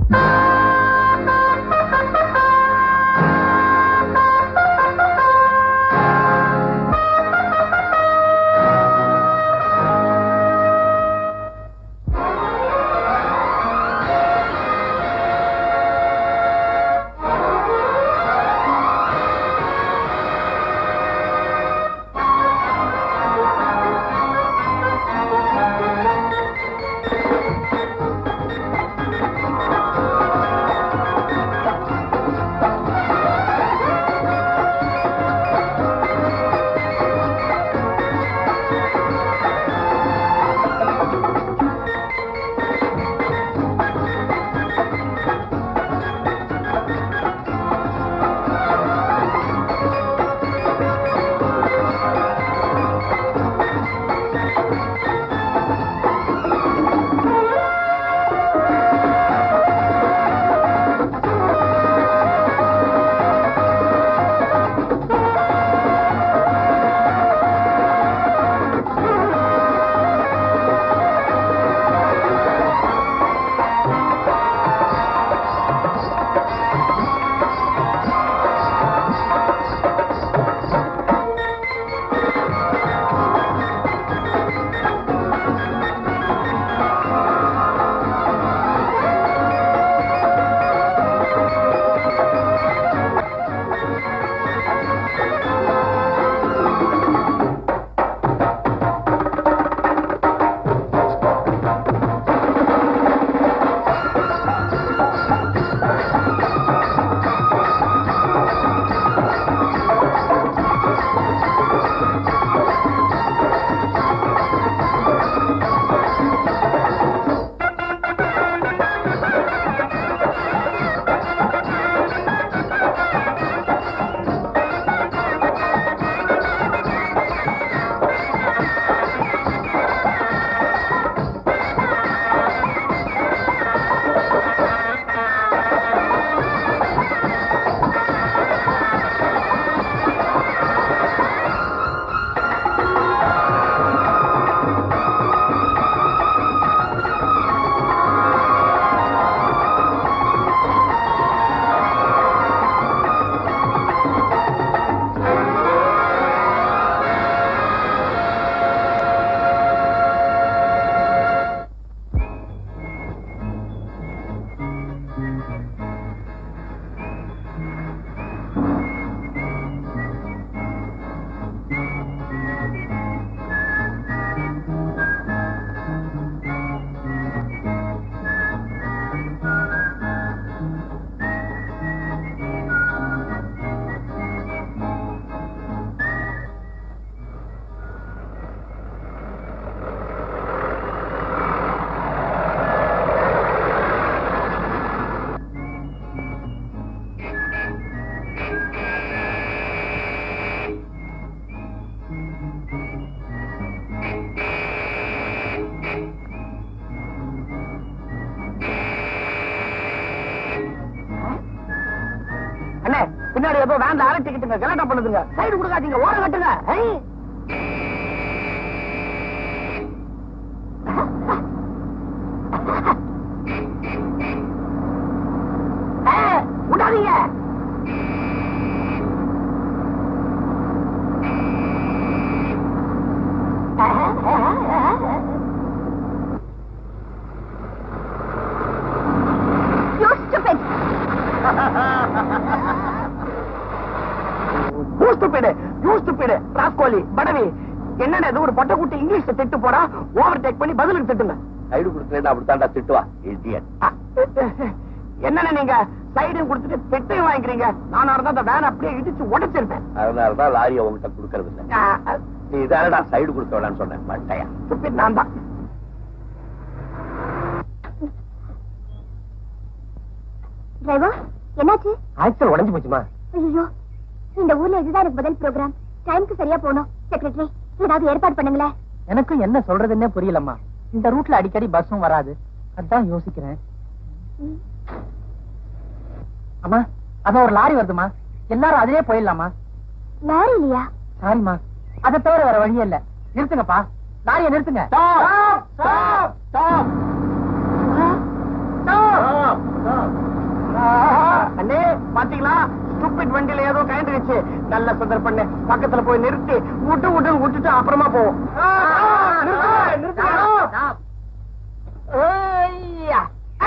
அண்ணே பின்னாடி ஏதோ வேன்ல அலட்டிக்கிட்டுங்க கலாட்டா பண்ணுதுங்க சைடு கொடுக்காதீங்க ஓரம் கட்டுங்க ஐ. ஆ, விடாதீங்க You stupid! யூஸ்டுபிடு யூஸ்டுபிடு ராஸ்கோலி படவி என்னடா இது ஒரு பொட்டக்குட்டி இங்கிலீஷ்ல திட்டு போறா ஓவர் டேக் பண்ணி பதிலுக்கு திட்டுங்க சைடு கொடுத்துட்டா அப்படித்தான்டா திட்டுவா இடியட் அ, என்னண்ணே நீங்க சைடும் கொடுத்துட்டு திட்டையும் வாங்கிக்கிறீங்க நானா இருந்தா அந்த வேன் அப்படியே இடிச்சு உடைச்சிருப்பேன் அதனாலதான் லாரியை உங்ககிட்ட கொடுக்கறது இல்ல நீ இதானடா சைடு கொடுக்க வேணாம்னு சொன்னேன் மட்டையா ஸ்டூபிட் நான் தான் டிரைவர் என்னாச்சு ஆக்சல் உடைஞ்சு போச்சுமா ஐயோ இந்த ஊர்ல இதுதான் எனக்கு முதல் ப்ரோக்ராம் டைம்க்கு சரியா போகணும் செக்ரட்டரி ஏதாவது ஏற்பாடு பண்ணுங்களேன் எனக்கும் என்ன சொல்றதுன்னே புரியலம்மா இந்த ரூட்ல அடிக்கடி பஸ்ஸும் வராது அதான் யோசிக்கிறேன் அம்மா அதான் ஒரு லாரி வருதுமா எல்லாரும் அதிலே போயிடலாமா லாரி இல்லையா சாரிம்மா அதை தவிர வேற வழியே இல்ல நிறுத்துங்கப்பா லாரியை நிறுத்துங்க Stop! Stop! Stop! பாத்தீங்களா ஸ்டூபிட் வண்டியில ஏதோ கயந்துருச்சு நல்ல சுந்தர் பண்ணு பக்கத்துல போய் நிறுத்தி விட்டு விட்டு விட்டுட்டு அப்புறமா போவோம் நிறுத்து, நிறுத்து. ஏய்யா.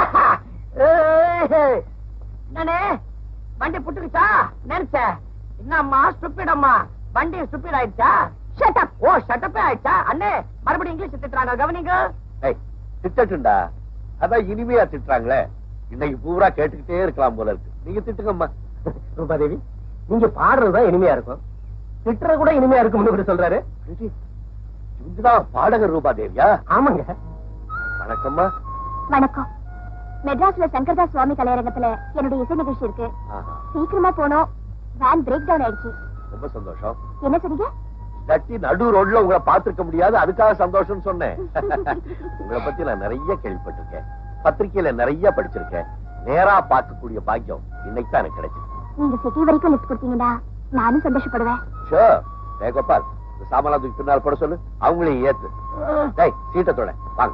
ஏய். என்னண்ணே வண்டி புட்டுக்குச்சா நினைச்சேன் என்னம்மா ஸ்டூபிட் அம்மா வண்டி ஸ்டூபிட் ஆயிடுச்சா ஷட் அப் ஓ ஷட்டப்பே ஆயிடுச்சா அண்ணே மறுபடியும் இங்கிலீஷ் திட்டுறாங்க கவனிங்க ஏய், திட்டட்டுண்டா அதான் இனிமையா திட்டுறாங்களே இன்னைக்கு பூரா கேட்டுக்கிட்டே இருக்கலாம் போல இருக்கு நீங்க திட்டுங்கம்மா ரூபாதேவி நீங்க பாடுறதுதான் இனிமையா இருக்கும் திட்டுறது கூட இனிமையா இருக்கும்னு இவரு சொல்றாரு இவங்கதான் பாடகர் ரூபா தேவியா ஆமாங்க வணக்கம்மா வணக்கம் மெட்ராஸ்ல சங்கர்தாஸ் சுவாமி கலையரங்கத்துல என்னுடைய இசை நிகழ்ச்சி இருக்கு ஆஹா, சீக்கிரமா போனோம் வேன் பிரேக் டவுன் ஆயிடுச்சு ரொம்ப சந்தோஷம் என்ன சொன்னீங்க தட்டி நடு ரோட்ல உங்களை பார்த்திருக்க முடியாது அதுக்காக சந்தோஷம் சொன்னேன் உங்களை பத்தி நான் நிறைய கேள்விப்பட்டிருக்கேன் பத்திரிக்கையில நிறைய படிச்சிருக்கேன் நேரா பார்க்கக்கூடிய பாக்கியம் இன்னைக்கு தான் எனக்கு கிடைச்சது நீங்க சிட்டி வரைக்கும் லிஃப்ட் கொடுத்தீங்கன்னா நானும் சந்தோஷப்படுவேன் ஷோர் டேய் கோபால் இந்த சாமான் தூக்கி பின்னால் போட சொல்லு அவங்களையும் ஏத்து டேய் சீட்டை தொட வாங்க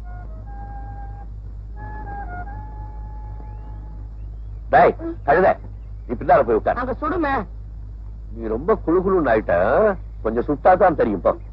டேய் கழுத நீ பின்னால போய் உட்கார் நாங்க சுடுமே நீ ரொம்ப குழுகுழுன்னு ஆயிட்ட கொஞ்சம் சுட்டா தான் தெரியும் போ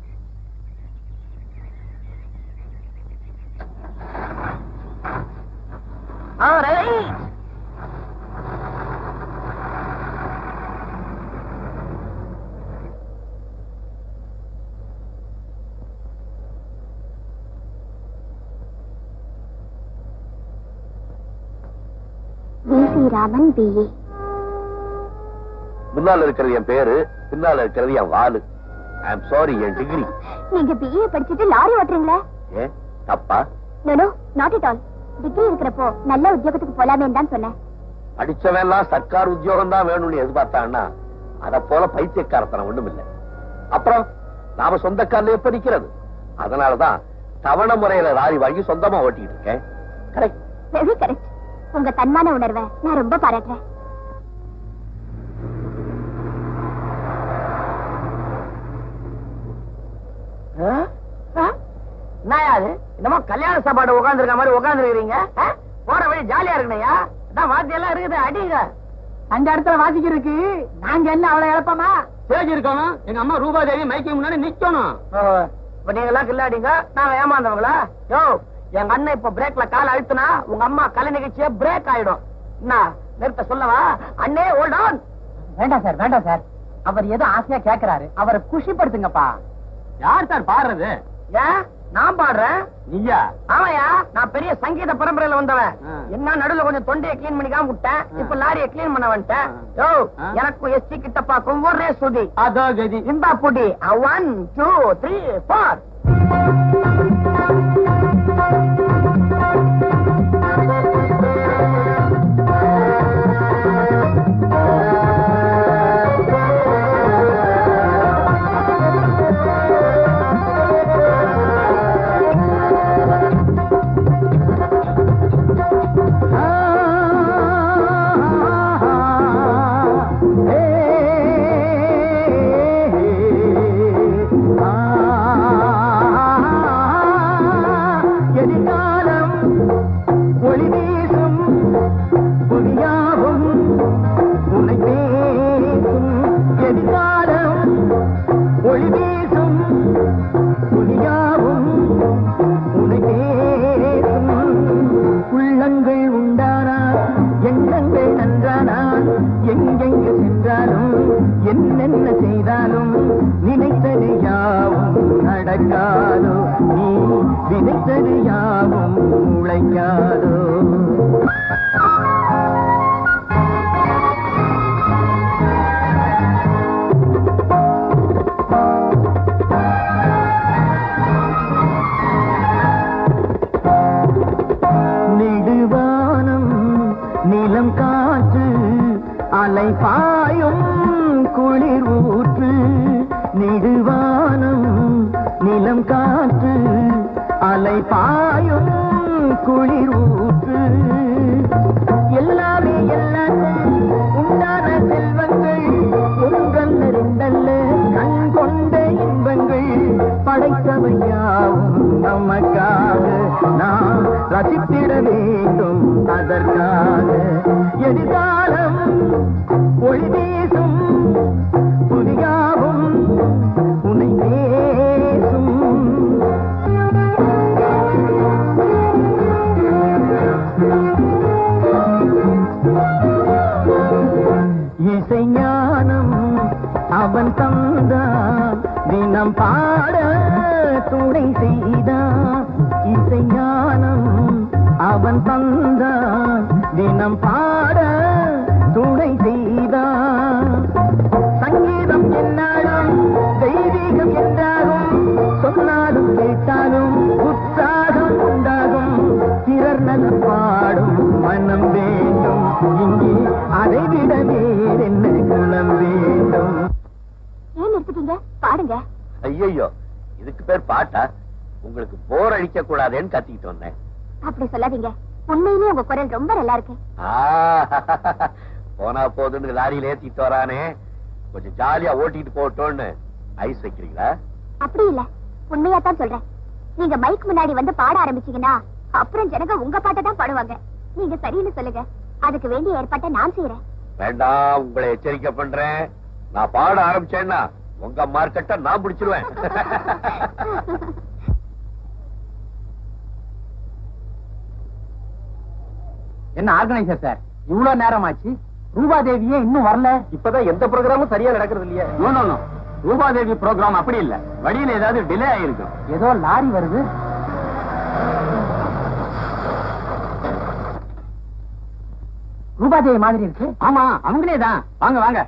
வி சி ராமன் பிஏ முன்னால இருக்கிறது என் பேரு பின்னால இருக்கிறது என் வாலு ஐ எம் சாரி என் டிகிரி நீங்க பிஏ படிச்சுட்டு லாரி ஓட்டுறீங்களே ஏன் தப்பா no not it all degree இருக்கிறப்போ நல்ல உத்தியோகத்துக்கு போலாமேன்னு தான் சொன்னேன் படிச்சவன் எல்லாம் சர்க்கார் உத்தியோகம் தான் வேணும்னு எதிர்பார்த்தான்னா அத போல பைத்தியக்காரத்தனம் ஒண்ணும் இல்ல அப்புறம் நாம சொந்த காலில் எப்ப நிக்கிறது அதனாலதான் தவணை முறையில லாரி வாங்கி சொந்தமா ஓட்டிட்டு இருக்கேன் கரெக்ட் வெரி கரெக்ட் உங்க தன்மான உணர்வை நான் ரொம்ப பாராட்டுறேன் என்னயா அது என்னமோ கல்யாண சாப்பாடு உட்கார்ந்து மாதிரி உட்கார்ந்து இருக்கீங்க போற வழி ஜாலியா இருக்கணையா அதான் வாத்தி எல்லாம் இருக்குது அடிங்க அந்த இடத்துல வாசிக்கிறதுக்கு நாங்க என்ன அவ்வளவு இழப்பமா ஸ்டேஜ் இருக்கணும் எங்க அம்மா ரூபாதேவி மைக்கு முன்னாடி நிக்கணும் இப்ப நீங்க எல்லாம் கில்லாடிங்க நாங்க ஏமாந்தவங்களா யோ எங்க அண்ணன் இப்ப பிரேக்ல கால் அழுத்துனா உங்க அம்மா கலை நிகழ்ச்சியே பிரேக் ஆயிடும் என்ன நிறுத்த சொல்லவா அண்ணே ஹோல்ட் ஆன் வேண்டாம் சார் வேண்டாம் சார் அவர் ஏதோ ஆசையா கேக்குறாரு அவரை குஷிப்படுத்துங்கப்பா யார் சார் பாடுறது ஏன் நான் பாடுறேன் நீயா ஆமாயா நான் பெரிய சங்கீத பரம்பரையில வந்தவன் ஆ. என்ன நடுவுல கொஞ்சம் தொண்டையை கிளீன் பண்ணிக்காம விட்டேன் இப்ப லாரியை கிளீன் பண்ண வந்துட்டேன் யோ ஆ. எனக்கும் எஸ்டி கிட்டப்பாக்கும் ஒரே சுதி அதோ கதி இந்த புடி ஒன் டூ த்ரீ ஃபோர் எதிர்காலம் ஒளி வீசும் புதியாகும் உன்னை பேசும் எதிர்காலம் ஒளி வீசும் புதியாகும் உன்னை பேசும் உள்ளங்கள் உண்டானா எண்ணங்கள் நன்றானா எங்கெங்கு சென்றாலும் என்னென்ன செய்தாலும் நினைத்தது யாவும் நடக்காதோ நீ விதைத்தது யாவும் உழைக்காதோ நெடுவானம் நிலம் காற்று அலை பாயும் குளிர் ஊற்று நெடுவானம் நிலம் காற்று அலை பாயும் குளிர் ஊற்று எல்லாமே எல்லாத்தையும் உண்டான செல்வங்கள் ஒன்றல்ல ரெண்டல்ல கண் கொண்ட இன்பங்கள் படைத்தவை யாவும் நமக்காக நாம் ரசித்திட வேண்டும் அதற்காக எதிர்காலம் அவன் தந்தான் தினம் பாட துணை செய்தான் இசை ஞானம் அவன் தந்தான் தினம் பாட துணை செய்தான் சங்கீதம் என்னாலும் தெய்வீகம் என்றாலும் சொன்னாலும் கேட்டாலும் உற்சாகம் உண்டாகும் பிறர் நலம் பாடும் மனம் வேண்டும் இங்கே அதை விட வேறென்ன குணம் வேண்டும் ஏன் நிறுத்திட்டீங்க பாடுங்க ஐயோ இதுக்கு பேர் பாட்டா உங்களுக்கு போர் அடிக்க கூடாதேன்னு கத்திக்கிட்டு வந்தேன் அப்படி சொல்லாதீங்க உண்மையிலேயே உங்க குரல் ரொம்ப நல்லா இருக்கு ஆ, போனா போதுன்னு லாரியில ஏத்திட்டு வரானே கொஞ்சம் ஜாலியா ஓட்டிட்டு போட்டோன்னு ஐஸ் வைக்கிறீங்களா அப்படி இல்ல உண்மையா தான் சொல்றேன் நீங்க மைக் முன்னாடி வந்து பாட ஆரம்பிச்சீங்கன்னா அப்புறம் ஜனங்க உங்க பாட்டை தான் பாடுவாங்க நீங்க சரின்னு சொல்லுங்க அதுக்கு வேண்டிய ஏற்பாட்டை நான் செய்யறேன் வேண்டாம் உங்களை எச்சரிக்கை பண்றேன் நான் பாட ஆரம்பிச்சேன்னா உங்க மார்க்கெட்ட நான் பிடிச்சிருவேன் என்ன ஆர்கனைசர் சார் இவ்வளவு நேரம் ஆச்சு ரூபாதேவியே இன்னும் வரல இப்பதான் எந்த ப்ரோக்ராமும் சரியா நடக்கிறது இல்லையா no no no Rupadevi program அப்படி இல்ல வழியில ஏதாவது டிலே ஆயிருக்கு ஏதோ லாரி வருது ரூபாதேவி மாதிரி இருக்கு ஆமா அவங்களே தான் வாங்க வாங்க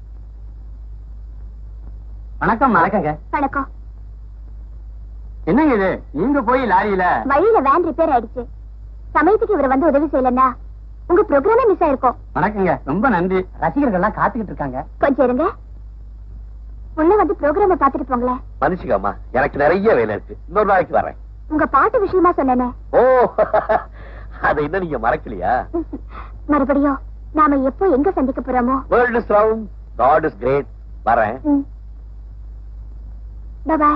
வணக்கம் வணக்கங்க வணக்கம் என்னங்க இது நீங்க போய் லாரியில வழியில வேன் ரிப்பேர் ஆயிடுச்சு சமயத்துக்கு இவர் வந்து உதவி செய்யலன்னா உங்க ப்ரோக்ராமே மிஸ் ஆயிருக்கும் வணக்கங்க ரொம்ப நன்றி ரசிகர்கள் எல்லாம் காத்துக்கிட்டு இருக்காங்க கொஞ்சம் இருங்க உள்ள வந்து ப்ரோக்ராம பாத்துட்டு போங்களேன் மனுஷிகாமா எனக்கு நிறைய வேலை இருக்கு இன்னொரு நாளைக்கு வரேன் உங்க பாட்டு விஷயமா சொன்னேனே ஓ அதை இன்னும் நீங்க மறக்கலையா மறுபடியும் நாம எப்போ எங்க சந்திக்க போறோமோ world is round God is great வரேன் பாய்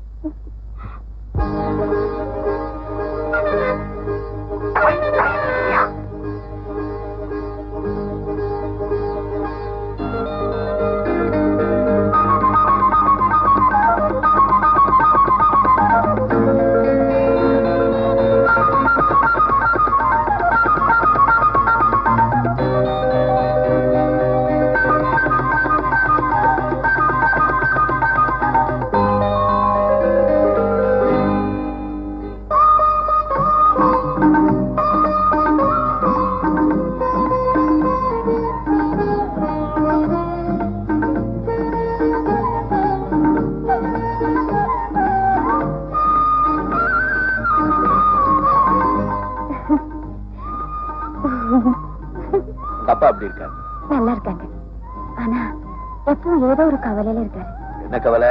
உங்க அப்பா அப்படி இருக்காரு நல்லா இருக்காங்க ஆனா எப்பவும் ஏதோ ஒரு கவலையில இருக்காரு என்ன கவலை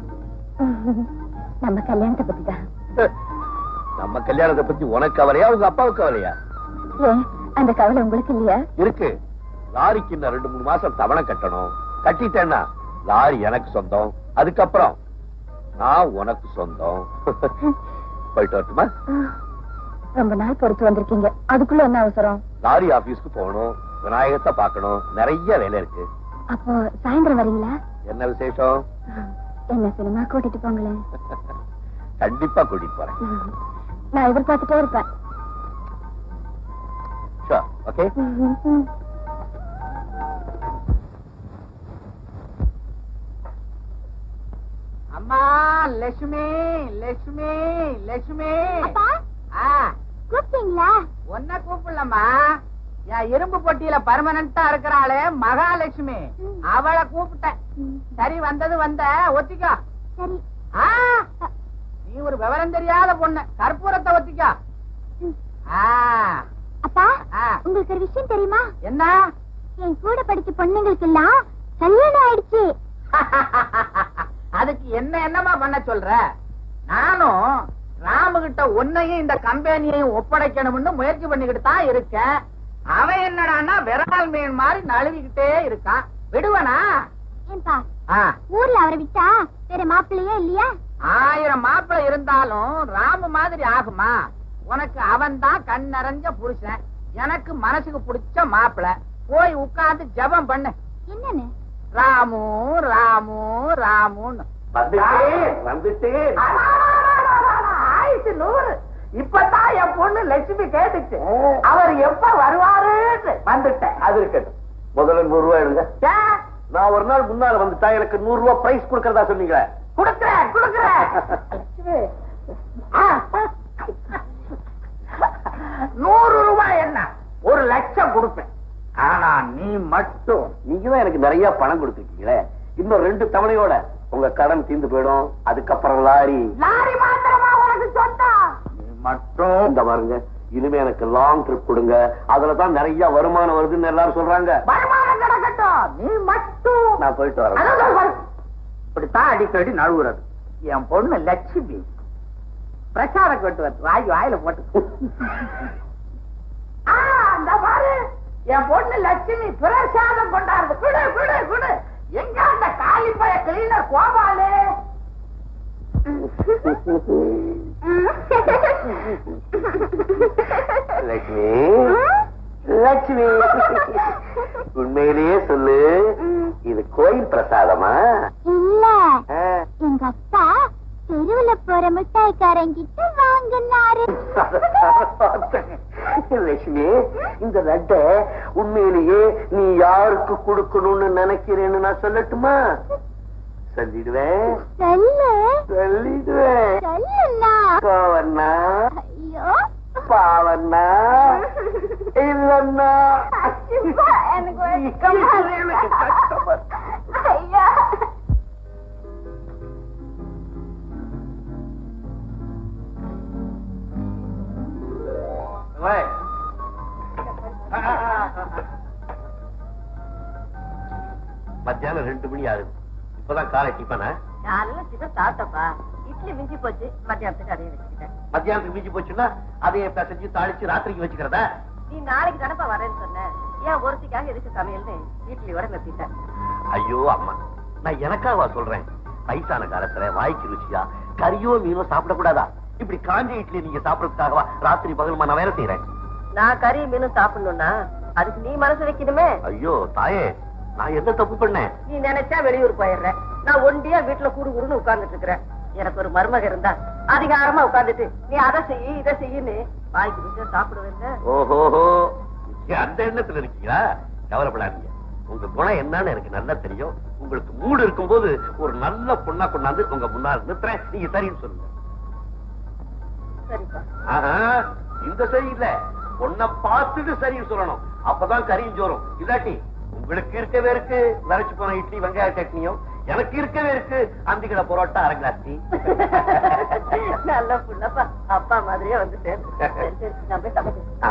நம்ம கல்யாணத்தை பத்தி தான் நம்ம கல்யாணத்தை பத்தி உனக்கு கவலையா உங்க அப்பாவுக்கு கவலையா ஏன் அந்த கவலை உங்களுக்கு இல்லையா இருக்கு லாரிக்கு இன்னும் ரெண்டு மூணு மாசம் தவணை கட்டணும் கட்டிட்டேன்னா லாரி எனக்கு சொந்தம் அதுக்கப்புறம் நான் உனக்கு சொந்தம் போயிட்டு வரட்டுமா ரொம்ப நாள் பொறுத்து வந்திருக்கீங்க அதுக்குள்ள என்ன அவசரம் லாரி ஆபீஸ்க்கு போகணும் விநாயகத்தை பார்க்கணும் நிறைய வேலை இருக்கு அப்போ சாயந்தரம் வரீங்களா என்ன விசேஷம் என்ன சினிமா கூட்டிட்டு போங்களேன் கண்டிப்பா கூட்டிட்டு போறேன் நான் எதிர்பார்த்துட்டே இருப்பேன் ஓகே அம்மா லட்சுமி லட்சுமி லட்சுமி அப்பா ஆ கூப்பிட்டீங்களா ஒன்ன கூப்பிடலம்மா என் இரும்பு பொட்டியில பர்மனண்டா இருக்கிறாளே மகாலட்சுமி ம். அவளை கூப்பிட்டேன் சரி வந்தது வந்த ஒத்திக்கோ சரி ஆ, நீ ஒரு விவரம் தெரியாத பொண்ணு கற்பூரத்தை ஒத்திக்கோ ஆ, அப்பா ஆ. உங்களுக்கு ஒரு விஷயம் தெரியுமா என்ன என் கூட படிச்ச பொண்ணுங்களுக்கு எல்லாம் கல்யாணம் ஆயிடுச்சு அதுக்கு என்ன என்னமா பண்ண சொல்ற நானும் ராமுகிட்ட உன்னையும் இந்த கம்பெனியையும் ஒப்படைக்கணும்னு முயற்சி பண்ணிக்கிட்டு தான் இருக்கேன் அவன் என்னடான்னா விரல் மீன் மாதிரி நழுவிக்கிட்டே இருக்கான் விடுவனா ஏன்பா ஆ, ஊர்ல அவரை விட்டா வேற மாப்பிள்ளையே இல்லையா ஆயிரம் மாப்பிள்ளை இருந்தாலும் ராமு மாதிரி ஆகுமா உனக்கு அவன் தான் கண் நிறைஞ்ச புருஷன் எனக்கு மனசுக்கு பிடிச்ச மாப்பிள்ளை போய் உட்கார்ந்து ஜெபம் பண்ணு என்னன்னு ராமு ராமு ராமுன்னு வந்துட்டு ஆயிடுச்சு நூறு இப்பதான் என் பொண்ணு லட்சுமி கேட்டுச்சு அவர் எப்ப வருவாருன்னு வந்துட்டேன் அது இருக்கட்டும் முதல்ல நூறு ரூபாய் எடுங்க ஏன், நான் ஒரு நாள் முன்னால வந்துட்டா எனக்கு நூறு ரூபாய் பிரைஸ் கொடுக்கறதா சொன்னீங்களே கொடுக்குறேன் கொடுக்குறேன் நூறு ரூபாய் என்ன ஒரு லட்சம் கொடுப்பேன் ஆனா நீ மட்டும் நீங்க தான் எனக்கு நிறைய பணம் கொடுத்துருக்கீங்களே இன்னும் ரெண்டு தவணையோட உங்க கடன் தீர்ந்து போயிடும் அதுக்கப்புறம் லாரி லாரி மாத்திரமா உனக்கு சொந்தம் நீ மட்டும் இந்த பாருங்க இனிமே எனக்கு லாங் ட்ரிப் கொடுங்க அதுலதான் நிறைய வருமானம் வருதுன்னு எல்லாரும் சொல்றாங்க வருமானம் கிடக்கட்டும் நீ மட்டும் நான் போயிட்டு வரேன் அதான் பாரு. இப்படித்தான் அடிக்கடி நழுவுறது என் பொண்ணு லட்சுமி பிரச்சாரம் கொண்டு வந்து வாய் வாயில போட்டு ஆ, இந்த பாரு என் பொண்ணு லட்சுமி பிரசாதம் கொண்டாடுது குடு குடு குடு எங்க அந்த காலி பய கிளீனர் கோபாலு லட்சுமி லட்சுமி உண்மையிலேயே சொல்லு இது கோயில் பிரசாதமா இல்ல ஆ. எங்க அப்பா தெருவுல போற மிட்டாய்க்காரங்கிட்ட வாங்கினாரு லட்சுமி இந்த லட்டை உண்மையிலேயே நீ யாருக்கு கொடுக்கணும்னு நினைக்கிறேன்னு நான் சொல்லட்டுமா சொல்லிடுவேன் சொல்லு சொல்லிடுவேன் சொல்லுண்ணா கோவண்ணா ஐயோ பாவண்ணா இல்லண்ணா அப்பா, எனக்கு வெட்கமா இருக்கு. எனக்கு கஷ்டமா இருக்கு. ஐயா மத்தியானம் ரெண்டு மணி ஆகுது இப்பதான் காலை டிஃபனா காலையில டிஃபன் சாப்பிட்டப்பா இட்லி மிஞ்சி போச்சு மத்தியானத்துக்கு அதையும் வச்சுக்கிட்டேன் மத்தியானத்துக்கு மிஞ்சி போச்சுன்னா அதையே பிசைஞ்சு தாளிச்சு ராத்திரிக்கு வச்சுக்கிறதா நீ நாளைக்கு தானப்பா வரேன்னு சொன்ன ஏன் ஒருத்திக்காக எதுக்கு சமையல்னு இட்லியோட நிறுத்திட்டேன் ஐயோ அம்மா நான் எனக்காவா சொல்றேன் வயசான காலத்துல வாய்க்கு ருச்சியா கறியோ மீனோ சாப்பிடக்கூடாதா இப்படி காஞ்ச இட்லி நீங்க சாப்பிடறதுக்காகவா ராத்திரி பகலுமா நான் வேலை செய்யறேன் நான் கறி மீனும் சாப்பிடணும்னா அதுக்கு நீ மனசு வைக்கணுமே ஐயோ தாயே நான் என்ன தப்பு பண்ணேன் நீ நினைச்சா வெளியூர் போயிடுற நான் ஒண்டியா வீட்டுல கூடு கூடுன்னு உட்கார்ந்துட்டு இருக்கிறேன் எனக்கு ஒரு மருமக இருந்தா அதிகாரமா உட்கார்ந்துட்டு நீ அதை செய்யி இதை செய்யின்னு வாய்க்கு ருச்சியா சாப்பிடுவேன் ஓஹோஹோ நீங்க அந்த எண்ணத்துல இருக்கீங்களா கவலைப்படாதீங்க உங்க குணம் என்னன்னு எனக்கு நல்லா தெரியும் உங்களுக்கு மூடு இருக்கும்போது ஒரு நல்ல பொண்ணா கொண்டாந்து உங்க முன்னாள் நிறுத்துறேன் நீங்க சரின்னு சொல்லுங்க சரிப்பா ஆஹா, இந்த சரி இல்ல பொண்ணை பார்த்துட்டு சரின்னு சொல்லணும் அப்பதான் கரியும் சோறும் இல்லாட்டி உங்களுக்கு இருக்கவே இருக்கு வரைச்சு போன இட்லி வெங்காய சட்னியும் எனக்கு இருக்கவே இருக்கு அந்திக்கிட பரோட்டா அரை கிளாஸ் டீ நல்ல புள்ளப்பா அப்பா மாதிரியே வந்துட்டேன் சரி, சரி, நான் போய் சமைக்கிறேன் ஆ.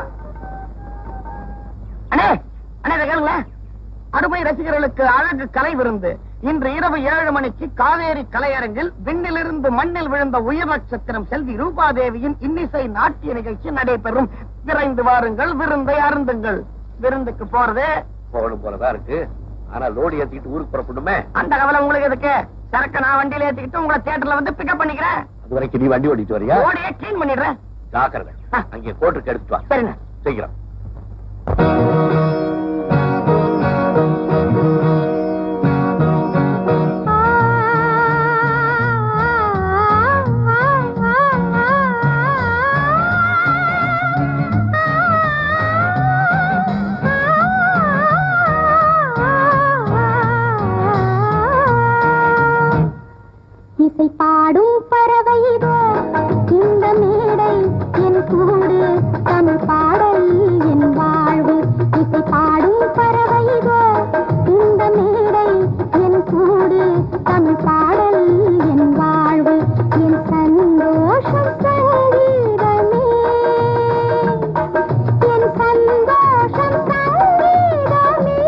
அண்ணே அண்ணே இதை கேளுங்களேன் அறுபை ரசிகர்களுக்கு அழகு கலை விருந்து இன்று இரவு ஏழு மணிக்கு காவேரி கலையரங்கில் விண்ணிலிருந்து மண்ணில் விழுந்த உயர் நட்சத்திரம் செல்வி ரூபாதேவியின் இன்னிசை நாட்டிய நிகழ்ச்சி நடைபெறும் விரைந்து வாருங்கள் விருந்தை அருந்துங்கள் விருந்துக்கு போறது போகணும் போலதான் இருக்கு ஆனா லோடு ஏத்திக்கிட்டு ஊருக்கு புறப்படணுமே அந்த கவலை உங்களுக்கு எதுக்கு சரக்கு நான் வண்டியில ஏத்திக்கிட்டு உங்களை தியேட்டர்ல வந்து பிக்கப் பண்ணிக்கிறேன் அது வரைக்கும் நீ வண்டி ஓட்டிட்டு வரியா ஓடியே கிளீன் பண்ணிடுறேன் ஜாக்கிரதை ஆ. அங்கே கோட்டுக்கு எடுத்துட்டு வா சரிண்ணே சீக்கிரம் இசை பாடும் பறவை இதோ இந்த மேடை என் கூடு தமிழ் பாடல் என் வாழ்வு இசை பாடும் பறவை இதோ இந்த மேடை என் கூடு தமிழ் பாடல் என் வாழ்வு என் சந்தோஷம் சங்கீதமே என் சந்தோஷம் சங்கீதமே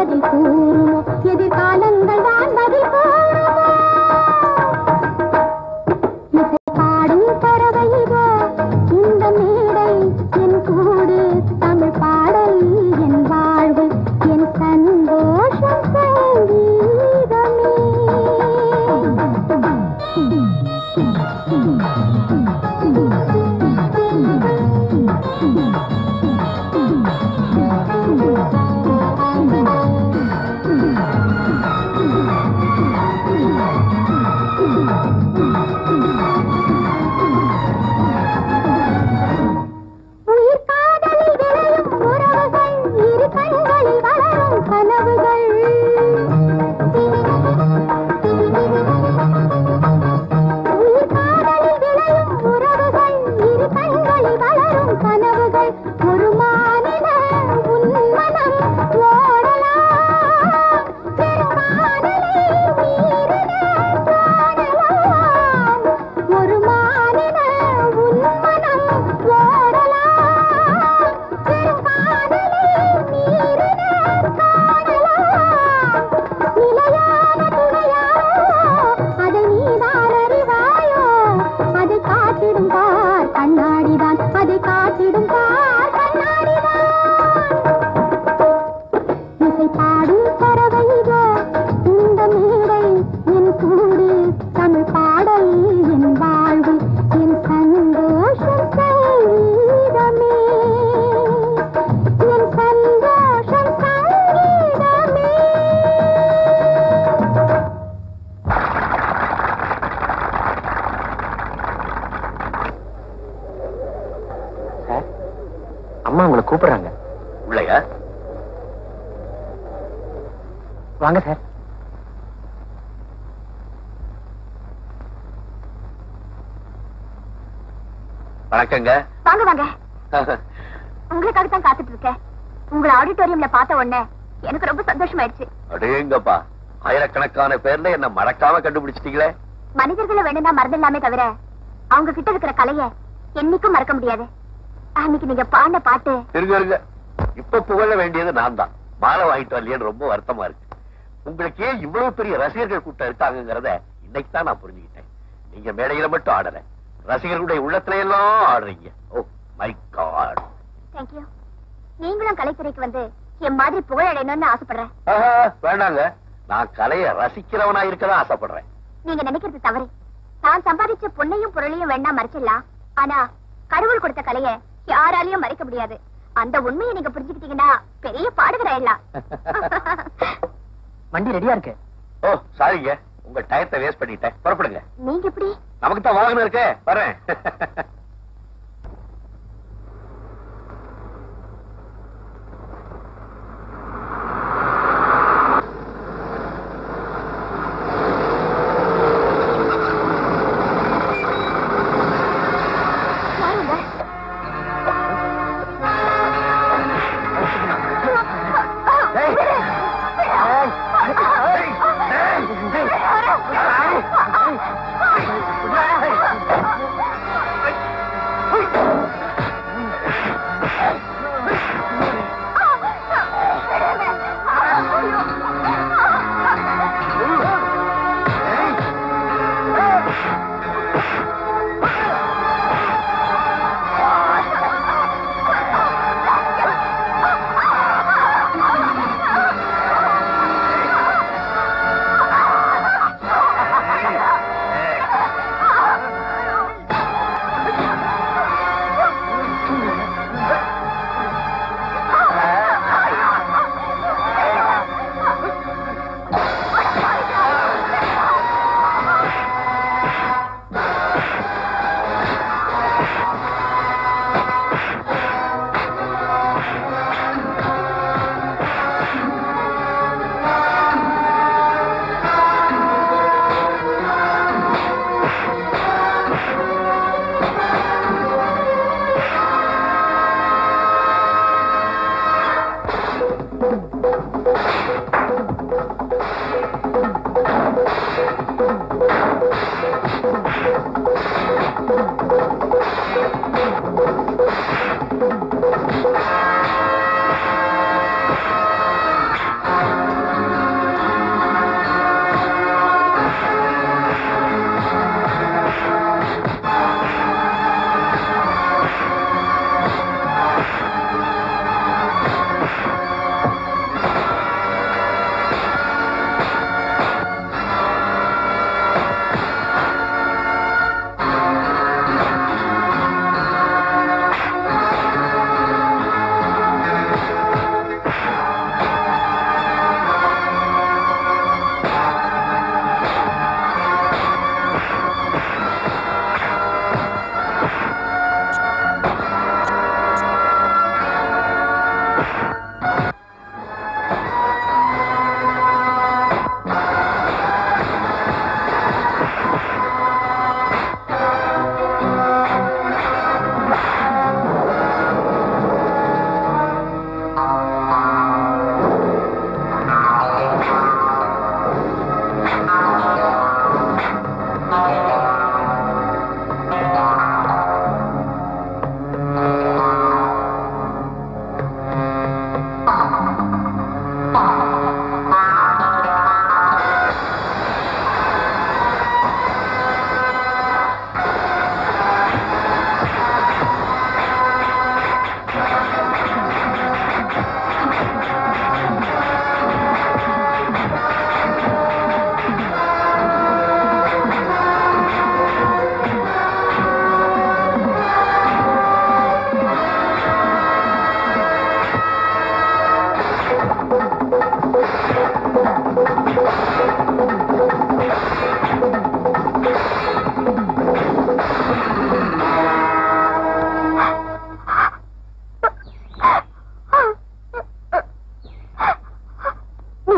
பதில் கூறுமோ எதிர்காலங்கள் தான் பதில் கூறுமோ இசை பாடும் பறவை இதோ இந்த மேடை என் கூடு தமிழ் பாடல் என் வாழ்வு என் சந்தோஷம் உயிர் காதலில் விளையும் உறவுகள் இரு கண்களில் வளரும் கனவுகள் உயிர் காதலில் விளையும் உறவுகள் இரு கண்களில் வளரும் கனவுகள் ஒரு மாநில உன்மனம் ஓடலாம் பெருமானலே நீரிலே காணலாம் ஒரு மாநில உன்மனம் ஓடலாம் பெருமானலே நீரிலே காணலாம் நிலையான துணையாரோ அதை நீதான் அறிவாயோ அதை காத்திடும் பார் கண்ணாடிதான் அதை காத்திடும் பார் கண்ணாடிதான் இசை பாடும் பறவைதோ இந்த மேடை என் கூடு தமிழ் பாடல் என் வாழ்வு என் சந்தோஷம் சங்கீதமே என் சந்தோஷம் சங்கீதமே அம்மா உங்களை கூப்பிடுறாங்க உள்ளயா வாங்க சார் வணக்கங்க வாங்க வாங்க உங்களுக்காக தான் காத்துட்டு இருக்கேன் உங்களை ஆடிட்டோரியம்ல பார்த்த உடனே எனக்கு ரொம்ப சந்தோஷமாயிடுச்சு அடேங்கப்பா ஆயிரக்கணக்கான பேர்ல என்ன மறக்காம கண்டுபிடிச்சிட்டீங்களே மனிதர்களை வேணும்னா மறந்துடலாமே தவிர அவங்க கிட்ட இருக்கிற கலைய என்னைக்கும் மறக்க முடியாது அன்னைக்கு நீங்க பாடின பாட்டு இருங்க இருங்க இப்ப புகழ வேண்டியது நான் தான் மாலை வாங்கிட்டு வரலையேன்னு ரொம்ப வருத்தமா இருக்கு உங்களுக்கு ஏன் இவ்வளவு பெரிய ரசிகர்கள் கூட்டம் இருக்காங்கங்கிறத இன்னைக்கு தான் நான் புரிஞ்சுக்கிட்டேன் நீங்க மேடையில மட்டும் ஆடல ரசிகர்களுடைய உள்ளத்துல எல்லாம் ஆடுறீங்க ஓ மை காட் தேங்க்யூ நீங்களும் கலைத்துறைக்கு வந்து என் மாதிரி புகழடையணும்னு ஆசைப்படுறேன் வேண்டாங்க நான் கலையை ரசிக்கிறவனா இருக்கதான் ஆசைப்படுறேன் நீங்க நினைக்கிறது தவறு நான் சம்பாதிச்ச பொண்ணையும் பொருளையும் வேணா மறைச்சிடலாம் ஆனா கடவுள் கொடுத்த கலைய யாராலையும் மறைக்க முடியாது அந்த உண்மையை நீங்க புரிஞ்சுக்கிட்டீங்கன்னா பெரிய பாடகராயிடலாம் வண்டி ரெடியா இருக்கு ஓ சாரிங்க உங்க டயத்தை வேஸ்ட் பண்ணிட்டேன் புறப்படுங்க நீங்க எப்படி நமக்கு தான் வாகனம் இருக்கே வரேன் யாருங்க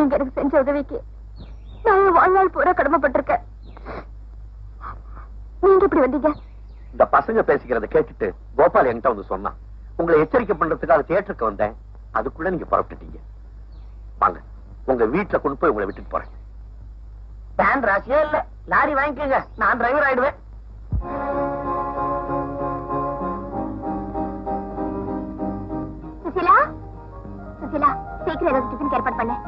நீங்க எனக்கு செஞ்ச உதவிக்கு நான் என் வாழ்நாள் பூரா கடமைப்பட்டிருக்கேன் நீங்க இப்படி வந்தீங்க இந்த பசங்க பேசிக்கிறத கேட்டுட்டு கோபால் என்கிட்ட வந்து சொன்னான் உங்களை எச்சரிக்கை பண்றதுக்காக தியேட்டருக்கு வந்தேன் அதுக்குள்ள நீங்க புறப்பட்டுட்டீங்க வாங்க உங்க வீட்டுல கொண்டு போய் உங்களை விட்டுட்டு போறேன் பேன் ராசியே இல்ல லாரி வாங்கிக்கோங்க நான் டிரைவர் ஆயிடுவேன் சுசிலா சுசிலா சீக்கிரம் ஏதாவது டிஃபன் ஏற்பாடு பண்ணு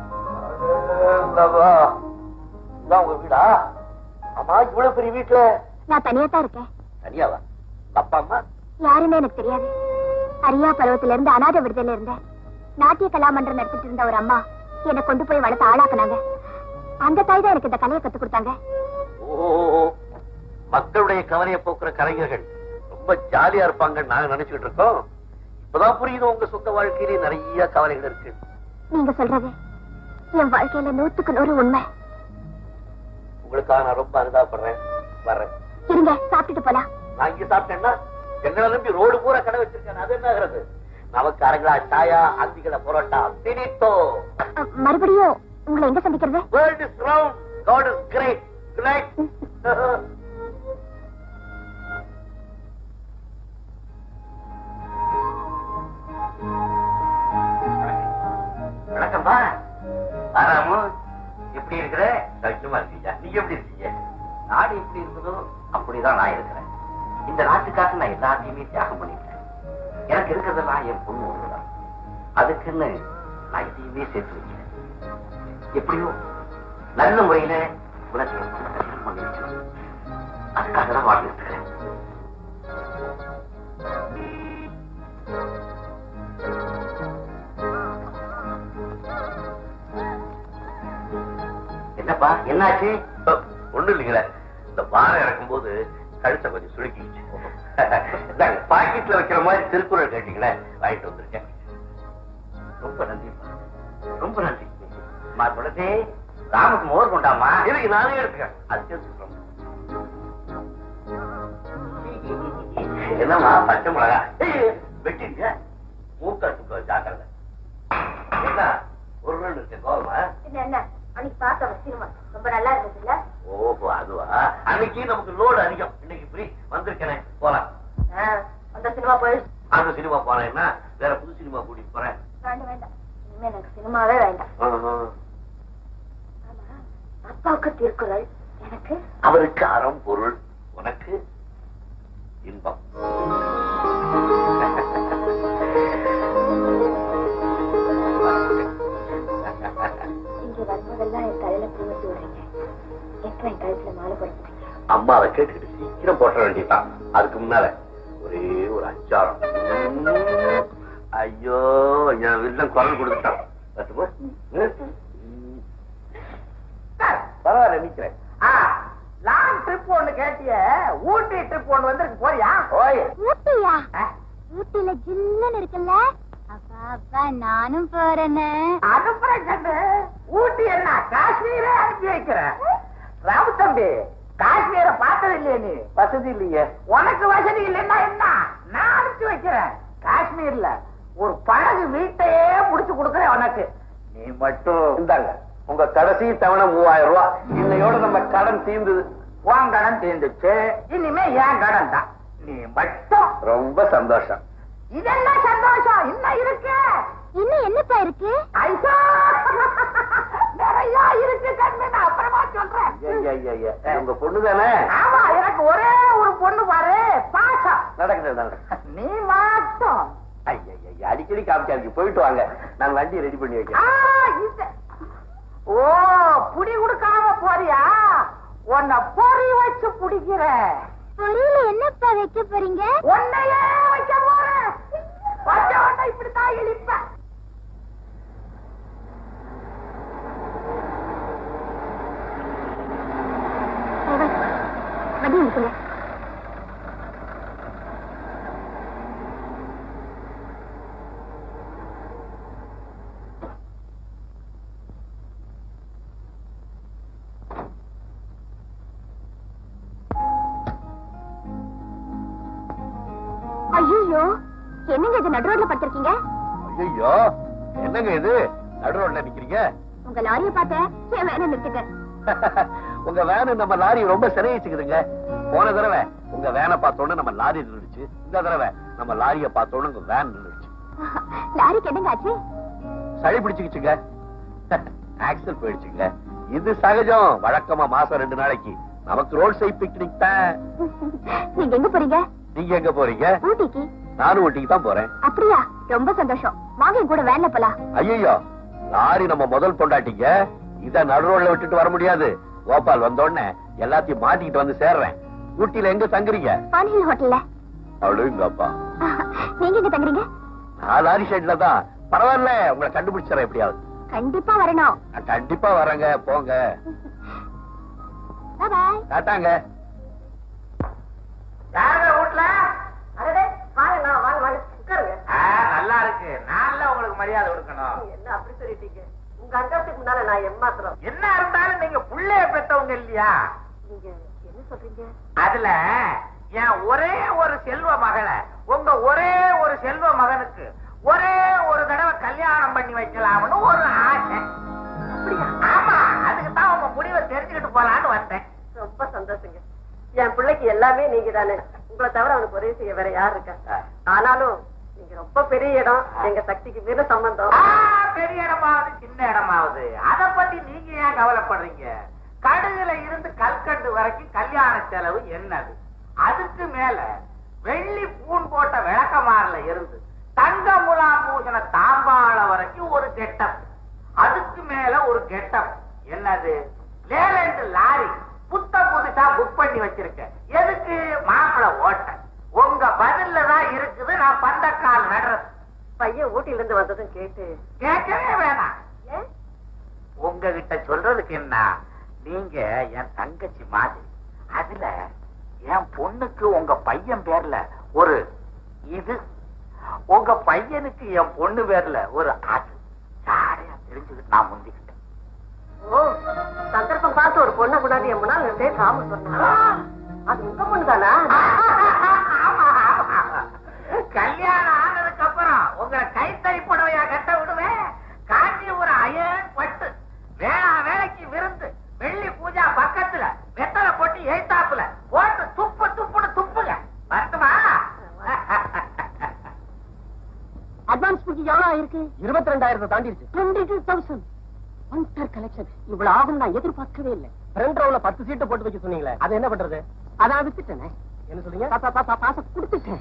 இதான் உங்க வீடா அம்மா இவ்வளவு பெரிய வீட்டுல நான் தனியா தான் இருக்கேன் தனியாவா உங்க அப்பா அம்மா யாருன்னு எனக்கு தெரியாது அரியா பருவத்துல இருந்து அநாத விடுதல இருந்தேன் நாட்டிய கலாமன்றம் நடத்திட்டு இருந்த ஒரு அம்மா என்னை கொண்டு போய் வளர்த்து ஆளாக்குனாங்க அந்த தாய் தான் எனக்கு இந்த கலையை கத்து கொடுத்தாங்க ஓ மக்களுடைய கவலையை போக்குற கலைஞர்கள் ரொம்ப ஜாலியா இருப்பாங்கன்னு நாங்க நினைச்சுக்கிட்டு இருக்கோம் இப்பதான் புரியுது உங்க சொந்த வாழ்க்கையிலே நிறைய கவலைகள் இருக்கு நீங்க சொல்றது என் வாழ்க்கையில நூத்துக்கு நூறு உண்மை உங்களுக்காக நான் ரொம்ப அனுதாபப்படுறேன் வர்றேன் இருங்க சாப்பிட்டுட்டு போலாம் நான் இங்க சாப்பிட்டேன்னா எங்களை நம்பி ரோடு பூரா கடை வச்சிருக்கேன் அது என்ன ஆகுறது நமக்கு அரங்களா சாயா அந்திகள பரோட்டா பிடித்தோ அ, மறுபடியும் உங்களை எங்க சந்திக்கிறது world is round God is great good night வணக்கம்ப்பா ஆராமு எப்படி இருக்கிற சௌக்கியமா இருக்கீங்க நீங்க எப்படி இருக்கீங்க நாடு எப்படி இருக்குதோ அப்படிதான் நான் இருக்கிறேன் இந்த நாட்டுக்காக நான் எல்லாத்தையுமே தியாகம் பண்ணிட்டேன் எனக்கு இருக்கிறதெல்லாம் என் பொண்ணு ஒண்ணுதான் அதுக்குன்னு நான் இதையுமே சேர்த்து வைக்கிறேன் எப்படியோ நல்ல முறையில உனக்கு என் பொண்ணை கல்யாணம் பண்ணி வைக்கணும் அதுக்காக தான் வாழ்ந்துட்டு இருக்கிறேன் என்னப்பா என்னாச்சு ஒண்ணு இல்லைங்களே இந்த பாறை இறக்கும் போது கழுத்தை கொஞ்சம் சுருக்கிடுச்சு இந்தாங்க, பாக்கெட்ல வைக்கிற மாதிரி திருக்குறள் கேட்டீங்களே வாங்கிட்டு வந்திருக்கேன் ரொம்ப நன்றிப்பா ரொம்ப நன்றி மா துளசி ராமுக்கு மோர் கொண்டாமா இதுக்கு நானே எடுத்துக்கேன் அது சொல்றோம் என்னம்மா பச்சை மிளகா ஏய், வெட்டிருக்க மூக்கா சுக்க ஜாக்கிரதை என்ன ஒரு நாள் இருக்க கோவமா என்ன அன்னைக்கு பார்த்த சினிமா ரொம்ப நல்லா இருந்துச்சுல்ல ஓஹோ அதுவா அன்னைக்கு நமக்கு லோடு அதிகம் இன்னைக்கு ஃப்ரீ வந்திருக்கேனே போலாம் அந்த சினிமா போயிடுச்சு அந்த சினிமா போறேன்னா வேற புது சினிமா கூட்டிட்டு போறேன் வேண்டாம் வேண்டாம் இனிமே எனக்கு சினிமாவே வேண்டாம் ஆஹா. ஆமா அப்பாவுக்கு திருக்குறள் எனக்கு அவருக்கு அறம் பொருள் உனக்கு இன்பம் இங்க வரும்போதெல்லாம் என் தலையில பூ வச்சு விடுறீங்க எப்ப என் கழுத்துல மாலை போடுறீங்க அம்மாவை கேட்டுக்கிட்டு சீக்கிரம் போட்ட வேண்டியதுதான் அதுக்கு முன்னால ஒரே ஒரு அச்சாரம் உம். ஐயோ என் வில்லம் குரல் கொடுத்துட்டான் வரட்டுமா? உம். பரவாயில்ல நிக்கிறேன் லாங் ட்ரிப் ஒண்ணு கேட்டிய ஊட்டி ட்ரிப் ஒண்ணு வந்திருக்கு போறியா ஓய் ஊட்டியா ஆ, ஊட்டில ஜில்லுன்னு இருக்குல்ல அப்பா அப்பா நானும் போறேன்னு அனுப்புறேன் கண்ணு ஊட்டி என்ன காஷ்மீரே அனுப்பி வைக்கிறேன் ராம தம்பி காஷ்மீரை பார்த்தது இல்லையே நீ வசதி இல்லைங்க உனக்கு வசதி இல்லைன்னா என்ன நான் அனுப்பி வைக்கிறேன் காஷ்மீர்ல ஒரு படகு வீட்டையே புடிச்சு கொடுக்கறேன் உனக்கு நீ மட்டும் இந்தாங்க உங்க கடைசி தவணை மூவாயிரம் ரூபாய் இன்னையோட நம்ம கடன் தீர்ந்தது உன் கடன் தீர்ந்துச்சு இனிமே என் கடன் தான் நீ மட்டும் ரொம்ப சந்தோஷம் இதெல்லாம் சந்தோஷம் இன்னும் இருக்கு இன்னும் என்னப்பா இருக்கு ஐயோ நிறைய இருக்கு கண்ணு நான் அப்புறமா சொல்றேன் ஐயா, ஐயா, ஐயா. உங்க பொண்ணு தானே ஆமா எனக்கு ஒரே ஒரு பொண்ணு பாரு பாசம் நடக்குது நடக்குது நீ மட்டும் ஐயா, ஐயா, ஐயா, அடிக்கடி காமிச்சாருக்கு போயிட்டு வாங்க நான் வண்டி ரெடி பண்ணி ஆ, வைக்கிறேன் இது. ஓ புடி கொடுக்காம போறியா உன்னை பொறி வச்சு புடிக்கிறேன் பொரியல என்னப்பா வைக்க போறீங்க உன்னையே வைக்க போறேன் வச்ச உடனே இப்படித்தான் இழிப்பேன் வண்டி இருக்குங்க ஐயோ என்னங்க இது நடு ரோட்ல படுத்திருக்கீங்க ஐயோ என்னங்க இது நடு ரோட்ல நிக்கிறீங்க உங்க லாரிய பார்த்தேன் என் வேலை நிறுத்திட்டேன் உங்க வேனு நம்ம லாரி ரொம்ப சிறையிச்சுக்குதுங்க போன தடவை உங்க வேனை பார்த்தோன்னு நம்ம லாரி நின்றுச்சு இந்த தடவை நம்ம லாரிய பார்த்தோன்னு உங்க வேன் நின்றுச்சு லாரிக்கு என்னங்க ஆச்சு சளி பிடிச்சுக்கிச்சுங்க ஆக்சல் போயிடுச்சுங்க இது சகஜம் வழக்கமா மாசம் ரெண்டு நாளைக்கு நமக்கு ரோட் சைட் பிக்னிக் தான் நீங்க எங்க போறீங்க நீங்க எங்க போறீங்க ஊட்டிக்கு நானும் ஊட்டிக்கு தான் போறேன் அப்படியா ரொம்ப சந்தோஷம் வாங்க என் கூட வேன்ல போலாம் ஐயோ லாரி நம்ம முதல் பொண்டாட்டிங்க இத நடு ரோட்ல விட்டுட்டு வர முடியாது கோபால் வந்த உடனே எல்லாத்தையும் மாட்டிக்கிட்டு வந்து சேர்றேன் ஊட்டியில எங்க தங்குறீங்க பானிஹில் ஹோட்டல்ல அழுங்கப்பா நீங்க எங்க தங்குறீங்க நான் லாரி ஷெட்ல தான் பரவாயில்ல உங்களை கண்டுபிடிச்சிடறேன் எப்படியாவது கண்டிப்பா வரணும் நான் கண்டிப்பா வரேங்க போங்க பாய் டாட்டாங்க யாருங்க வீட்டுல அடடே வாங்க வாங்க வாங்க உட்காருங்க நல்லா இருக்கு நான்ல உங்களுக்கு மரியாதை கொடுக்கணும் என்ன அப்படி சொல்லிட்டீங்க உங்க அங்கத்துக்கு முன்னால நான் எம்மாத்திரம் என்ன இருந்தாலும் நீங்க புள்ளைய பெத்தவங்க இல்லையா நீங்க என்ன சொல்றீங்க அதுல என் ஒரே ஒரு செல்வ மகளை உங்க ஒரே ஒரு செல்வ மகனுக்கு ஒரே ஒரு தடவை கல்யாணம் பண்ணி வைக்கலாம்னு ஒரு ஆசை அப்படியா? ஆமா அதுக்கு தான் உங்க முடிவை தெரிஞ்சுக்கிட்டு போலான்னு வந்தேன் ரொம்ப சந்தோஷங்க என் பிள்ளைக்கு எல்லாமே நீங்க தானே உங்களை தவிர அவனுக்கு உதவி செய்ய வேற யார் இருக்கா ஆனாலும் நீங்க ரொம்ப பெரிய இடம் எங்க சக்திக்கு மீற சம்பந்தம் ஆ, பெரிய இடமாவது சின்ன இடமாவது அத பத்தி நீங்க ஏன் கவலைப்படுறீங்க கடுகுல இருந்து கல்கண்டு வரைக்கும் கல்யாண செலவு என்னது அதுக்கு மேல வெள்ளி பூன் போட்ட விளக்கமாறுல இருந்து தங்க முலாம் பூசண தாம்பாள வரைக்கும் ஒரு கெட்டப் அதுக்கு மேல ஒரு கெட்டப் என்னது லேலண்ட் லாரி புத்த புதுசா புக் பண்ணி வச்சிருக்கேன் எதுக்கு மாப்பிள ஓட்ட உங்க பதில்ல தான் இருக்குது நான் பந்தக்கால் நடுறது பையன் ஊட்டில இருந்து வந்ததும் கேட்டு கேட்கவே வேணாம் ஏன் உங்ககிட்ட சொல்றதுக்கு என்ன நீங்க என் தங்கச்சி மாதிரி அதுல என் பொண்ணுக்கு உங்க பையன் பேர்ல ஒரு இது உங்க பையனுக்கு என் பொண்ணு பேர்ல ஒரு அது யாரையா தெரிஞ்சுக்கிட்டு நான் முந்திக்கிட்டேன் ஓ சந்தர்ப்பம் பார்த்து ஒரு பொண்ணை கூடாது என் முன்னால் நின்றே ராம சொன்னா அது உங்க பொண்ணு தானா ஆமா, ஆமா, ஆமா. கல்யாணம் ஆனதுக்கு அப்புறம் உங்களை கைத்தறி புடவையா கட்ட விடுவேன் காஞ்சிபுரம் அயன் பட்டு வேளா வேலைக்கு விருந்து வெள்ளி பூஜா பக்கத்துல வெத்தலை போட்டு எழுத்தாப்புல போட்டு துப்பு துப்புன்னு துப்புங்க வரட்டுமா அட்வான்ஸ் புக்கிங் எவ்வளவு ஆயிருக்கு இருபத்தி ரெண்டாயிரத்தை தாண்டிடுச்சு twenty two thousand wonder collection இவ்வளவு ஆகும் நான் எதிர்பார்க்கவே இல்லை ஃப்ரண்ட் ரோல பத்து சீட்டை போட்டு வைக்க சொன்னீங்களே அது என்ன பண்றது அதான் வித்துட்டேனே என்ன சொல்றீங்க பாப்பா பாப்பா பாச கொடுத்துட்டேன்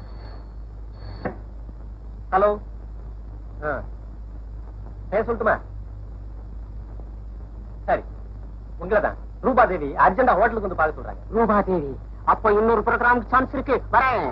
ஹலோ பேச சொல்லட்டுமா சரி உங்களை தான் ரூபா தேவி அர்ஜென்டா ஹோட்டலுக்கு வந்து பார்க்க சொல்றாங்க ரூபா தேவி அப்போ இன்னொரு ப்ரோக்ராமுக்கு சான்ஸ் இருக்கு வரேன்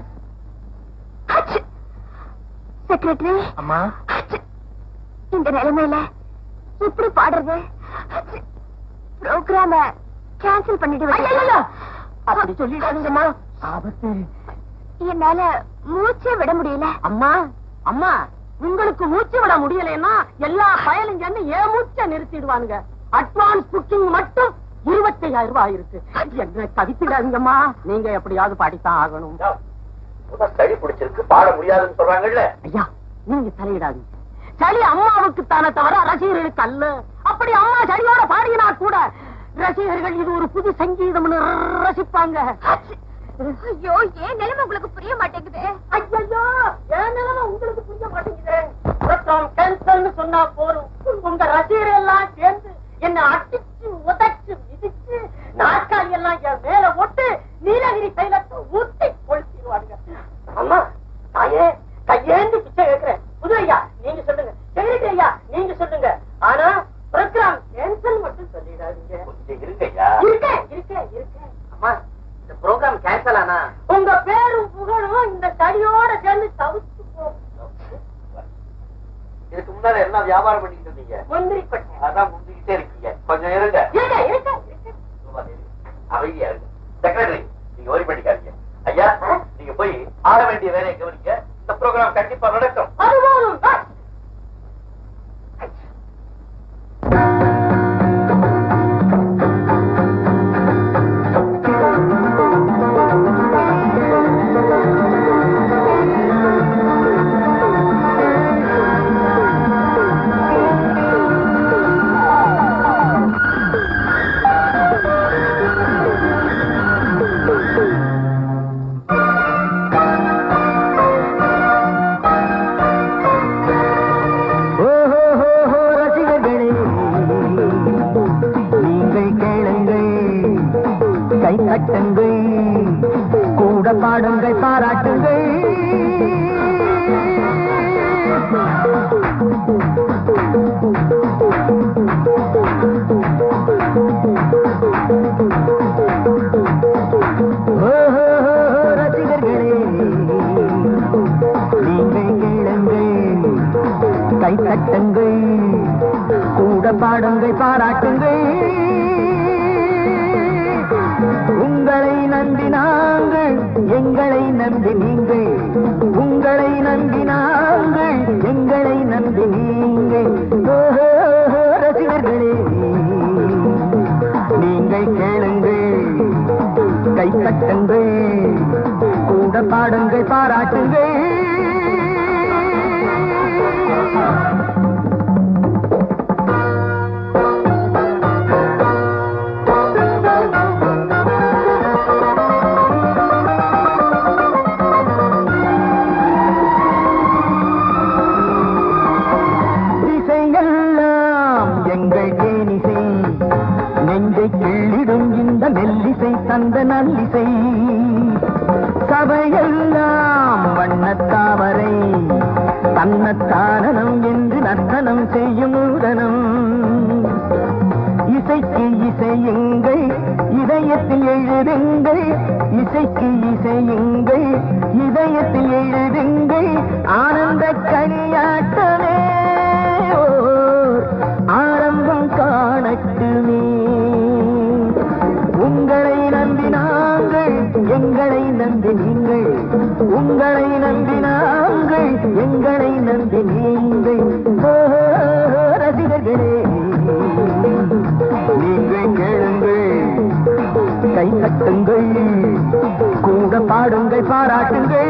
செக்ரட்டரி அம்மா இந்த நிலைமையில எப்படி பாடுறது ப்ரோக்ராம கேன்சல் பண்ணிட்டு ஐயையோ! அப்படி சொல்லிடாதீங்கம்மா ஆபத்து என்னால மூச்சே விட முடியல அம்மா அம்மா உங்களுக்கு மூச்சு விட முடியலைன்னா எல்லா பயலுங்க ஏன் மூச்சை நிறுத்திடுவானுங்க அட்வான்ஸ் புக்கிங் மட்டும் இருபத்தையாயிரம் ரூபாய் இருக்கு என்ன தவித்திடாதீங்கம்மா நீங்க எப்படியாவது படித்தான் ஆகணும் சளி பிடிச்சிருக்கு பாட முடியாதுன்னு சொல்றாங்கல்ல ஐயா நீங்க தலையிடாதீங்க சளி அம்மாவுக்கு தானே தவிர ரசிகர்களுக்கு அல்ல அப்படி அம்மா சளியோட பாடினா கூட ரசிகர்கள் இது ஒரு புது சங்கீதம்னு ரசிப்பாங்க ஐயோ ஏன் நிலைமை உங்களுக்கு புரிய மாட்டேங்குது ஐயோ என் நிலைமை உங்களுக்கு புரிய மாட்டேங்குது புரோகிராம் கேன்சல்னு சொன்னா போதும் உங்க ரசிகர் எல்லாம் சேர்ந்து என்ன அடிச்சு உதைச்சு மிதிச்சு நாற்காலி எல்லாம் என் மேல போட்டு நீலகிரி தைலத்தை ஊத்தி கொளுத்திடுவாங்க அம்மா தாயே கையேந்து பிச்சை கேட்கிறேன் புது ஐயா நீங்க சொல்லுங்க செக்ரட்டரி ஐயா நீங்க சொல்லுங்க ஆனா புரோகிராம் கேன்சல் மட்டும் சொல்லிடாதீங்க கொஞ்சம் இருங்கய்யா இருக்கேன் இருக்கேன் இருக்கேன் அம்மா இந்த ப்ரோக்ராம் கேன்சல் ஆனா உங்க பேரும் புகழும் இந்த தடியோட சேர்ந்து தவிச்சு போகும் இதுக்கு முன்னால என்ன வியாபாரம் பண்ணிட்டு இருந்தீங்க முந்திரி கொட்டை அதான் முந்திக்கிட்டே இருக்கீங்க கொஞ்சம் இருங்க இருக்க இருக்க இருக்க ரூபாதேவி, அமைதியா இருக்கு செக்ரட்டரி நீங்க ஓரி பண்ணிக்காதீங்க ஐயா நீங்க போய் ஆட வேண்டிய வேலையை கவனிக்க இந்த ப்ரோக்ராம் கண்டிப்பா நடக்கும் அது போதும் பஸ். பாடுங்கள் பாராட்டுங்கள் ஓஹோ, ரசிகர்களே நீங்கள் கேளுங்கள் கை தட்டுங்கள் கூட பாடுங்கள் பாராட்டுங்கள் உங்களை நம்பி நாங்கள் எங்களை நம்பி நீங்கள் உங்களை நம்பி நாங்கள் எங்களை நம்பி நீங்கள் ஓஹோ, ரசிகர்களே நீங்கள் கேளுங்கள் கை தட்டுங்கள் கூட பாடுங்கள் பாராட்டுங்கள் திசையெல்லாம் எங்கள் தேனிசை நெஞ்சை கிள்ளிடும் இந்த மெல்லிசை தந்த நல்லிசை சபையெல்லாம் வண்ணத்தாவரை தன்னத்தாரணம் என்று நர்த்தனம் செய்யும் நூதனம் இசைக்கு இசையுங்கள் இதயத்தில் எழுதுங்கள் இசைக்கு இசையுங்கள் இதயத்தில் எழுதுங்கள் ஆனந்த கனியாட்டமே ஓர் ஆரம்பம் காணட்டுமே உங்களை நம்பி நாங்கள் எங்களை நம்பி நீங்கள் உங்களை நம்பி நாங்கள் எங்களை நம்பி நீங்கள் ஓ, ரசிகர்களே நீங்கள் கேளுங்கள் கை தட்டுங்கள் கூட பாடுங்கள் பாராட்டுங்கள்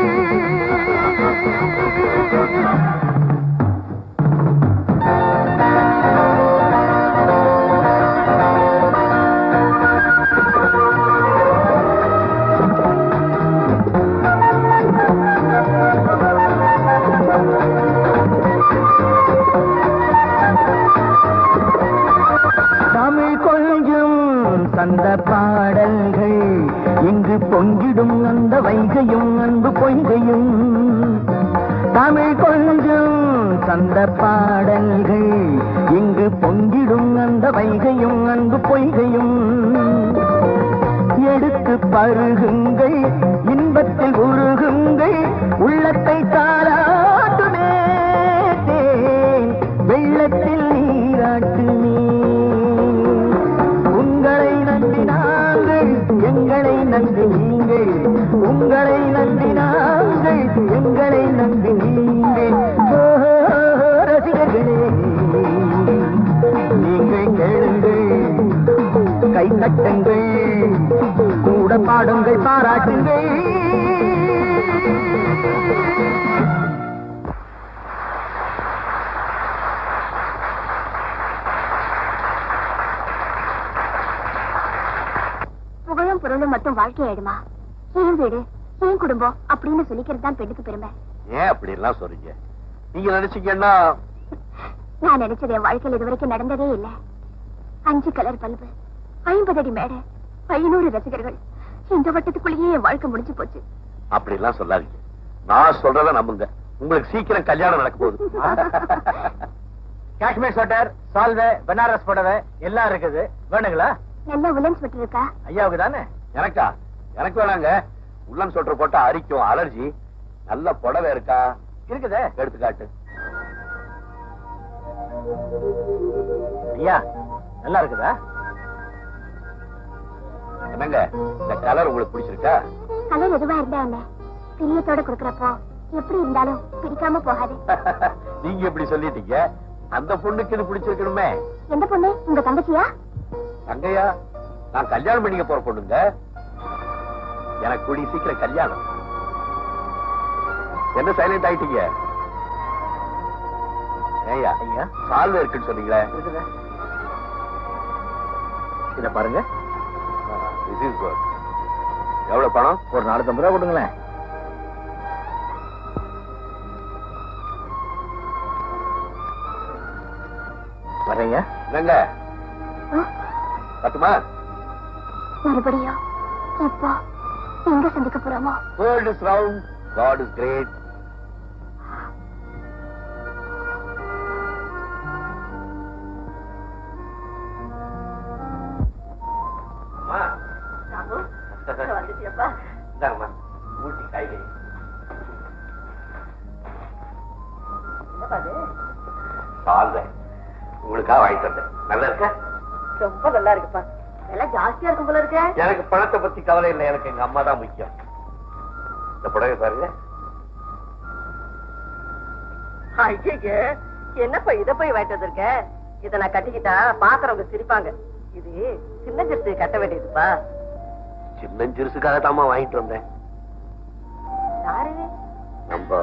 தமிழ் கொஞ்சம் சந்த பாடல்கள் இங்கு பொங்கிடும் அந்த வைகையும் அன்பு பொய்கையும் தமிழ் கொஞ்சம் சந்த பாடல்கள் இங்கு பொங்கிடும் அந்த வைகையும் அன்பு பொய்கையும் எடுத்து பருகுங்கள் இன்பத்தில் உருகுங்கள் உள்ளத்தை தாராட்டுமே தேன் வெள்ளத்தில் நீராட்டுமே உங்களை நம்பி நாங்கள் எங்களை நம்பி நீங்கள் உங்களை நம்பி நாங்கள் எங்களை நம்பி நீங்கள் ஓ, ரசிகர்களே நீங்கள் கேளுங்கள் கை தட்டுங்கள் கூட பாடுங்கள் பாராட்டுங்கள் புகழும் பொருளும் மட்டும் வாழ்க்கையாயிடுமா ஏன் வீடு ஏன் குடும்பம் அப்படின்னு சொல்லிக்கிறது தான் பெண்ணுக்கு பெருமை ஏன் அப்படி எல்லாம் சொல்றீங்க நீங்க நினைச்சீங்கன்னா நான் நினைச்சது என் வாழ்க்கையில் இதுவரைக்கும் நடந்ததே இல்ல அஞ்சு கலர் பல்பு ஐம்பது அடி மேடை ஐநூறு ரசிகர்கள் இந்த வட்டத்துக்குள்ளேயே என் வாழ்க்கை முடிஞ்சு போச்சு அப்படி எல்லாம் சொல்லாதீங்க நான் சொல்றத நம்புங்க உங்களுக்கு சீக்கிரம் கல்யாணம் நடக்க போகுது காஷ்மீர் ஸ்வெட்டர் சால்வை பனாரஸ் புடவை எல்லாம் இருக்குது வேணுங்களா நல்ல உலன் ஸ்வெட்டர் இருக்கா ஐயாவுக்கு தானே எனக்கா எனக்கு வேணாங்க உள்ளன் சொட்டர் போட்டா அரிக்கும் அலர்ஜி நல்ல புடவை இருக்கா இருக்குதே எடுத்துக்காட்டு ஐயா நல்லா இருக்குதா என்னங்க இந்த கலர் உங்களுக்கு பிடிச்சிருக்கா கலர் எதுவா இருந்தா என்ன பிரியத்தோட கொடுக்கறப்போ எப்படி இருந்தாலும் பிடிக்காம போகாது நீங்க எப்படி சொல்லிட்டீங்க அந்த பொண்ணுக்கு இது பிடிச்சிருக்கணுமே எந்த பொண்ணு உங்க தங்கச்சியா தங்கையா நான் கல்யாணம் பண்ணிக்க போற பொண்ணுங்க எனக்கு கூடிய சீக்கிரம் கல்யாணம் என்ன சைலண்ட் ஆயிட்டீங்க ஏய்யா ஐயா சால்வை இருக்குன்னு சொன்னீங்களே இருக்குதே இத பாருங்க this is good. எவ்வளவு பணம் ஒரு நானூத்தம்பது ரூபா கொடுங்களேன் வரேங்க என்னங்க ஆ, பத்துமா மறுபடியும் எப்போ எங்க சந்திக்க போறோமோ world is round God is great வந்துட்டியப்பா இந்தாங்கம்மா ஊட்டி காய்கறி என்னப்பா அது சால்வை உங்களுக்காக வாங்கிட்டு வந்தேன் நல்லா இருக்கா ரொம்ப நல்லா இருக்குப்பா விலை ஜாஸ்தியா இருக்கும் போல இருக்கே எனக்கு பணத்தை பத்தி கவலை இல்லை எனக்கு எங்க அம்மா தான் முக்கியம் இந்த புடவை பாருங்க ஐயே என்னப்பா இத போய் வாங்கிட்டு வந்திருக்க இத நான் கட்டிக்கிட்டா பாக்குறவங்க சிரிப்பாங்க இது சின்ன சிறுத்து கட்ட வேண்டியதுப்பா சின்னஞ்சிறுசுக்காக தாம்மா வாங்கிட்டு வந்தேன் யாரு நம்ம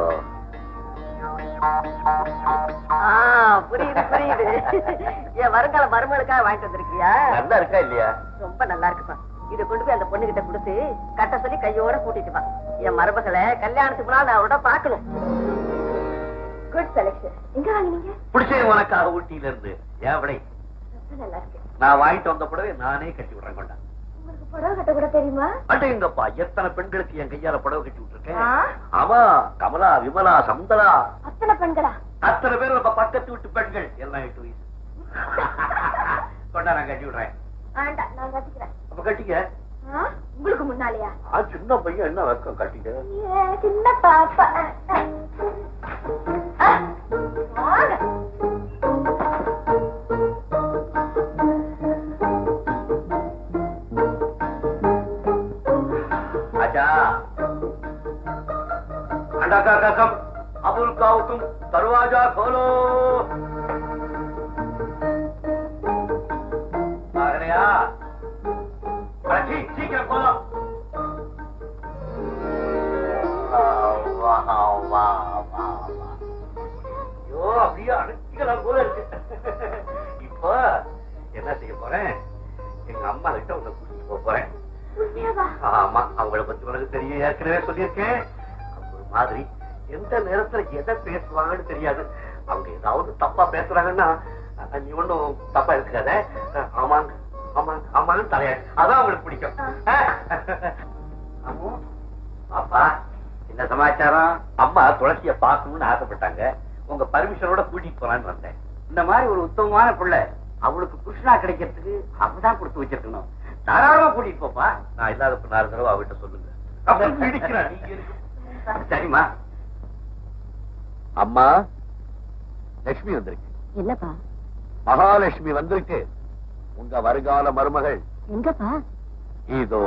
ஆ, புரியுது புரியுது என் வருங்கால மருமகளுக்காக வாங்கிட்டு வந்திருக்கியா நல்லா இருக்கா இல்லையா ரொம்ப நல்லா இருக்குப்பா இத கொண்டு போய் அந்த பொண்ணு கிட்ட கொடுத்து கட்ட சொல்லி கையோட கூட்டிட்டு வா என் மருமகளை கல்யாணத்துக்கு முன்னால் நான் அவரோட பாக்கணும் குட் செலக்ஷன் எங்க வாங்கினீங்க பிடிச்சது உனக்காக ஊட்டியில இருந்து ஏன் விடை ரொம்ப நல்லா இருக்கு நான் வாங்கிட்டு வந்த புடவை நானே கட்டி விடுறேன் கொண்டா உங்களுக்கு புடவை கட்ட கூட தெரியுமா அடேங்கப்பா எத்தனை பெண்களுக்கு என் கையால புடவை கட்டி விட்டுருக்கேன் ஆ? ஆமா கமலா விமலா சந்தலா அத்தனை பெண்களா அத்தனை பேர் நம்ம பக்கத்து வீட்டு பெண்கள் எல்லாம் எட்டு வயசு கொண்டா நான் கட்டி விடுறேன் வேண்டாம் நான் கட்டிக்கிறேன் அப்ப கட்டிக்க ஆ? உங்களுக்கு முன்னாலேயா ஆ, சின்ன பையன் என்ன வெக்கம் கட்டிக்க ஏ, சின்ன பாப்பா ஆ, வாங்க. ஆச்சா அண்டா காக்கா கம் அபுல் காவுக்கும் தருவாஜா கோலோ பாகலையா சீக்கிரம் போலாம் வா வா வா வா ஐயோ அப்படியே அடைச்சிக்கலாம் போல இருக்கு இப்போ என்ன செய்ய போறேன் எங்க அம்மா கிட்ட உன்னை கூட்டிட்டு போக போறேன் ஆமா அவங்கள பத்தி உனக்கு தெரியும் ஏற்கனவே சொல்லியிருக்கேன் அவங்க ஒரு மாதிரி எந்த நேரத்துல எதை பேசுவாங்கன்னு தெரியாது அவங்க ஏதாவது தப்பா பேசுறாங்கன்னா அஹ், நீ ஒண்ணும் தப்பா இருக்காத அஹ், ஆமாங்க ஆமாங்க ஆமாங்க தலையாடு அதான் அவங்களுக்கு பிடிக்கும் அஹ். அம்மு, அப்பா என்ன சமாச்சாரம் அம்மா துளசிய பார்க்கணும்னு ஆசைப்பட்டாங்க உங்க பர்மிஷனோட கூட்டிட்டு போலான்னு வந்தேன் இந்த மாதிரி ஒரு உத்தமமான பிள்ளை அவளுக்கு புருஷனா கிடைக்கிறதுக்கு அவதான் கொடுத்து வச்சிருக்கணும் தாராளமா கூட்டிட்டு போப்பா நான் இல்லாதப்ப நாலு தடவை அவகிட்ட சொல்லுங்க அப்புறம் பிடிக்கிறேன் நீங்க இருக்கு. சரிம்மா அம்மா லட்சுமி வந்திருக்கு என்னப்பா மகாலட்சுமி வந்திருக்கு உங்க வருங்கால மருமகள் எங்கப்பா இதோ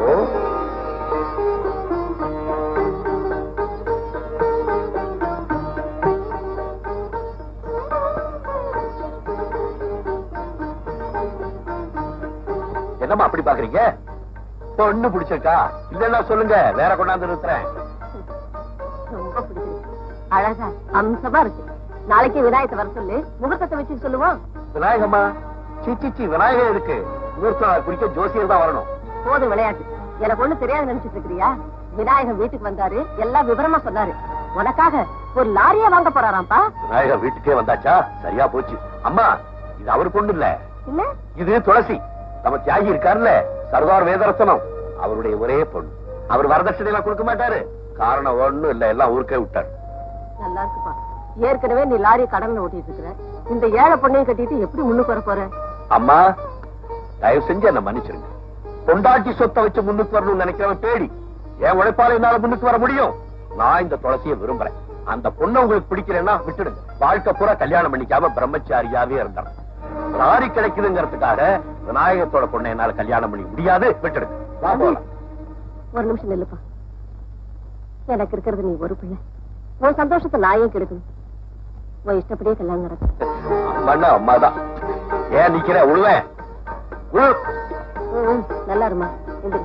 என்னம்மா அப்படி பாக்குறீங்க பொண்ணு பிடிச்சிருக்கா இல்லன்னா சொல்லுங்க வேற கொண்டாந்து நிறுத்துறேன் ரொம்ப பிடிச்சிருக்கு அழகா அம்சமா இருக்கு நாளைக்கு விநாயகத்தை வர சொல்லு முகூர்த்தத்தை வச்சு சொல்லுவோம் விநாயகம்மா சிச்சி விநாயகர் இருக்கு முகூர்த்தம் குறிக்க ஜோசியர் தான் வரணும் போதும் விளையாட்டு எனக்கு ஒண்ணு தெரியாது நினைச்சிட்டு இருக்கிறியா விநாயகர் வீட்டுக்கு வந்தாரு எல்லாம் விவரமா சொன்னாரு உனக்காக ஒரு லாரியா வாங்க போறாராம்ப்பா விநாயகர் வீட்டுக்கே வந்தாச்சா சரியா போச்சு அம்மா இது அவர் பொண்ணு இல்ல இல்ல இது துளசி நம்ம தியாகி இருக்காருல்ல சர்தார் வேதரசனம் அவருடைய ஒரே பொண்ணு அவர் வரதட்சணை எல்லாம் கொடுக்க மாட்டாரு காரணம் ஒண்ணும் இல்ல எல்லாம் ஊருக்கே விட்டாரு நல்லா இருக்குப்பா ஏற்கனவே நீ லாரிய கடன்ல ஓட்டிட்டு இருக்கிற இந்த ஏழை பொண்ணையும் கட்டிட்டு எப்படி முன்னுக்கு வர போற அம்மா தயவு செஞ்சு என்ன மன்னிச்சிருங்க பொண்டாட்டி சொத்தை வச்சு முன்னுக்கு வரணும்னு நினைக்கிறவன் பேடி என் உழைப்பால என்னால முன்னுக்கு வர முடியும் நான் இந்த துளசியை விரும்புறேன் அந்த பொண்ணை உங்களுக்கு பிடிக்கலன்னா விட்டுடுங்க வாழ்க்கை பூரா கல்யாணம் பண்ணிக்காம பிரம்மச்சாரியாவே இருந்தான் லாரி கிடைக்குதுங்கிறதுக்காக விநாயகத்தோட பொண்ணை என்னால கல்யாணம் பண்ணி முடியாது விட்டுடுங்க வா போலாம் ஒரு நிமிஷம் நில்லுப்பா எனக்கு இருக்கிறது நீ ஒரு பிள்ளை உன் சந்தோஷத்தை நான் ஏன் கெடுக்கணும் உன் இஷ்டப்படியே கல்யாணம் நடக்கும் அம்மாண்ணா அம்மாதான் ஏன் நிக்கிற உழுவேன் உழு ம், ம், நல்லா இருமா எந்திரி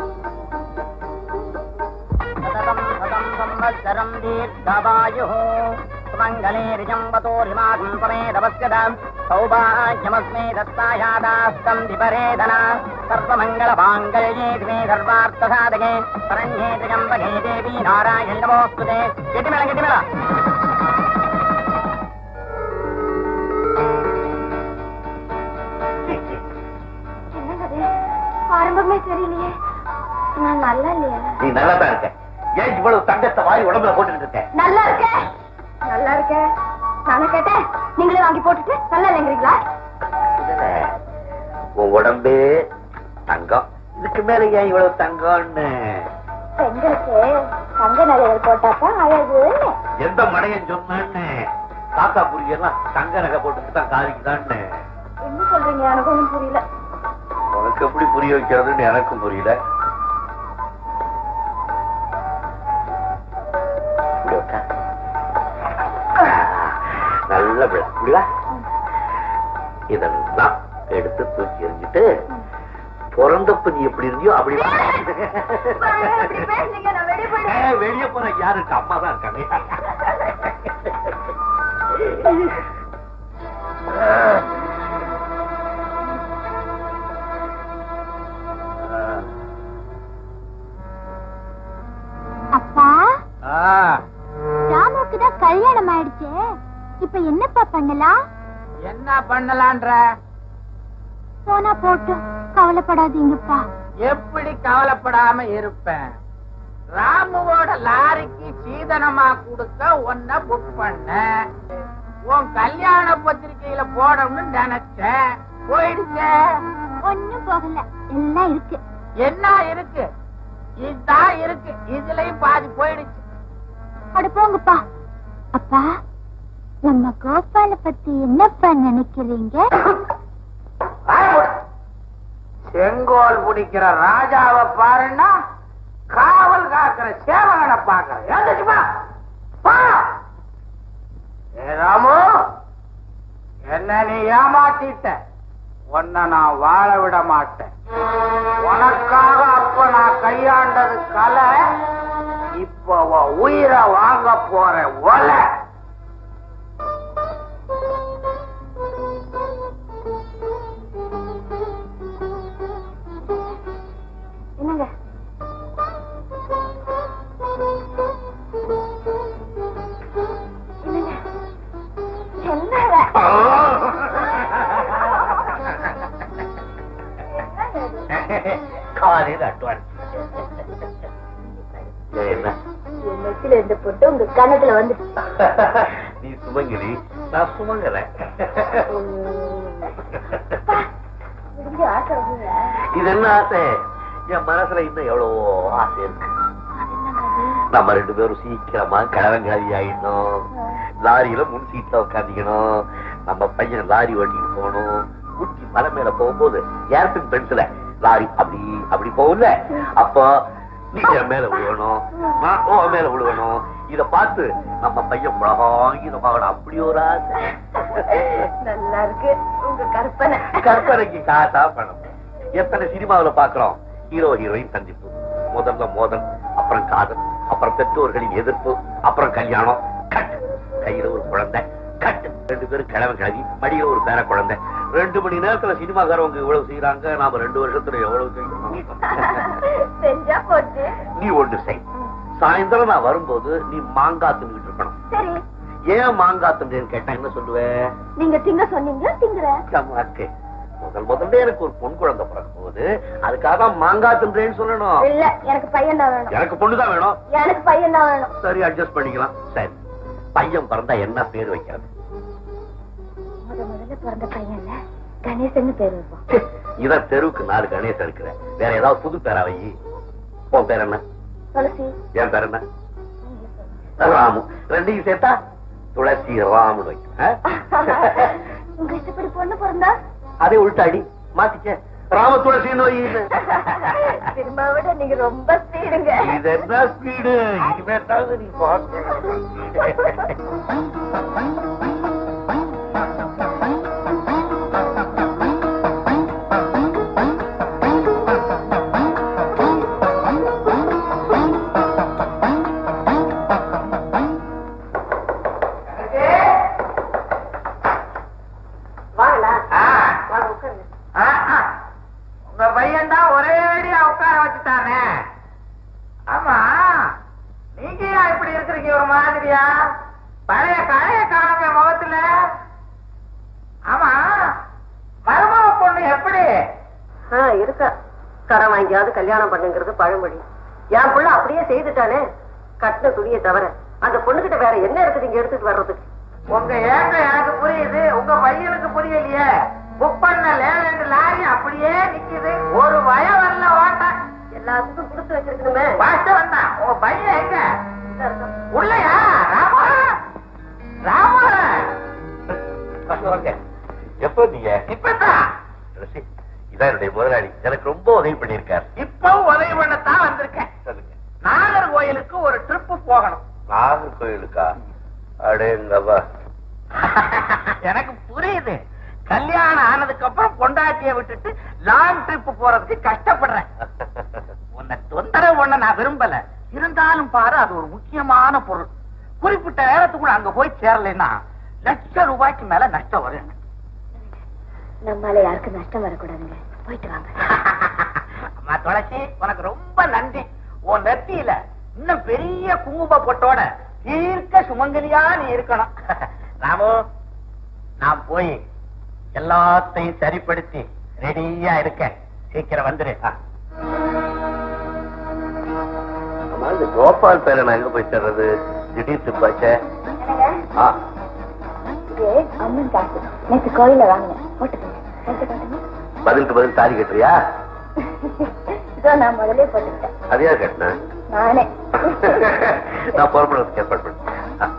சததம் சதம் சம்வத்சரம் தீர்க்கவாயுः சுமங்கலேரிஜம்பதோரிமாகம் சமேதவஸ்யதாம் சௌபாகியமஸ்மே தத்தாயாதாஸ்தம் விபரேதனா சர்வமங்கலமாங்கல்யே திமே சர்வார்த்தசாதகே சரண்யே திரியம்பகே தேவி நாராயணி நமோஸ்துதே கெட்டிமேள கெட்டிமேள என்னது ஆரம்பமே தெரியலையே நான் நல்லா இல்லையா நீ நல்லா தான் இருக்க ஏன் இவ்வளவு தங்கத்தை வாரி உடம்புல போட்டுட்டு இருக்க நல்லா இருக்கேன் நல்லா இருக்கேன் நானே கேட்டேன் நீங்களே வாங்கி போட்டுட்டு நல்லா இல்லைங்கிறீங்களா இதுல உன் உடம்பே தங்கம் இதுக்கு மேல ஏன் இவ்வளவு தங்கம்னு பெண்களுக்கு தங்க நகைகள் போட்டாதான் அழகுன்னு எந்த மடையன் சொன்னான்னு காக்கா புரியெல்லாம் தங்க நகை போட்டுட்டு தான் காதிக்குதான்னு என்ன சொல்றீங்க எனக்கு ஒண்ணும் புரியல உனக்கு எப்படி புரிய வைக்கிறதுன்னு எனக்கும் புரியல இப்படி உட்கார். நல்ல விழா புரியுதா இதெல்லாம் எடுத்து தூக்கி எறிஞ்சிட்டு பிறந்தப்ப நீ எப்படி இருந்தியோ அப்படி வா. இப்படி பேசுறீங்க நான் வெளியே போயிடுவேன் ஏய், வெளிய போற யாரு இருக்கு அம்மா தான் இருக்காங்க அப்பா ஆ, ராமுக்கு தான் கல்யாணம் ஆயிடுச்சு இப்ப என்னப்பா பண்ணலாம் என்ன பண்ணலான்ற போனா போட்டும் கவலைப்படாதீங்கப்பா எப்படி கவலைப்படாம இருப்பேன் ராமுவோட லாரிக்கு சீதனமா கொடுக்க உன்னை புக் பண்ண உன் கல்யாண பத்திரிக்கையில போடணும்னு நினைச்சேன் போயிடுச்சே ஒண்ணும் போகல எல்லாம் இருக்கு என்ன இருக்கு இதுதான் இருக்கு இதுலயும் பாதி போயிடுச்சு அட போங்கப்பா அப்பா நம்ம கோபால பத்தி என்னப்பா நினைக்கிறீங்க செங்கோல் பிடிக்கிற ராஜாவை பாருன்னா காவல் காக்கிற சேவகனை பாக்குற எழுந்துச்சுப்பா பா ஏ ராமு என்ன நீ ஏமாத்திட்ட உன்னை நான் வாழ விட மாட்டேன் உனக்காக அப்ப நான் கையாண்டது கலை இப்ப உன் உயிரை வாங்க போறேன் ஒலை என்னங்க என்னங்க காலையில் அட்வான்ஸ் என்ன என் நெத்தில இருந்த போட்டு உங்க கணத்துல வந்து நீ சுமங்கலி நான் சுமங்கறேன் முடிஞ்ச ஆசை வந்து இது என்ன ஆசை என் மனசுல இன்னும் எவ்வளவோ ஆசை இருக்கு நம்ம ரெண்டு பேரும் சீக்கிரமா கிழவங்காதி ஆயிடணும் லாரியில முன் சீட்ல உட்காந்துக்கணும் நம்ம பையன் லாரி ஓட்டிட்டு போகணும் ஊட்டி மலை மேல போகும்போது ஏர்பின் பென்சில லாரி அப்படி அப்படி போகும்ல அப்போ நீ என் மேல விழுவணும் நான் உன் மேல விழுவணும் இத பார்த்து நம்ம பையன் உலகாங்கிதமாகணும் அப்படி ஒரு ஆசை நல்லா இருக்கு உங்க கற்பனை கற்பனைக்கு காசா பணம் எத்தனை சினிமாவுல பாக்குறோம் ஹீரோ ஹீரோயின் சந்திப்பு முதல்ல மோதல் அப்புறம் காதல் அப்புறம் பெற்றோர்களின் எதிர்ப்பு அப்புறம் கல்யாணம் கட் கையில ஒரு குழந்தை கட் ரெண்டு பேரும் கிழமை கிளவி மடியில ஒரு பேர குழந்தை ரெண்டு மணி நேரத்துல சினிமாக்காரவங்க இவ்வளவு செய்யறாங்க நாம ரெண்டு வருஷத்துல எவ்வளவு செய்யணும் செஞ்சா போச்சு நீ ஒன்று செய் சாயந்தரம் நான் வரும்போது நீ மாங்காய் தின்னுட்டு இருக்கணும் சரி ஏன் மாங்காய் தின்னு கேட்டா என்ன சொல்லுவேன் நீங்க திங்க சொன்னீங்க திங்குறேன் சமாக்கு முதல் முதல்ல எனக்கு ஒரு பொன் குழந்தை பிறக்கும் போது அதுக்காக தான் மாங்காய் தின்றேன்னு சொல்லணும் இல்ல எனக்கு பையன் தான் வேணும் எனக்கு பொண்ணுதான் வேணும் எனக்கு பையன் தான் வேணும் சரி அட்ஜஸ்ட் பண்ணிக்கலாம் சரி பையன் பிறந்தா என்ன பேர் வைக்கிறது முத முதல்ல பிறந்த பையன்ல கணேசன் பேர் வைப்போம் ச்சே, இத தெருவுக்கு நாலு கணேசன் இருக்கிற வேற ஏதாவது புது பேரா வை உன் பேர் என்ன துளசி என் பேர் என்ன ராமு ரெண்டையும் சேர்த்தா துளசி ராமுன்னு வைக்கிறேன் உங்க இஷ்டப்படி பொண்ணு பிறந்தா அதே உள்டாடி மாத்திக்க ராம துளசி நோயின்னு திரும்ப விட நீங்க ரொம்ப ஸ்பீடுங்க இது என்ன ஸ்பீடு இனிமே தான் நீ பார்க்கணும் வாங்கண்ணா ஆ. வாங்க உட்காருங்க ஆ, ஆ. உங்க பையன் தான் ஒரே அடியா உட்கார வச்சுட்டானே ஆமா நீங்க ஏன் இப்படி இருக்கிறீங்க ஒரு மாதிரியா பழைய கழைய காணுங்க முகத்துல ஆமா மருமக பொண்ணு எப்படி ஆ இருக்கா கடன் வாங்கியாவது கல்யாணம் பண்ணுங்கிறது பழமொழி என் புள்ள அப்படியே செய்துட்டானே கட்டின துணியை தவிர அந்த பொண்ணுகிட்ட வேற என்ன இருக்குது இங்க எடுத்துட்டு வர்றதுக்கு உங்க ஏங்க எனக்கு புரியுது உங்க பையனுக்கு புரியலையே புக் பண்ண லேண்ட் லாரி அப்படியே நிக்குது ஒரு பயம் வரல ஓட்ட எல்லாத்துக்கும் கொடுத்து வச்சிருக்கணுமே பாஸ்ட் வந்தான் உங்க பையன் எங்க உள்ளயா ராமா ராமா எப்போ நீங்க இப்பதான் ரசி, இதான் என்னுடைய முதலாளி எனக்கு ரொம்ப உதவி பண்ணியிருக்கார் இப்பவும் உதவி பண்ணத்தான் வந்திருக்கேன் சொல்லுங்க நாகர்கோயிலுக்கு ஒரு ட்ரிப் போகணும் நாகர்கோயிலுக்கா அடேங்கப்பா எனக்கு புரியுது கல்யாணம் ஆனதுக்கு அப்புறம் பொண்டாட்டிய விட்டுட்டு லாங் ட்ரிப் போறதுக்கு கஷ்டப்படுறேன் உன்னை தொந்தரவு பண்ண நான் விரும்பல இருந்தாலும் பாரு அது ஒரு முக்கியமான பொருள் குறிப்பிட்ட நேரத்துக்குள்ள அங்க போய் சேரலைன்னா லட்சம் ரூபாய்க்கு மேல நஷ்டம் வரும் எனக்கு. நம்மால யாருக்கும் நஷ்டம் வரக்கூடாதுங்க போயிட்டு வாங்க அம்மா துளசி உனக்கு ரொம்ப நன்றி உன் நெத்தியில இன்னும் பெரிய குங்கும பொட்டோட தீர்க்க சுமங்கலியா நீ இருக்கணும் ராமு நான் போய் எல்லாத்தையும் சரிப்படுத்தி ரெடியா இருக்கேன் சீக்கிரம் வந்துரு ஆ. ஆமா இந்த கோபால் பேரை நான் எங்க போய் சேர்றது திடீர் துப்பாச்சே ஆ இது அம்மன் காசு நேற்று கோயில வாங்கினேன் போட்டுக்கோங்க எடுத்து காட்டுங்க. பதிலுக்கு பதில் தாலி கட்டுறியா இதோ நான் முதல்ல போட்டுக்கிட்டேன் அதையா கட்டினேன் நானே நான் புறப்படுறதுக்கு ஏற்பாடு பண்ணேன் ஆ.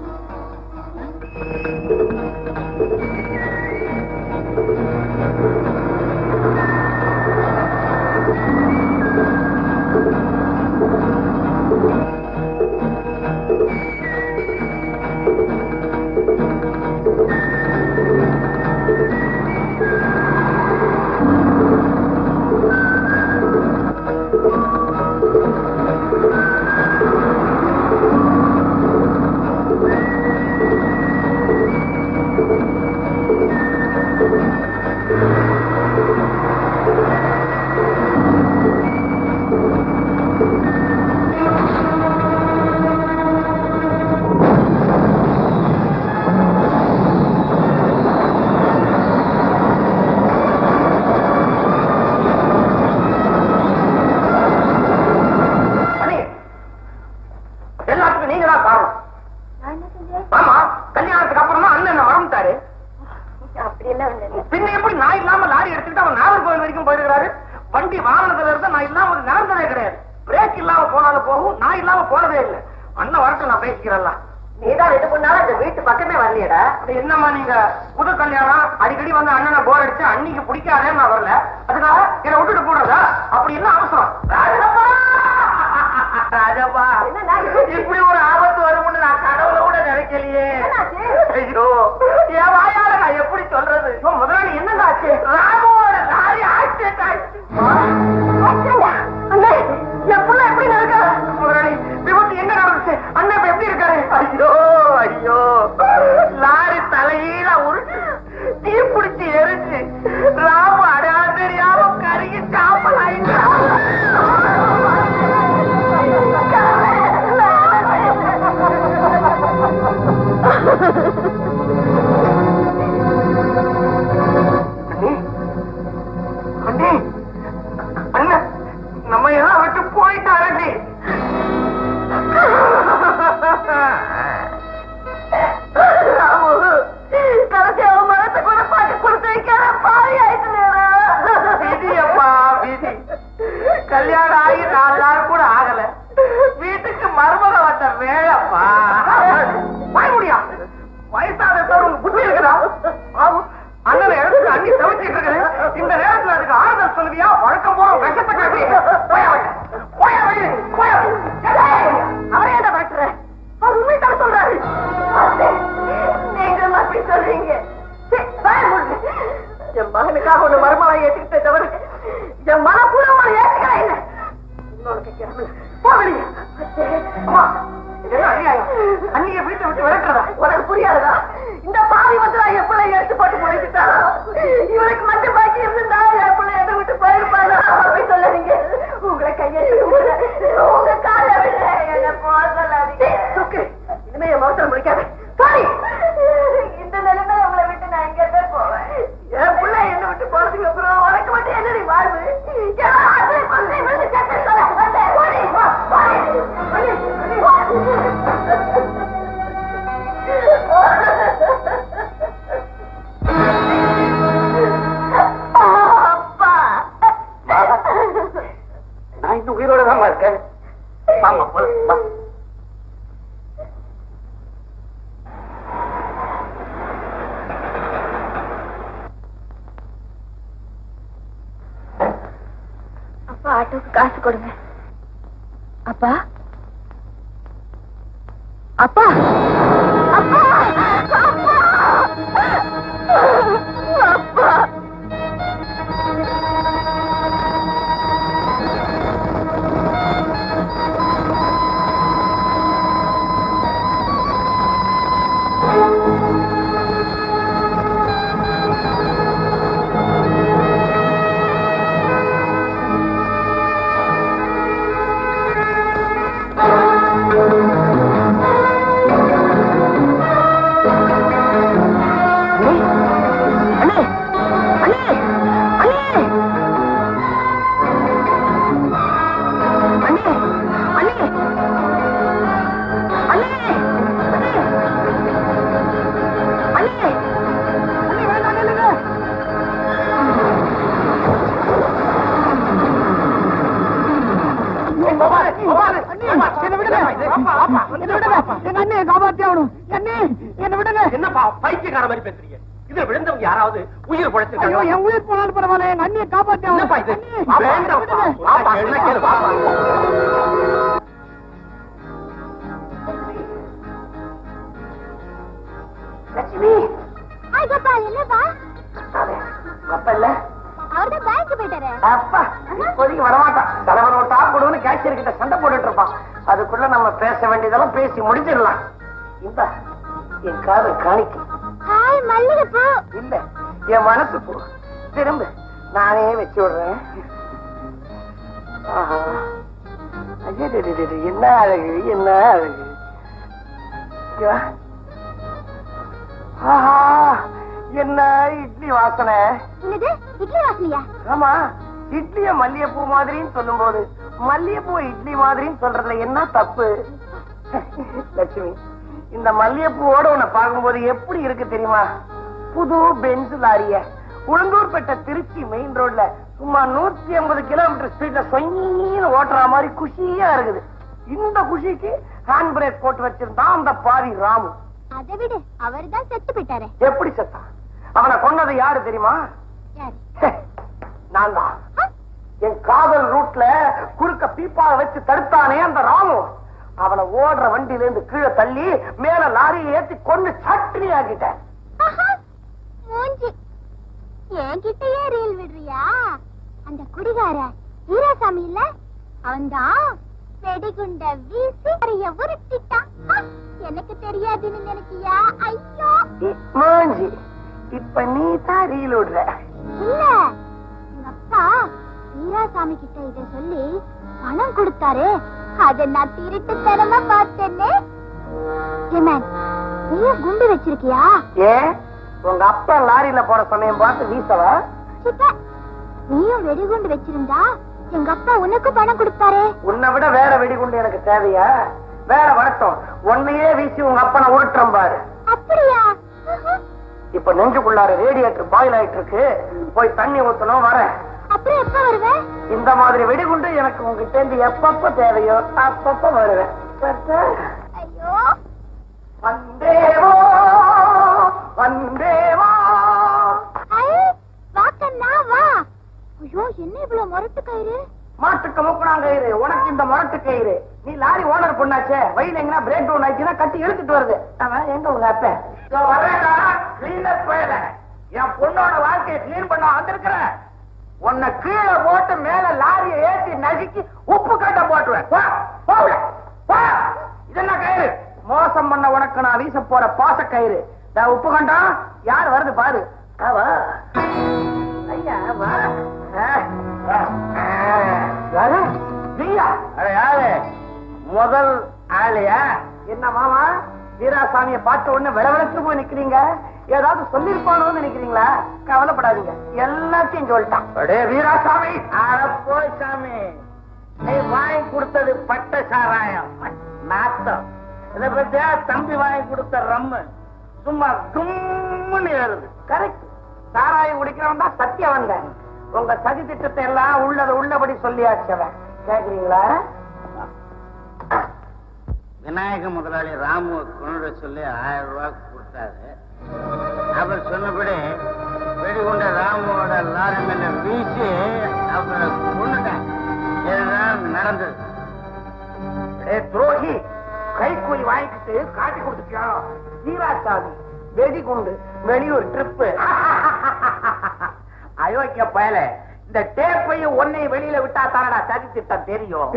அண்ணே, எல்லாத்துக்கும் நீங்க தான் காரணம் நான் என்ன செஞ்சேன் ஆமா கல்யாணத்துக்கு அப்புறம் தான் அண்ணன் என்ன மறந்துட்டாரு அப்படி எல்லாம் ஒண்ணு இல்லை பின்ன எப்படி நான் இல்லாம லாரி எடுத்துக்கிட்டு அவன் நாகர்கோவில் வரைக்கும் போயிருக்கிறாரு வண்டி வாகனத்துல இருந்தா நான் இல்லாம ஒரு நடந்ததே கிடையாது பிரேக் இல்லாம போனாலும் போகும் நான் இல்லாம போனதே இல்லை அண்ணன் வரட்டும் நான் பேசிக்கிறேன்ல நீதான் ரெண்டு மூணு நாள் இந்த வீட்டு பக்கமே வரலையடா அப்படி என்னம்மா நீங்க புது கல்யாணம் அடிக்கடி வந்து அண்ணனை போர் அடிச்சு அன்னைக்கு பிடிக்காதேன்னு நான் வரல அதுக்காக என்னை விட்டுட்டு போடுறதா அப்படி என்ன அவசரம் ராஜப்பா ராஜப்பா இப்படி ஒரு ஆபத்து வரும்னு நான் கடவுள கூட நினைக்கலையே ஐயோ என் வாயால நான் எப்படி சொல்றது ஐயோ, முதலாளி என்னங்க ஆச்சு ராமோட லாரி ஆக்சிடென்ட் ஆயிடுச்சு அண்ணே என் புள்ள எப்படி நடக்கா முதலாளி விபத்து எங்க நடந்துச்சு அண்ணன் இப்ப எப்படி இருக்காரு ஐயோ ஐயோ லாரி தலையீழ உருட்டு தீ பிடிச்சி எரிஞ்சு ராமு அடையாளம் தெரியாம கருகி சாம்பல் அண்ணே அண்ணன் நம்ம எல்லாம் விட்டு போயிட்டாரண்டி கடைசி அவன் மனத்தை கூட பாட்டு கொடுத்து வைக்காத பாவி விதியப்பா விதி கல்யாணம் ஆகி நாலு நாள் கூட ஆகல வீட்டுக்கு மருமக வந்த வேலைப்பா வாய் முடியா வயசான உங்களுக்கு புத்தி இருக்குதா ஆமா அண்ணன் இடத்துக்கு அண்ணி தவிச்சிட்டு இருக்குது இந்த நேரத்துல அதுக்கு ஆறுதல் சொல்லுவியா வழக்கம் போல விஷத்தை காட்டி போயா வழி போயா வழி போயா அவரே என்ன டாக்டர் அவர் உண்மை தான் சொல்றாரு நீங்க அப்படி சொல்றீங்க சீ, வாயை மூடுங்க. என் மகனுக்காக ஒண்ணு மருமலை ஏத்துக்கிட்டே தவிர என் மன பூரமா ஏத்துக்கிறா இல்ல உனக்கு கிளம்பல போகலையே அம்மா இதெல்லாம் அநியாயம் அண்ணிய வீட்டை விட்டு விளக்குறதா உனக்கு புரியாதா இந்த பாவி வந்து நான் எப்ப எடுத்து போட்டு முடிச்சுட்டா இவனுக்கு மட்டும் பாக்கி இருந்தா என் பிள்ளை என்னை விட்டு போயிருப்பானா அப்படி சொல்லாதீங்க உங்களை கையெழுத்து உங்க கால விட என்ன போக சொல்லாதீங்க சுக்கு இனிமே என் மௌசம் முடிக்காத சாரி இந்த நிலைமை உங்களை விட்டு நான் எங்க போவேன் என் பிள்ளை என்னை விட்டு போறதுக்கு அப்புறம் உனக்கு மட்டும் என்னடி வாழ்வு ஏன்னா அப்பா ஆட்டோக்கு காசு கொடுங்க அப்பா அப்பா அப்பா அப்பா அப்பா அண்ணே அண்ணே அண்ணே அண்ணே அண்ணே அண்ணே அண்ணே அண்ணே அண்ணே வேண்டாம் நில்லுங்க என்னப்பா பைத்தியக்கார மாதிரி பேசுறீங்க இதுல விழுந்தவங்க யாராவது உயிர் பழைச்சிருக்காங்க என் உயிர் போனாலும் பரவாயில்ல எங்க அண்ணியை காப்பாத்தி என்னப்பா இது வேண்டாம்ப்பா. வாப்பா, சொன்னா கேளு, வாப்பா. லட்சுமி ஹாய் கோபால் என்னப்பா அப்ப இல்ல அவர்தான் பேங்க் போயிட்டாரு அப்பா இப்போதைக்கு வரமாட்டான் தலைவன் ஒரு டாப் கொடுன்னு கேஷியர் கிட்ட சண்டை போட்டுட்டு இருப்பான் அதுக்குள்ள நம்ம பேச வேண்டியதெல்லாம் பேசி முடிச்சிடலாம் இந்த என் காதல் காணிக்கை ஹாய் மல்லிகைப்பூ இல்ல என் மனசு போ திரும்ப நானே வச்சு விடுறேன் ஆஹா. அய்யடடடட, என்ன அழகு என்ன அழகு இங்க வா. ஆஹா என்ன இட்லி வாசனை என்னது இட்லி வாசனையா ஆமா இட்லிய மல்லிகைப்பூ மாதிரின்னு சொல்லும்போது மல்லிகைப்பூ இட்லி மாதிரின்னு சொல்றதுல என்ன தப்பு லட்சுமி இந்த மல்லிகைப்பூவோட உன்னை பார்க்கும்போது எப்படி இருக்கு தெரியுமா புது பென்ஸ் லாரிய உளுந்தூர்பேட்டை திருச்சி மெயின் ரோட்ல சும்மா நூத்தி ஐம்பது கிலோமீட்டர் ஸ்பீட்ல சொயின்னு ஓட்டுற மாதிரி குஷியா இருக்குது இந்த குஷிக்கு ஹேண்ட் பிரேக் போட்டு வச்சிருந்தான் அந்த பாவி ராமு அதை விடு அவர்தான் செத்து போயிட்டாரு எப்படி செத்தான் அவனை கொன்னது யாரு தெரியுமா யாரு நான் தான் என் காதல் ரூட்ல குறுக்க பீப்பாவை வச்சு தடுத்தானே அந்த ராமு அவனை ஓடுற வண்டியில இருந்து கீழே தள்ளி மேல லாரியை ஏத்தி கொண்டு சட்னி ஆக்கிட்டேன் ஆஹா, மூஞ்சி என்கிட்டயே ரீல் விடுறியா அந்த குடிகார வீராசாமி இல்ல அவன்தான் வெடிகுண்ட வீசி அறைய உருட்டிட்டான் ஆ, எனக்கு தெரியாதுன்னு நினைக்கியா ஐயோ மூஞ்சி இப்ப நீ தான் ரீல் விடுற இல்ல எங்க அப்பா வீராசாமி கிட்ட இத சொல்லி பணம் கொடுத்தாரு அத நான் திருட்டுத்தனமா பார்த்தேனே ஏமேன் நீயும் குண்டு வச்சிருக்கியா ஏ உங்க அப்பா லாரியில போற சமயம் பார்த்து வீசவா சித்த நீயும் வெடிகுண்டு வச்சிருந்தா எங்க அப்பா உனக்கு பணம் கொடுத்தாரே உன்னை விட வேற வெடிகுண்டு எனக்கு தேவையா வேற வரட்டும் உன்னையே வீசி உங்க அப்பனை உருட்டுறேன் பாரு அப்படியா ஆஹா. இப்ப நெஞ்சுக்குள்ளார ரேடியேட்டர் பாயில் ஆயிட்டு இருக்கு போய் தண்ணி ஊத்தணும் வரேன் அப்புறம் எப்ப வருவேன் இந்த மாதிரி வெடிகுண்டு எனக்கு உங்ககிட்ட இருந்து எப்பப்ப தேவையோ அப்பப்ப வருவேன் பத்தா? ஐயோ வந்தேவோ வந்தேவா ஐ வாக்கண்ணா வா ஐயோ என்ன இவ்வளவு முரட்டு கயிறு மாட்டுக்கு முக்குனாங்கயிறு உனக்கு இந்த முரட்டு கயிறு நீ லாரி ஓனர் பொண்ணாச்சே வழியில எங்கன்னா பிரேக் டவுன் ஆச்சுன்னா கட்டி இழுத்துட்டு வருது அவன் எங்க உங்க அப்ப கிளீனர் போயல என் பொண்ணோட வாழ்க்கையை கிளீன் பண்ண வந்திருக்கிறேன் உன்னை கீழே போட்டு மேல லாரியை ஏத்தி நசுக்கி உப்பு கட்ட போட்டுவேன் வா, போவுல, வா. இது என்ன கயிறு மோசம் பண்ண உனக்கு நான் வீச போற பாச கயிறு இந்த உப்பு கண்டம் யார் வருது பாரு அவா ஐயா வா ஆ, ஆ, ஆ. யாரு நீயா அட யாரு முதல் ஆளையா என்ன மாமா வீராசாமிய பார்த்த உடனே விளவெடுத்து போய் நிக்கிறீங்க ஏதாவது சொல்லிருப்பானோன்னு நினைக்கிறீங்களா கவலைப்படாதீங்க எல்லாத்தையும் சொல்லிட்டான் அடே வீராசாமி அட போய் சாமி நீ வாங்கி கொடுத்தது பட்ட சாராயம் நாத்தம் இதை பத்தியா தம்பி வாங்கி கொடுத்த ரம்மு சும்மா கும்முன்னு ஏறுது கரெக்ட் சாராயம் குடிக்கிறவன் தான் சத்தியவன் தான் உங்க சதி திட்டத்தை எல்லாம் உள்ளத உள்ளபடி சொல்லியாச்சவன் கேக்குறீங்களா விநாயக முதலாளி ராமுவை கொண்டு சொல்லி ஆயிரம் ரூபாய் கொடுத்தாரு அவர் சொன்னபடி வெடிகுண்ட ராமுவோட லாரி மேல வீசி அவரை கொண்டுட்டேன் நடந்தது ஏ துரோகி கைக்கூலி வாங்கிக்கிட்டு காட்டி கொடுத்துட்டியா வீராசாமி வெடிகுண்டு வெளியூர் ட்ரிப்பு அயோக்கிய பயல இந்த டேப்பையும் ஒன்னையும் வெளியில விட்டா தானடா சதி திட்டம் தெரியும்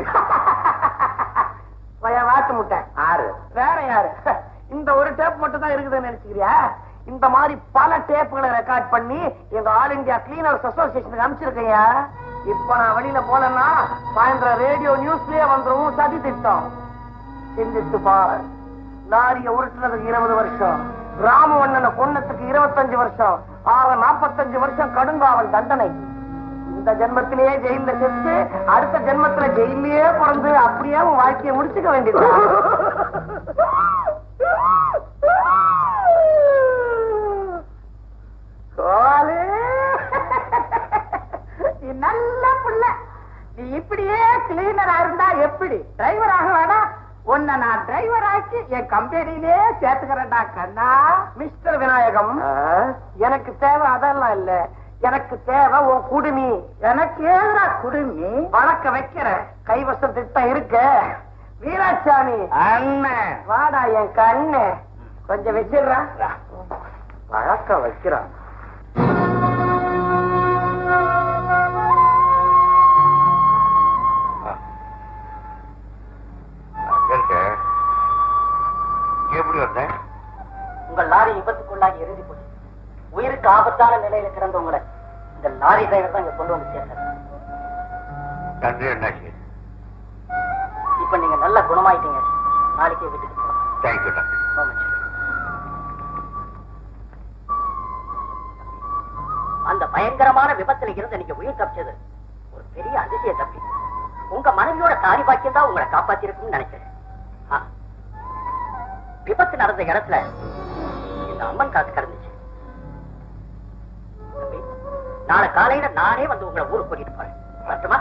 பையன் வாத்து முட்டை ஆறு வேற யாரு இந்த ஒரு டேப் மட்டும் தான் இருக்குதுன்னு நினைச்சுக்கிறியா இந்த மாதிரி பல டேப்புகளை ரெக்கார்ட் பண்ணி எங்க ஆல் இந்தியா கிளீனர்ஸ் அசோசியேஷனுக்கு அனுப்பிச்சிருக்கையா இப்ப நான் வெளியில போலன்னா சாயந்தரம் ரேடியோ நியூஸ்லயே வந்துரும் சதி திட்டம் சிந்தித்து பார் லாரிய உருட்டுனதுக்கு இருபது வருஷம் ராமவண்ணனை கொன்னதுக்கு இருபத்தஞ்சு வருஷம் ஆக நாற்பத்தஞ்சு வருஷம் கடுங்காவல் தண்டனை இந்த ஜென்மத்திலேயே ஜெயில செத்து அடுத்த ஜென்மத்துல ஜெயிலே பிறந்து அப்படியே உன் வாழ்க்கையை முடிச்சுக்க வேண்டியது நீ நல்ல புள்ள நீ இப்படியே கிளீனரா இருந்தா எப்படி டிரைவர் ஆக வேணா உன்னை நான் டிரைவர் ஆக்கி என் கம்பெனிலே சேர்த்துக்கிறேன்டா கண்ணா மிஸ்டர் விநாயகம் எனக்கு தேவை அதெல்லாம் இல்ல எனக்கு தேவை உன் குடுமி எனக்கு ஏதுடா குடுமி வழக்க வைக்கிற கைவசம் திட்டம் இருக்க வீராசாமி அண்ணன் வாடா என் கண்ணு கொஞ்சம் வச்சிடுறா வழக்க வைக்கிறான் எப்படி வந்தேன் உங்கள் லாரி விபத்துக்குள்ளாகி இறுதி போச்சு உயிருக்கு ஆபத்தான நிலையில கிடந்தவங்களை இந்த லாரி டிரைவர் தான் இங்க கொண்டு வந்து சேர்த்தாரு நன்றி என்னாச்சு இப்ப நீங்க நல்ல குணமாயிட்டீங்க நாளைக்கே வீட்டுக்கு போகலாம் தேங்க்யூ டாக்டர் ரொம்ப மகிழ்ச்சி. அந்த பயங்கரமான விபத்துல இருந்து நீங்க உயிர் தப்பிச்சது ஒரு பெரிய அதிசய தப்பி உங்க மனைவியோட தாரி பாக்கியம் தான் உங்களை காப்பாத்தி இருக்கும்னு நினைக்கிறேன் ஆ. விபத்து நடந்த இடத்துல இந்த அம்மன் காத்து கிடந்துச்சு தம்பி, நாளை காலையில நானே வந்து உங்களை ஊருக்கு கூட்டிட்டு போறேன் மட்டுமா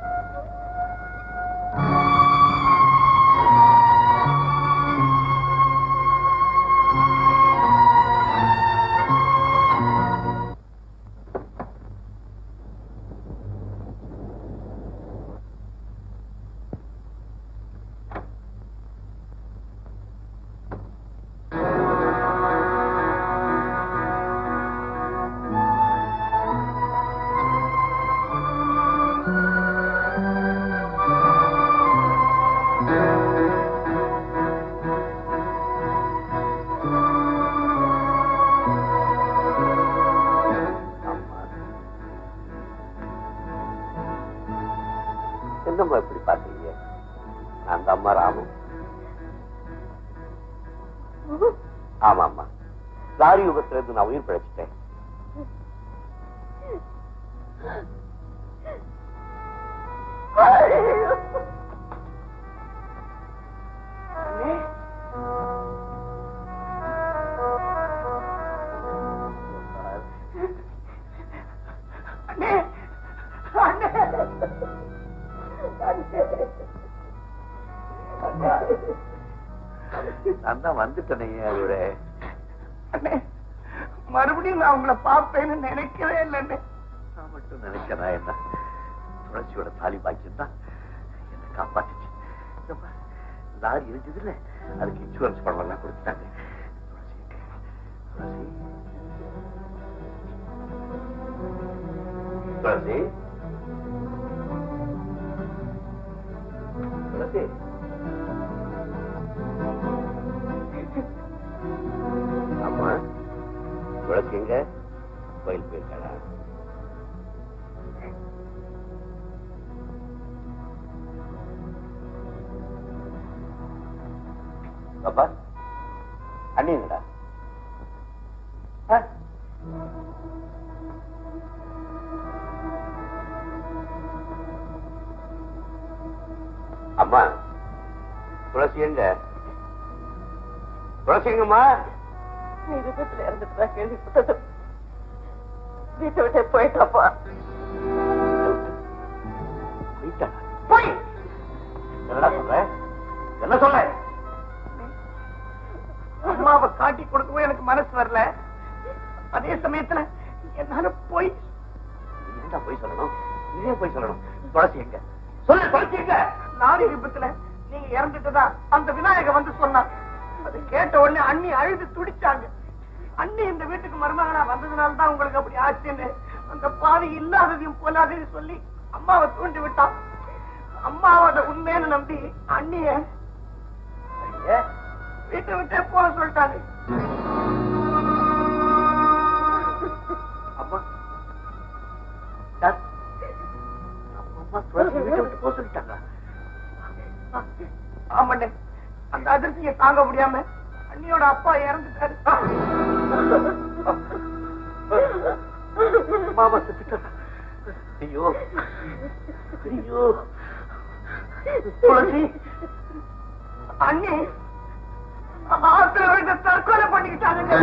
என்னம்மா இப்படி பாக்குறீங்க அந்த அம்மா ராமு ஆமா ஆமா லாரி விபத்துல இருந்து நான் உயிர் பிழைச்சிட்டேன் நான் தான் வந்துட்டேனே அதோட மறுபடியும் நான் உங்களை பார்ப்பேன்னு நினைக்கவே இல்லைன்னு நான் மட்டும் நினைக்கிறேன் என்ன துளசியோட தாலி பாக்கியம் தான் என்னை காப்பாத்துச்சு இந்த பாரு, லாரி இருந்தது இல்ல அதுக்கு இன்சூரன்ஸ் பணம் எல்லாம் கொடுத்துட்டாங்க துளசி துளசி துளசி அம்மா துளசி எங்க கோயில் போயிருக்காளா பாப்பா அண்ணிங்கடா அம்மா துளசி எங்க துளசி எங்கம்மா நீ விபத்துல இறந்துட்டு கேள்விப்பட்டது வீட்டை விட்டே போயிட்டாப்பா போயிட்டா போய் என்னடா சொல்ற என்ன சொல்ற அம்மாவை காட்டி கொடுக்கவும் எனக்கு மனசு வரல அதே சமயத்துல என்னால போய் நீ ஏன்டா போய் சொல்லணும் நீ ஏன் போய் சொல்லணும் துளசி எங்க சொல்லு துளசி எங்க லாரி விபத்துல நீங்க இறந்துட்டதா அந்த விநாயகர் வந்து சொன்னான் அதை கேட்ட உடனே அண்ணி அழுது துடிச்சாங்க அண்ணி இந்த வீட்டுக்கு மருமகனா வந்ததுனால தான் உங்களுக்கு அப்படி ஆச்சுன்னு அந்த பாவி இல்லாததையும் போலாதையும் சொல்லி அம்மாவை தூண்டி விட்டான் அம்மாவை அதை உண்மைன்னு நம்பி அண்ணிய ஐயா, வீட்டை விட்டே போக சொல்லிட்டாங்க அம்மா சார், அம்மா துளசி வீட்டை விட்டு போக சொல்லிட்டாங்க ஆமாண்ணே அந்த அதிர்ச்சியை தாங்க முடியாம அண்ணியோட அப்பா இறந்துட்டாரு மாமா செத்துட்டாங்க ஐயோ ஐயோ துளசி அண்ணி ஆத்துல விழுந்து தற்கொலை பண்ணிக்கிட்டாங்க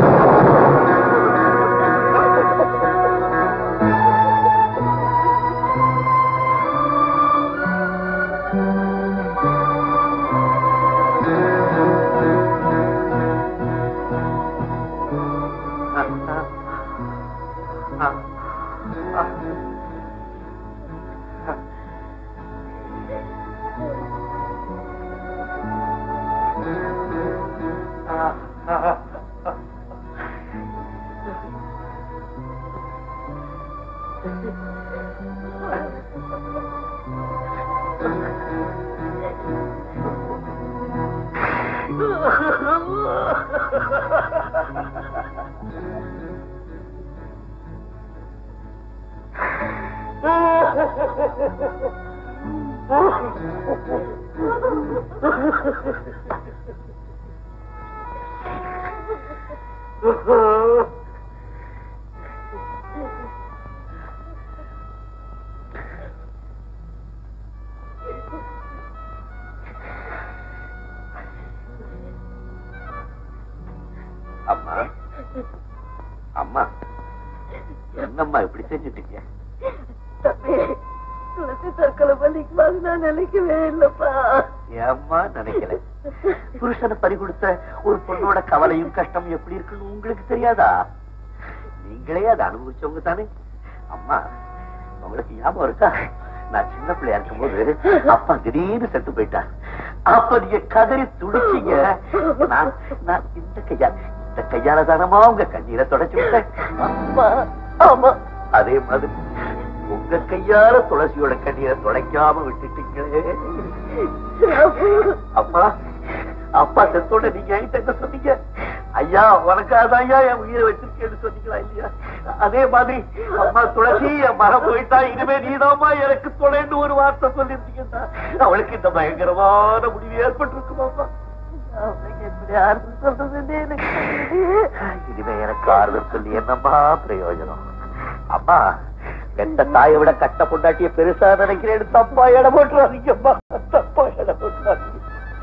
அம்மா அம்மா என்னம்மா இப்படி செஞ்சுட்டீங்க தம்பி துளசி தற்கொலை பண்ணிக்குவாங்க நான் நினைக்கவே இல்லப்பா ஏம்மா நினைக்கல புருஷனை பறி கொடுத்த ஒரு பொண்ணோட கவலையும் கஷ்டம் எப்படி இருக்குன்னு உங்களுக்கு தெரியாதா நீங்களே அதை அனுபவிச்சவங்க தானே அம்மா உங்களுக்கு ஞாபகம் இருக்கா நான் சின்ன பிள்ளையா இருக்கும்போது அப்பா திடீர்னு செத்து போயிட்டார் அப்ப நீங்க கதறி துடிச்சீங்க நான் நான் இந்த கையா இந்த கையால தானமா உங்க கண்ணீரை தொடச்சு விட்டேன் அம்மா ஆமா அதே மாதிரி உங்க கையால துளசியோட கண்ணீரை துடைக்காம விட்டுட்டீங்களே அம்மா அப்பா செத்தோட நீங்க என்கிட்ட என்ன சொன்னீங்க ஐயா உனக்காதான் ஐயா என் உயிரை வச்சிருக்கேன்னு சொன்னீங்களா இல்லையா அதே மாதிரி அம்மா துளசி என் மரம் போயிட்டா இனிமே நீதாம்மா எனக்கு தொலைன்னு ஒரு வார்த்தை சொல்லிருந்தீங்கன்னா அவளுக்கு இந்த பயங்கரமான முடிவு ஏற்பட்டிருக்குமாம்மா அவனுக்கு எப்படி ஆறுதல் சொல்றதுன்னு எனக்கு தெரியலையே. இனிமே எனக்கு ஆறுதல் சொல்லி என்னம்மா பிரயோஜனம் அம்மா பெத்த தாயை விட கட்ட பொண்டாட்டிய பெருசா நினைக்கிறேன் தப்பா இடம் போட்டுறாதீங்கம்மா தப்பா இடம் போட்டுறாதீங்க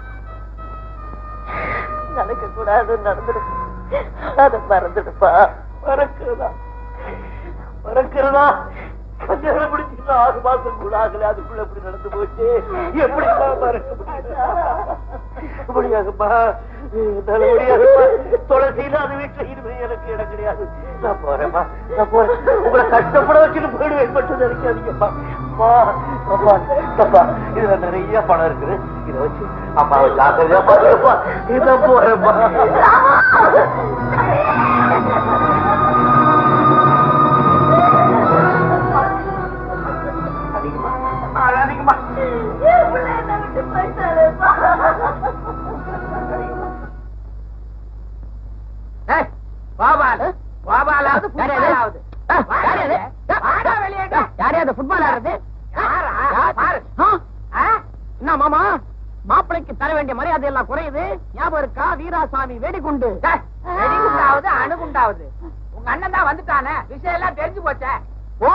நடக்க கூடாது நடந்துடும் அதை மறந்துடுப்பா மறக்கிறதா மறக்கிறதா கல்யாணம் முடிச்சுட்டு ஆறு மாசம் கூட ஆகல அதுக்குள்ள எப்படி நடந்து போச்சு எப்படி மறக்க முடியும் முடியாதும்மா என்னால முடியாதும்மா துளசியில அது வீட்டுல இனிமே எனக்கு இடம் கிடையாது நான் போறேம்மா நான் போறேன் உங்களை கஷ்டப்பட வச்சுட்டு போயிடுவேன் மட்டும் நினைக்காதீங்கம்மா அம்மா அப்பா அப்பா இதுல நிறைய பணம் இருக்குது இதை வச்சு அம்மாவை ஜாக்கிரதையா பாத்துக்கப்பா இதான் போறேம்மா அதிகமா அழாதீங்கம்மா என் பிள்ளை என்னை விட்டு போயிட்டாரேப்பா. கோபால் கோபாலாவது ஃபுட்பாலாவது வாடா வெளியே யாரே அந்த ஃபுட்பால் ஆடுறது பாரு என்ன மாமா மாப்பிளைக்கு தர வேண்டிய மரியாதை எல்லாம் குறையுது ஞாபகம் இருக்கா வீராசாமி வெடிகுண்டு வெடிகுண்டாவது அணுகுண்டாவது உங்க அண்ணன் தான் வந்துட்டானே விஷயம் எல்லாம் தெரிஞ்சு போச்சே ஓ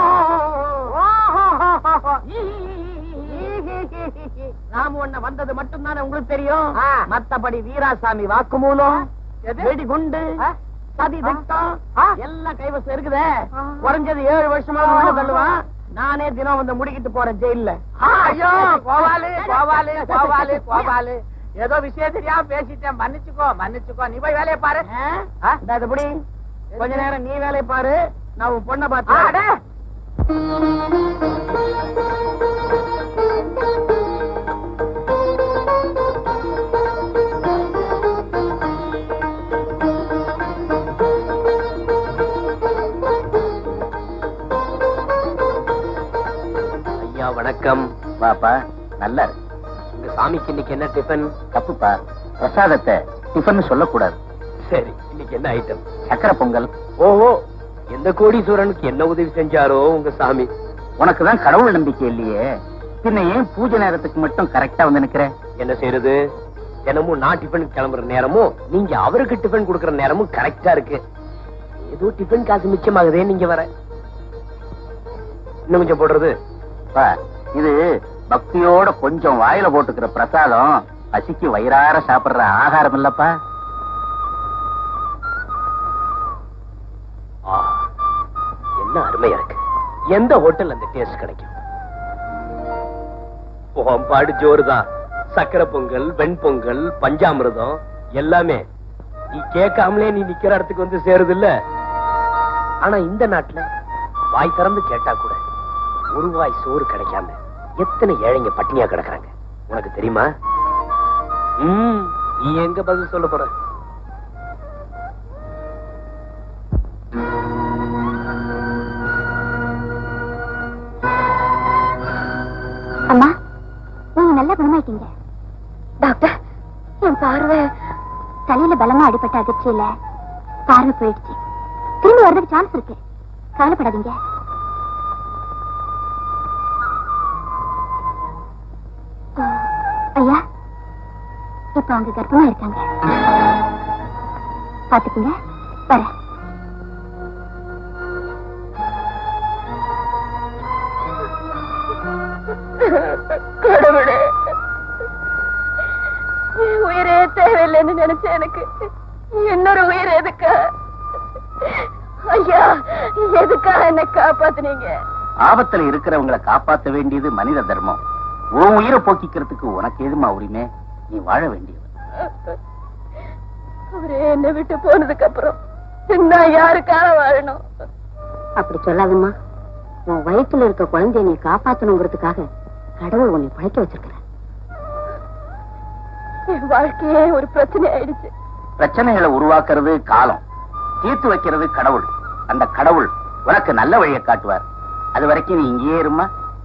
ராமு அண்ணன் வந்தது மட்டும் தானே உங்களுக்கு தெரியும் ஆ. மத்தபடி வீராசாமி வாக்குமூலம் எது? வெடிகுண்டு ஆ? சதி திட்டம் ஆ. எல்லாம் கைவசம் இருக்குதே குறைஞ்சது ஏழு வருஷமா உள்ள தள்ளுவான் நானே தினம் வந்து முடிக்கிட்டு போறேன் ஜெயில்ல ஐயோ கோவாலு கோவாலு கோவாலு கோவாலு ஏதோ விஷயம் தெரியாம பேசிட்டேன் மன்னிச்சுக்கோ மன்னிச்சுக்கோ நீ போய் வேலையை பாரு ஆ? ஆ? இந்தா இது புடி. கொஞ்ச நேரம் நீ வேலையை பாரு நான் உன் பொண்ணை ஆ, பார்த்து அடே. வணக்கம் வாப்பா நல்லா இருக்கு உங்க சாமிக்கு இன்னைக்கு என்ன டிஃபன் தப்புப்பா பிரசாதத்தை டிஃபன் சொல்லக்கூடாது சரி இன்னைக்கு என்ன ஐட்டம் சக்கரை பொங்கல் ஓஹோ எந்த கோடீஸ்வரனுக்கு என்ன உதவி செஞ்சாரோ உங்க சாமி உனக்கு தான் கடவுள் நம்பிக்கை இல்லையே பின்ன ஏன் பூஜை நேரத்துக்கு மட்டும் கரெக்டா வந்து நிக்கிற என்ன செய்யறது தினமும் நான் டிஃபன் கிளம்புற நேரமும் நீங்க அவருக்கு டிஃபன் கொடுக்கற நேரமும் கரெக்டா இருக்கு ஏதோ டிஃபன் காசு மிச்சமாகுதே நீங்க வர இன்னும் கொஞ்சம் போடுறது அப்பா, இது பக்தியோட கொஞ்சம் வாயில போட்டுக்கிற பிரசாதம் பசிக்கு வயிறார சாப்பிடுற ஆகாரம் இல்லப்பா ஆ, என்ன அருமையா இருக்கு எந்த ஹோட்டல் அந்த டேஸ்ட் கிடைக்கும் பாடு ஜோறுதான் சக்கரை பொங்கல் வெண்பொங்கல் பஞ்சாமிர்தம் எல்லாமே நீ கேட்காமலே நீ நிக்கிற இடத்துக்கு வந்து சேருது இல்ல ஆனா இந்த நாட்டுல வாய் திறந்து கேட்டா கூட ஒரு வாய் சோறு கிடைக்காம எத்தனை ஏழைங்க பட்டினியா கிடக்குறாங்க உனக்கு தெரியுமா ம் நீ எங்க பதில் சொல்ல போற அம்மா நீங்க நல்லா குணமாயிட்டீங்க டாக்டர் என் பார்வை தலையில பலமா அடிபட்ட அதிர்ச்சியில பார்வை போயிடுச்சு திரும்பி வர்றதுக்கு சான்ஸ் இருக்கு கவலைப்படாதீங்க ஆ, ஐயா இப்ப அவங்க கர்ப்பமா இருக்காங்க பாத்துக்குங்க வரேன் கடவுளே என் உயிரே தேவையில்லைன்னு நினைச்ச எனக்கு இன்னொரு உயிர் எதுக்கா ஐயா எதுக்கா என்ன காப்பாத்துனீங்க ஆபத்துல இருக்கிறவங்களை காப்பாத்த வேண்டியது மனித தர்மம் உன் உயிரை போக்கிக்கிறதுக்கு உனக்கு எதுமா உரிமை நீ வாழ வேண்டியது அவரே என்னை விட்டு போனதுக்கு அப்புறம் நான் யாருக்காக வாழணும் அப்படி சொல்லாதம்மா உன் வயித்துல இருக்க குழந்தைய நீ காப்பாத்தணுங்கிறதுக்காக கடவுள் உன்னை பழைக்க வச்சிருக்கிற என் வாழ்க்கையே ஒரு பிரச்சனை ஆயிடுச்சு பிரச்சனைகளை உருவாக்குறது காலம் தீர்த்து வைக்கிறது கடவுள் அந்த கடவுள் உனக்கு நல்ல வழியை காட்டுவார் அது வரைக்கும் நீ இங்கேயே இருமா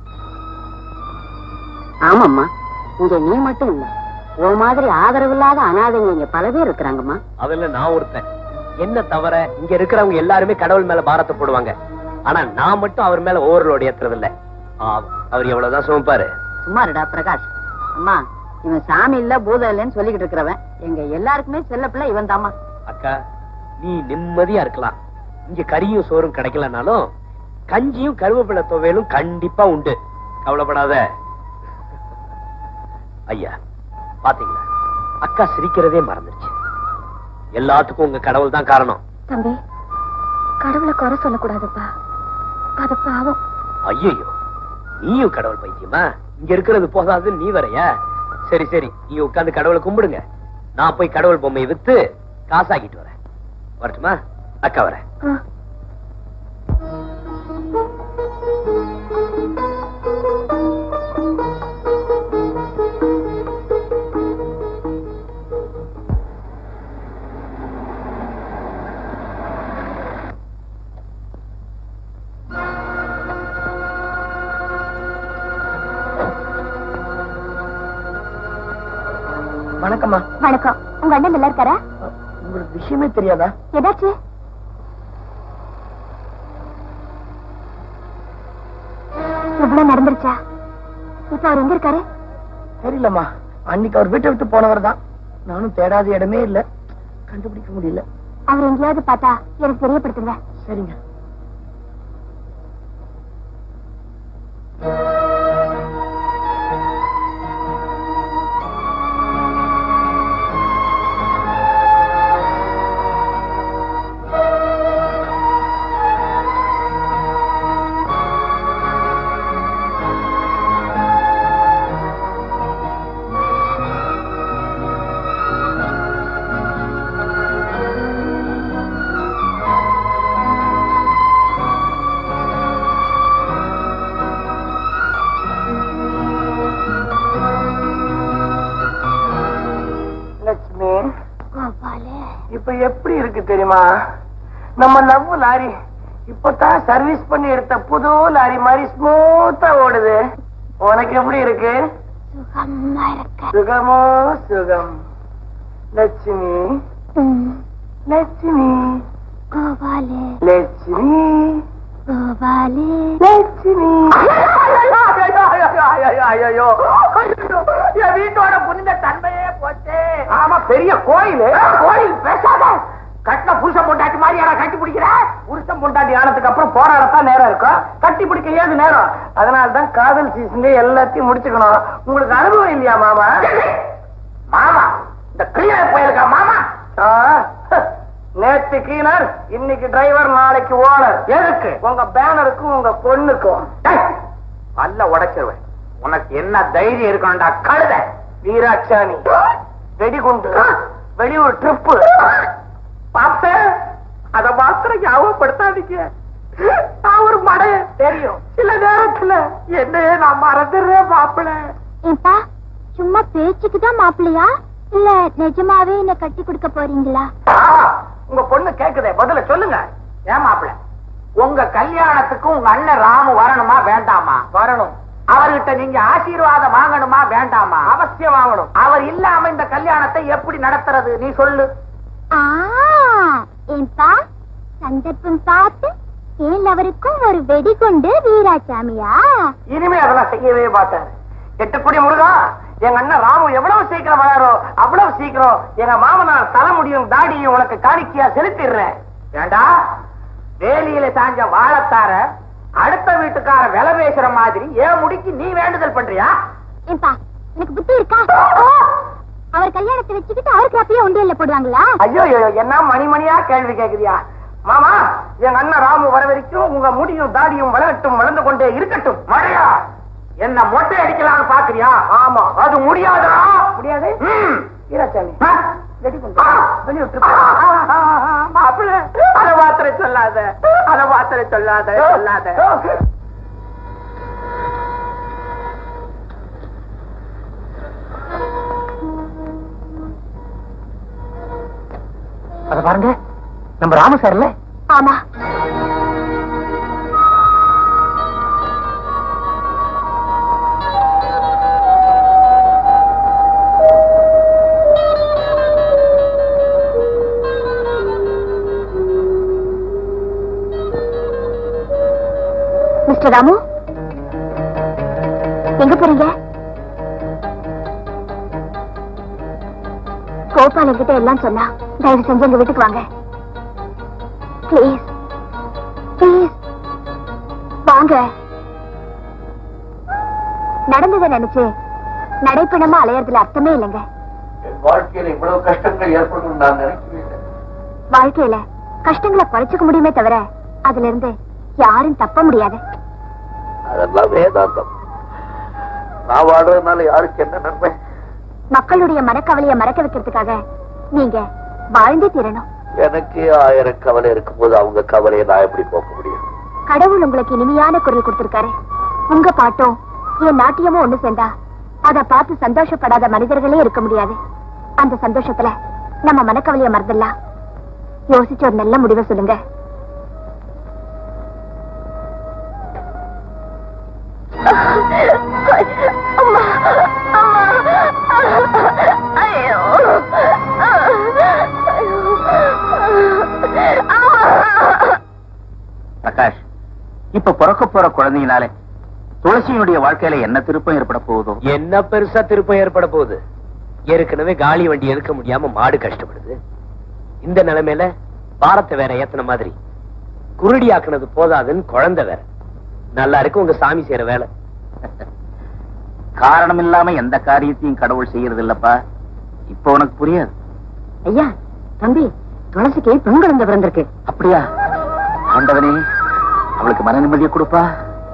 ஆமாம்மா இங்க நீ மட்டும் இல்ல உன் மாதிரி ஆதரவில்லாத அனாதைங்க இங்க பல பேர் இருக்கிறாங்கம்மா அதுல நான் ஒருத்தன் என்ன தவிர இங்க இருக்கிறவங்க எல்லாருமே கடவுள் மேல பாரத்தை போடுவாங்க ஆனா நான் மட்டும் அவர் மேல ஓவர்லோடு ஏத்துறது இல்ல ஆ, அவர் எவ்வளவுதான் சுமப்பாரு சும்மாருடா பிரகாஷ் அம்மா இவன் சாமி இல்ல பூதம் இல்லைன்னு சொல்லிக்கிட்டு இருக்கிறவன் எங்க எல்லாருக்குமே செல்ல பிள்ளை இவன் தாமா அக்கா நீ நிம்மதியா இருக்கலாம் இங்க கறியும் சோறும் கிடைக்கலனாலும் கஞ்சியும் கருவேப்பிலை துவையலும் கண்டிப்பா உண்டு கவலைப்படாத ஐயா பாத்தீங்களா அக்கா சிரிக்கிறதே மறந்துருச்சு எல்லாத்துக்கும் உங்க கடவுள் தான் காரணம் தம்பி கடவுளை குறை சொல்லக்கூடாதுப்பா அது பாவம் ஐயோ நீயும் கடவுள் பைத்தியமா இங்க இருக்கிறது போதாது நீ வரையா சரி சரி நீ உட்கார்ந்து கடவுளை கும்பிடுங்க நான் போய் கடவுள் பொம்மையை வித்து காசாக்கிட்டு வரேன் வரட்டுமா அக்கா வரேன் வணக்கம்மா வணக்கம் உங்க அண்ணன் நல்லா இருக்காரா உங்களுக்கு விஷயமே தெரியாதா ஏதாச்சு இவ்வளவு நடந்துருச்சா இப்ப அவர் எங்க இருக்காரு தெரியலம்மா அன்னைக்கு அவர் வீட்டை விட்டு போனவர் தான் நானும் தேடாத இடமே இல்ல கண்டுபிடிக்க முடியல அவர் எங்கேயாவது பார்த்தா எனக்கு தெரியப்படுத்துங்க சரிங்க லட்சுமி கோபாலு இப்ப எப்படி இருக்கு தெரியுமா நம்ம லவ் லாரி இப்பதான் சர்வீஸ் பண்ணி எடுத்த புது லாரி மாதிரி ஸ்மூத்தா ஓடுது உனக்கு எப்படி இருக்கு சுகமா இருக்க சுகமோ சுகம் லட்சுமி லட்சுமி கோபாலு லட்சுமி கோபாலு லட்சுமி ஐயோ என் வீட்டோட புனித தன்மையே போச்சு ஆமா பெரிய கோயில் கோயில் பேசாத கட்டின புருஷன் பொண்டாட்டி மாதிரி யாரா கட்டி பிடிக்கிற புருஷன் பொண்டாட்டி ஆனதுக்கு அப்புறம் போராடத்தான் நேரம் இருக்கும் கட்டி பிடிக்க ஏது நேரம் அதனால தான் காதல் சீசன் எல்லாத்தையும் முடிச்சுக்கணும் உங்களுக்கு அனுபவம் இல்லையா மாமா மாமா இந்த கிளியர் புயலுக்கா மாமா நேத்து கிளீனர் இன்னைக்கு டிரைவர் நாளைக்கு ஓனர் எதுக்கு உங்க பேனருக்கும் உங்க பொண்ணுக்கும் அல்ல உடைச்சிருவேன் உனக்கு என்ன தைரியம் இருக்கணும்டா கழுத வீராட்சாணி வெடிகுண்டு வெளியூர் ட்ரிப்பு பார்த்தேன் அத மாத்திரம் ஞாபகப்படுத்தாதீங்க நான் ஒரு மடைய தெரியும் சில நேரத்துல என்னையே நான் மறந்துடுறேன் மாப்பிள்ள ஏப்பா சும்மா பேச்சுக்கு தான் மாப்பிள்ளையா இல்ல நிஜமாவே என்ன கட்டி கொடுக்க போறீங்களா உங்க பொண்ணு கேக்குதே பதில சொல்லுங்க ஏன் மாப்பிள்ள உங்க கல்யாணத்துக்கு உங்க அண்ணன் ராமு வரணுமா வேண்டாமா வரணும் அவர்கிட்ட நீங்க ஆசீர்வாதம் வாங்கணுமா வேண்டாமா அவசியம் வாங்கணும் அவர் இல்லாம இந்த கல்யாணத்தை எப்படி நடத்துறது நீ சொல்லு ஆ ஏப்பா சந்தர்ப்பம் பார்த்து ஏன் அவருக்கும் ஒரு வெடிகுண்டு வீராசாமியா இனிமே அதெல்லாம் செய்யவே மாட்டாரு எட்டுக்குடி முருகா எங்க அண்ணன் ராமு எவ்வளவு சீக்கிரம் வளரும் அவ்வளவு சீக்கிரம் எங்க மாமனார் தலைமுடியும் தாடியும் உனக்கு காணிக்கையா செலுத்திடுறேன் ஏண்டா வேலியில சாஞ்ச வாழத்தார அடுத்த வீட்டுக்கார விலை பேசுற மாதிரி ஏன் முடிக்கு நீ வேண்டுதல் பண்றியா ஏப்பா எனக்கு புத்தி இருக்கா அவர் கல்யாணத்தை வச்சுக்கிட்டு அவருக்கு அப்பயே உண்டியல்ல போடுவாங்களா ஐயோ ஐயோ, என்ன மணி மணியா கேள்வி கேக்குறியா மாமா எங்க அண்ணன் ராமு வர வரைக்கும் உங்க முடியும் தாடியும் வளரட்டும் வளர்ந்து கொண்டே இருக்கட்டும் மழையா என்ன மொட்டை அடிக்கலாம்னு பாக்குறியா ஆமா அது முடியாதா முடியாது வீராசாமி மாப்பிள்ள அத மாத்திரை சொல்லாத அத மாத்திரை சொல்லாத சொல்லாத அத பாருங்க நம்ம ராமு சார்ல ஆமா மிஸ்டர் ராமு எங்க போறீங்க கோபால் என்கிட்ட எல்லாம் சொன்னா தயவு செஞ்சு எங்க வீட்டுக்கு வாங்க ப்ளீஸ் ப்ளீஸ் வாங்க நடந்ததை நினைச்சு நடைப்பணமா அலையறதுல அர்த்தமே இல்லைங்க என் வாழ்க்கையில இவ்வளவு கஷ்டங்கள் ஏற்படும் நான் நினைக்கவே இல்லை வாழ்க்கையில கஷ்டங்களை குறைச்சுக்க முடியுமே தவிர அதுல இருந்து யாரும் தப்ப முடியாது அதெல்லாம் வேதாந்தம் நான் வாழ்றதுனால யாருக்கு என்ன நன்மை மக்களுடைய மனக்கவலையை மறக்க வைக்கிறதுக்காக நீங்க வாழ்ந்தே தீரணும் எனக்கு ஆயிரம் கவலை இருக்கும்போது அவங்க கவலையை நான் எப்படி போக்க முடியும் கடவுள் உங்களுக்கு இனிமையான குரல் கொடுத்திருக்காரு உங்க பாட்டும் என் நாட்டியமும் ஒண்ணு சேர்ந்தா அத பார்த்து சந்தோஷப்படாத மனிதர்களே இருக்க முடியாது அந்த சந்தோஷத்துல நம்ம மனக்கவலைய மறந்துடலாம் யோசிச்சு ஒரு நல்ல முடிவை சொல்லுங்க பிரகாஷ் இப்ப பிறக்க போற குழந்தையினால துளசியினுடைய வாழ்க்கையில என்ன திருப்பம் ஏற்பட போகுதோ என்ன பெருசா திருப்பம் ஏற்பட போகுது ஏற்கனவே காலி வண்டி எடுக்க முடியாம மாடு கஷ்டப்படுது இந்த நிலைமையில பாரத்தை வேற ஏத்தன மாதிரி குருடி ஆக்குனது போதாதுன்னு குழந்தை வேற நல்லா இருக்கு உங்க சாமி செய்யற வேலை காரணம் இல்லாம எந்த காரியத்தையும் கடவுள் செய்யறது இல்லப்பா இப்ப உனக்கு புரியாது ஐயா தம்பி துளசிக்கு பெண் குழந்தை பிறந்திருக்கு அப்படியா ஆண்டவனே அவளுக்கு மன நிம்மதியை கொடுப்பா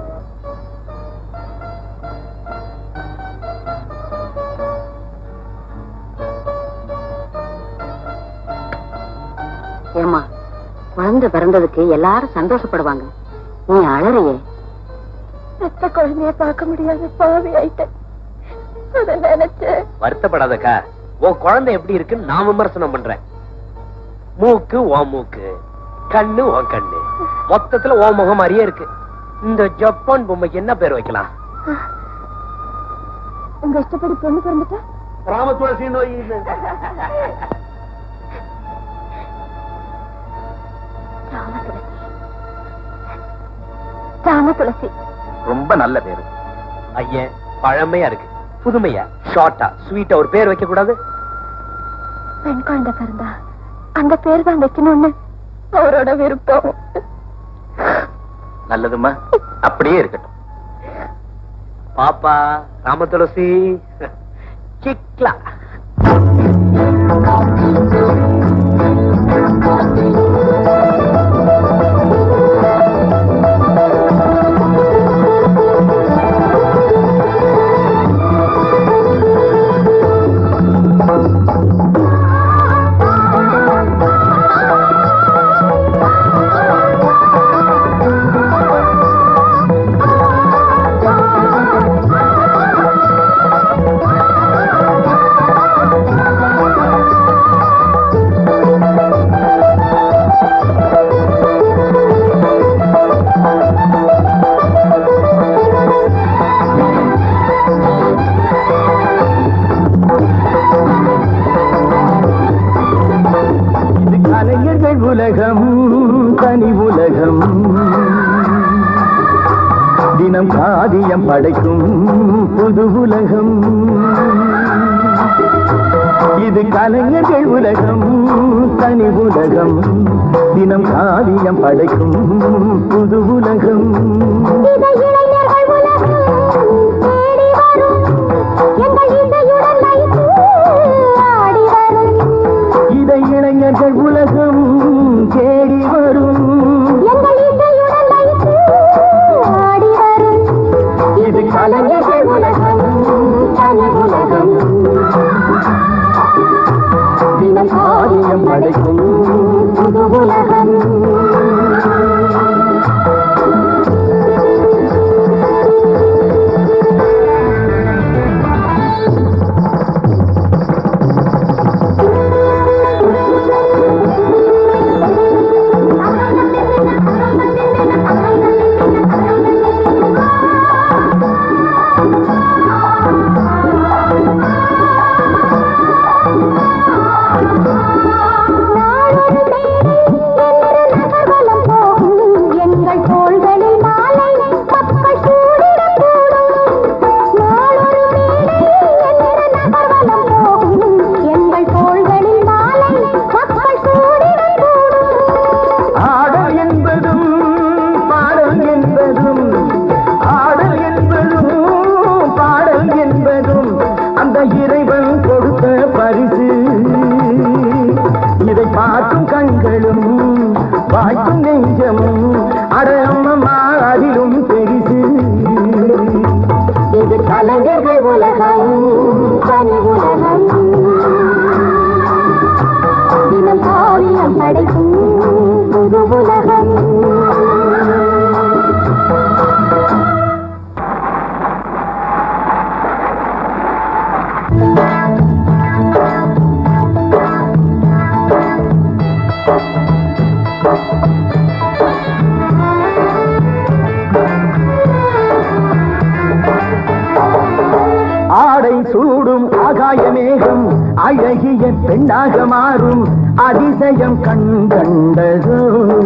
ஏமா குழந்தை பிறந்ததுக்கு எல்லாரும் சந்தோஷப்படுவாங்க நீ அழறையே பெத்த குழந்தைய பார்க்க முடியாத பாவி ஆயிட்டேன் அத நினைச்சு வருத்தப்படாதக்கா உன் குழந்தை எப்படி இருக்குன்னு நான் விமர்சனம் பண்றேன் மூக்கு ஓ மூக்கு கண்ணு ஓ கண்ணு மொத்தத்துல ஓ முகம் மாதிரியே இருக்கு இந்த ஜப்பான் பொம்மைக்கு என்ன பேர் வைக்கலாம் உங்க இஷ்டப்படி பொண்ணு பிறந்துட்டா ராம துளசி நோய் இது. ராம துளசி ராம துளசி ரொம்ப நல்ல பேரு ஐயன் பழமையா இருக்கு புதுமையா ஷார்ட்டா ஸ்வீட்டா ஒரு பேர் வைக்க கூடாது பெண் குழந்தை பிறந்தா அந்த பேர் தான் வைக்கணும்னு அவரோட விருப்பம் நல்லதுமா அப்படியே இருக்கட்டும் பாப்பா ராம துளசி சிக்லா இது கலைஞர்கள் உலகம் தனி உலகம் தினம் காதியம் படைக்கும் புது உலகம் இது கலைஞர்கள் உலகம் தனி உலகம் தினம் காதியம் படைக்கும் புது உலகம் இதை இளைஞர்கள் உலகம் தேடி வரும் எங்கள் இசையுடன் லைத்து ஆடி வரும் இதை இளைஞர்கள் உலகம் தேடி வரும் எங்கள் இசையுடன் லைத்து ஆடி வரும் இது கலைஞர்கள் உலகம் தனி உலகம் தினம் காரியம் படைக்கும் புது உலகம் நகர்வலம் போகும் எங்கள் தோள்களில் மாலை மக்கள் சூடிடக் கூடும் நாளொரு மேடை எந்திர நகர்வலம் போகும் எங்கள் தோள்களில் மாலை மக்கள் சூடிடக் கூடும் ஆடல் என்பதும் பாடல் என்பதும் ஆடல் என்பதும் பாடல் என்பதும் அந்த இறைவன் கொடுத்த பரிசு இதை பார்க்கும் கண்களும் வாய்க்கும் நெஞ்சமும் அட அம்மம்மா அதிலும் பெரிசு இது கலைஞர்கள் உலகம் தனி உலகம் தினம் காவியம் படைக்கும் புது உலகம் ஆடை சூடும் ஆகாய மேகம் அழகிய பெண்ணாக மாறும் அதிசயம் கண் கண்டதோ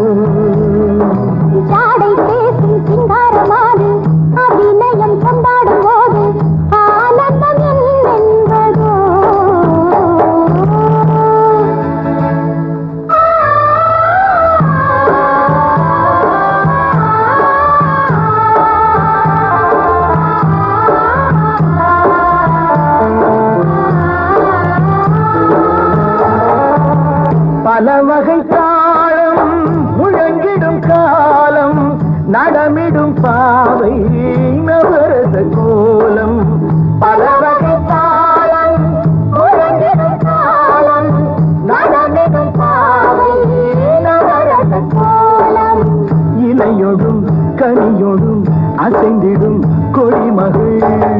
ஜாடை பேசும் சிங்காரமாது அபிநயம் கொண்டாடும் போது ஆனந்தம் என்னென்பதோ பல வகை தாளம் முழங்கிடும் காலம் நடமிடும் பாவை நவரச கோலம் பல வகை தாளம் முழங்கிடும் காலம் நடமிடும் பாவை நவரச கோலம் இலையொடும் கனியொடும் அசைந்திடும் கொடிமகள்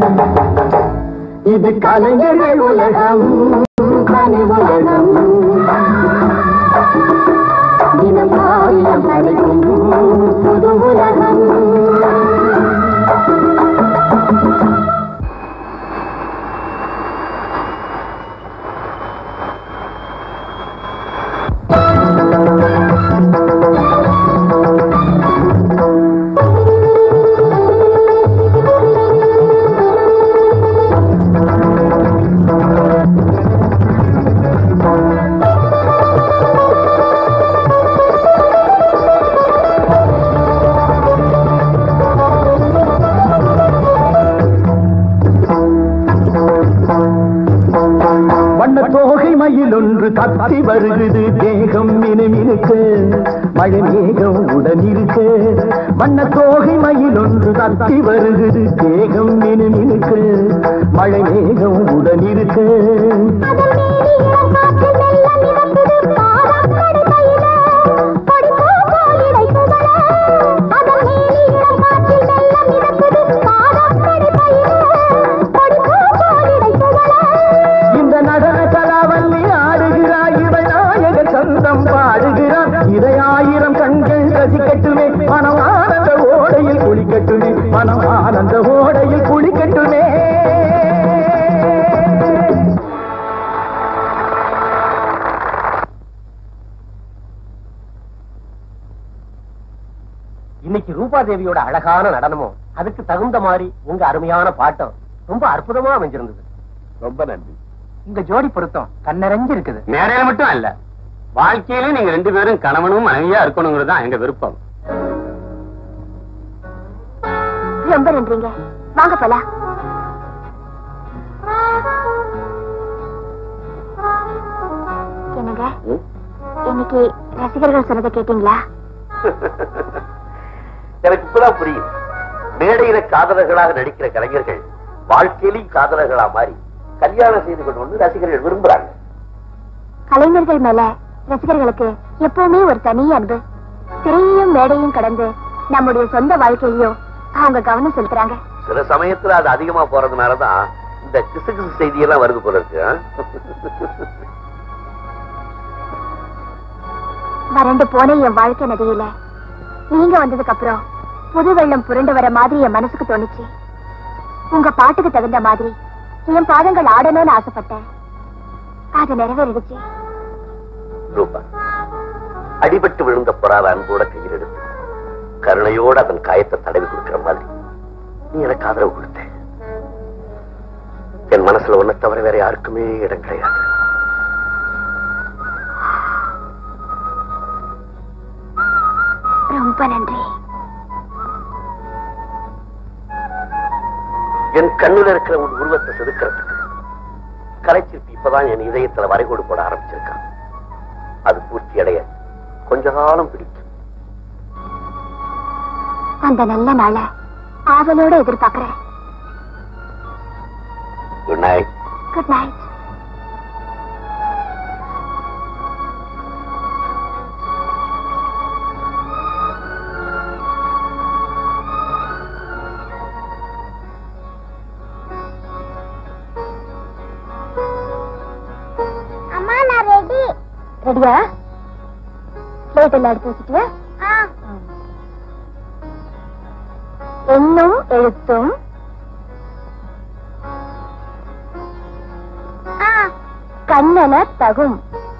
இது கலைஞர்கள் உலகம் கனி உலகம் தினம் காரியம் படைக்கும் புது உலகம் தத்தி வருகுது தேகம் மினுமினுக்கு மழை மேகம் உடன் இருக்கு வண்ண தோகை மயில் ஒன்று தத்தி வருகுது தேகம் மினுமினுக்கு மழை மேகம் உடன் இருக்கு இந்த நடன கலாவல்லி ஆடுகிறாய் இவள் நாயகன் சொந்தம் பாடுகிறார் இதை ஆயிரம் கண்கள் ரசிக்கட்டுமே மனம் ஆனந்த ஓடையில் குளிக்கட்டுமே மனம் ஆனந்த ஓடையில் குளிக்கட்டுமே இன்னைக்கு ரூபாதேவியோட அழகான நடனமும் அதுக்கு தகுந்த மாதிரி உங்க அருமையான பாட்டம் ரொம்ப அற்புதமா அமைஞ்சிருந்தது ரொம்ப நன்றி இந்த ஜோடி பொருத்தம் கண்ணறிஞ்சு இருக்குது மேடையில மட்டும் இல்ல வாழ்க்கையில நீங்க ரெண்டு பேரும் கணவனும் மனைவியா இருக்கணுங்கிறது தான் எங்க விருப்பம் ரொம்ப நன்றிங்க வாங்க போலாம் என்னங்க ம்? இன்னைக்கு ரசிகர்கள் சொன்னதை கேட்டீங்களா எனக்கு இப்பதான் புரியும் மேடையில காதலர்களாக நடிக்கிற கலைஞர்கள் வாழ்க்கையிலும் காதலர்களா மாறி கல்யாணம் செய்து கொண்டு வந்து ரசிகர்கள் விரும்புறாங்க கலைஞர்கள் மேல ரசிகர்களுக்கு எப்பவுமே ஒரு தனி அன்பு திரையையும் மேடையும் கடந்து நம்முடைய சொந்த வாழ்க்கையிலையும் அவங்க கவனம் செலுத்துறாங்க சில சமயத்துல அது அதிகமா போறதுனாலதான் இந்த கிசு கிசு செய்தியெல்லாம் வருது போல இருக்கு ஆ? வறண்டு போன என் வாழ்க்கை நதியில நீங்க வந்ததுக்கு அப்புறம் புது வெள்ளம் புரண்டு வர மாதிரி என் மனசுக்கு தோணுச்சு உங்க பாட்டுக்கு தகுந்த மாதிரி என் பாதங்கள் ஆடணும்னு ஆசைப்பட்டேன் அது நிறைவேறிடுச்சு ரூபா அடிபட்டு விழுந்த பொறாத அன்போட கையில் எடுத்து கருணையோட அதன் காயத்தை தடவி கொடுக்கிற மாதிரி நீ எனக்கு ஆதரவு கொடுத்த என் மனசுல ஒன்ன தவிர வேற யாருக்குமே இடம் கிடையாது ரொம்ப நன்றி என் கண்ணுல இருக்கிற உன் உருவத்தை செதுக்கிறதுக்கு கலைச்சிற்பி இப்பதான் என் இதயத்துல வரைகோடு போட ஆரம்பிச்சிருக்கான் அது பூர்த்தி அடைய கொஞ்ச காலம் பிடிக்கும் அந்த நல்ல நாளை ஆவலோட எதிர்பார்க்கிறேன் குட் நைட் குட் நைட் அம்மா நான் ரெடி ரெடியா பிளேட் எல்லாம் எடுத்து வச்சுட்டு எண்ணும் எழுத்தும் கண்ணன தகும்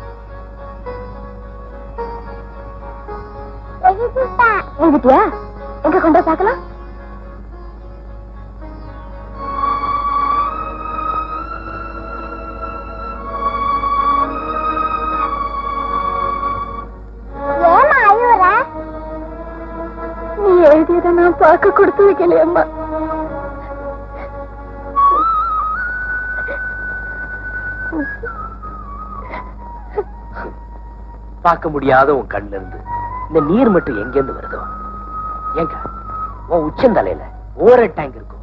எழுதிட்டியா எங்க கொண்டு போய் பார்க்கலாம் நீ எழுதியதை நான் பார்க்க கொடுத்து வைக்கலையம்மா பார்க்க முடியாத உன் கண்ணுல இருந்து இந்த நீர் மட்டும் எங்க இருந்து வருதோ ஏங்க உன் உச்சந்தலையில ஓர டேங்க் இருக்கும்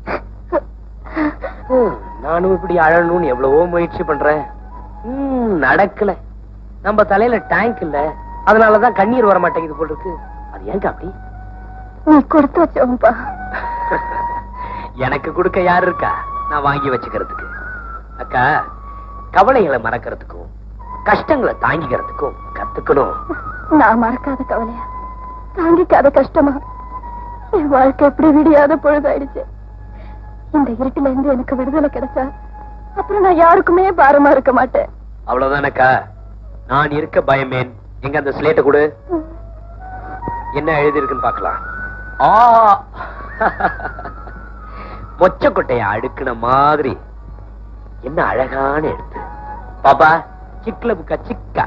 ஹம், நானும் இப்படி அழணும்னு எவ்வளவோ முயற்சி பண்றேன் ஹம், நடக்கல நம்ம தலையில டேங்க் இல்ல அதனாலதான் கண்ணீர் வர மாட்டேங்குது போல இருக்கு அது ஏங்க அப்படி நீ கொடுத்து வச்சோம்பா எனக்கு கொடுக்க யார் இருக்கா நான் வாங்கி வச்சுக்கிறதுக்கு அக்கா கவலைகளை மறக்கிறதுக்கும் கஷ்டங்களை தாங்கிக்கிறதுக்கும் கத்துக்கணும் நான் மறக்காத கவலையா தாங்கிக்காத கஷ்டமா என் வாழ்க்கை எப்படி விடியாத பொழுதாயிடுச்சு இந்த இருட்டுல இருந்து எனக்கு விடுதலை கிடைச்சா அப்புறம் நான் யாருக்குமே பாரமா இருக்க மாட்டேன் அவ்வளவுதானக்கா நான் இருக்க பயமேன் எங்க அந்த ஸ்லேட்டை கொடு என்ன எழுதி இருக்குன்னு பார்க்கலாம் ஆ மொச்சக்கொட்டைய அடுக்குன மாதிரி என்ன அழகான எழுத்து பாப்பா சிக்ல புக்கா சிக்கா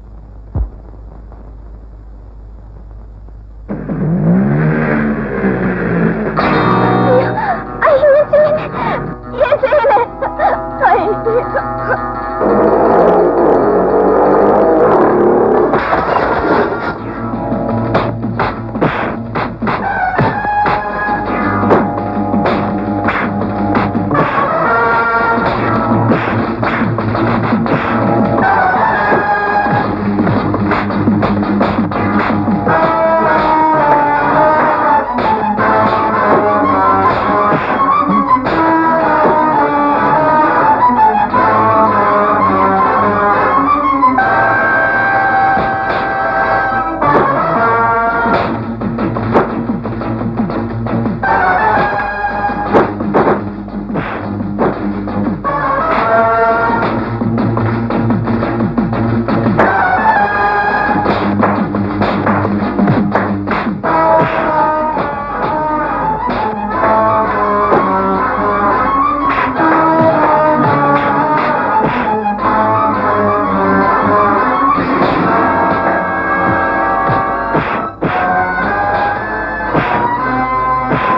ஐயோ, என் செயின். என் செயின். ஐயோ.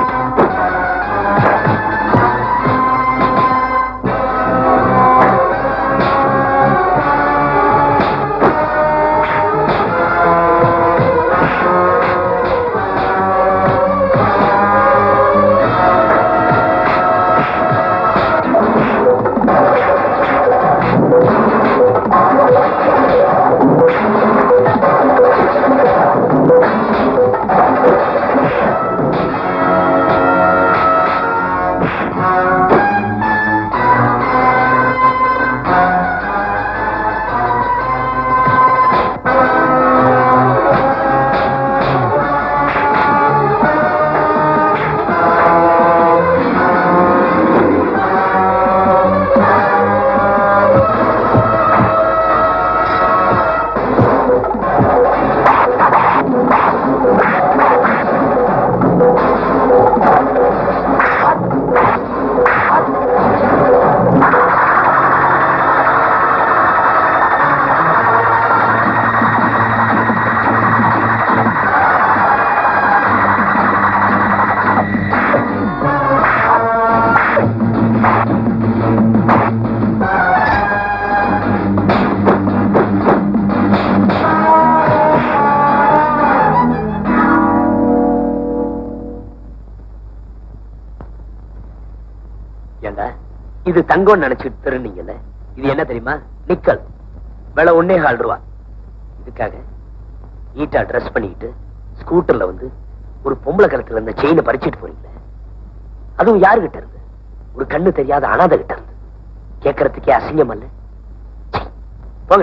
ஏண்டா இது தங்கம் நினைச்சிட்டு திருநீங்கல்ல இது என்ன தெரியுமா நிக்கல் விலை ஒன்னே கால் ரூபா இதுக்காக நீட்டா ட்ரெஸ் பண்ணிக்கிட்டு ஸ்கூட்டர்ல வந்து ஒரு பொம்பளை கழுத்துல இருந்த செயினை பறிச்சிட்டு போறீங்களே அதுவும் யாருகிட்ட இருந்து ஒரு கண்ணு தெரியாத அனாதை கிட்ட இருந்து கேட்கறதுக்கே அசிங்கம் அல்ல சீ, போங்க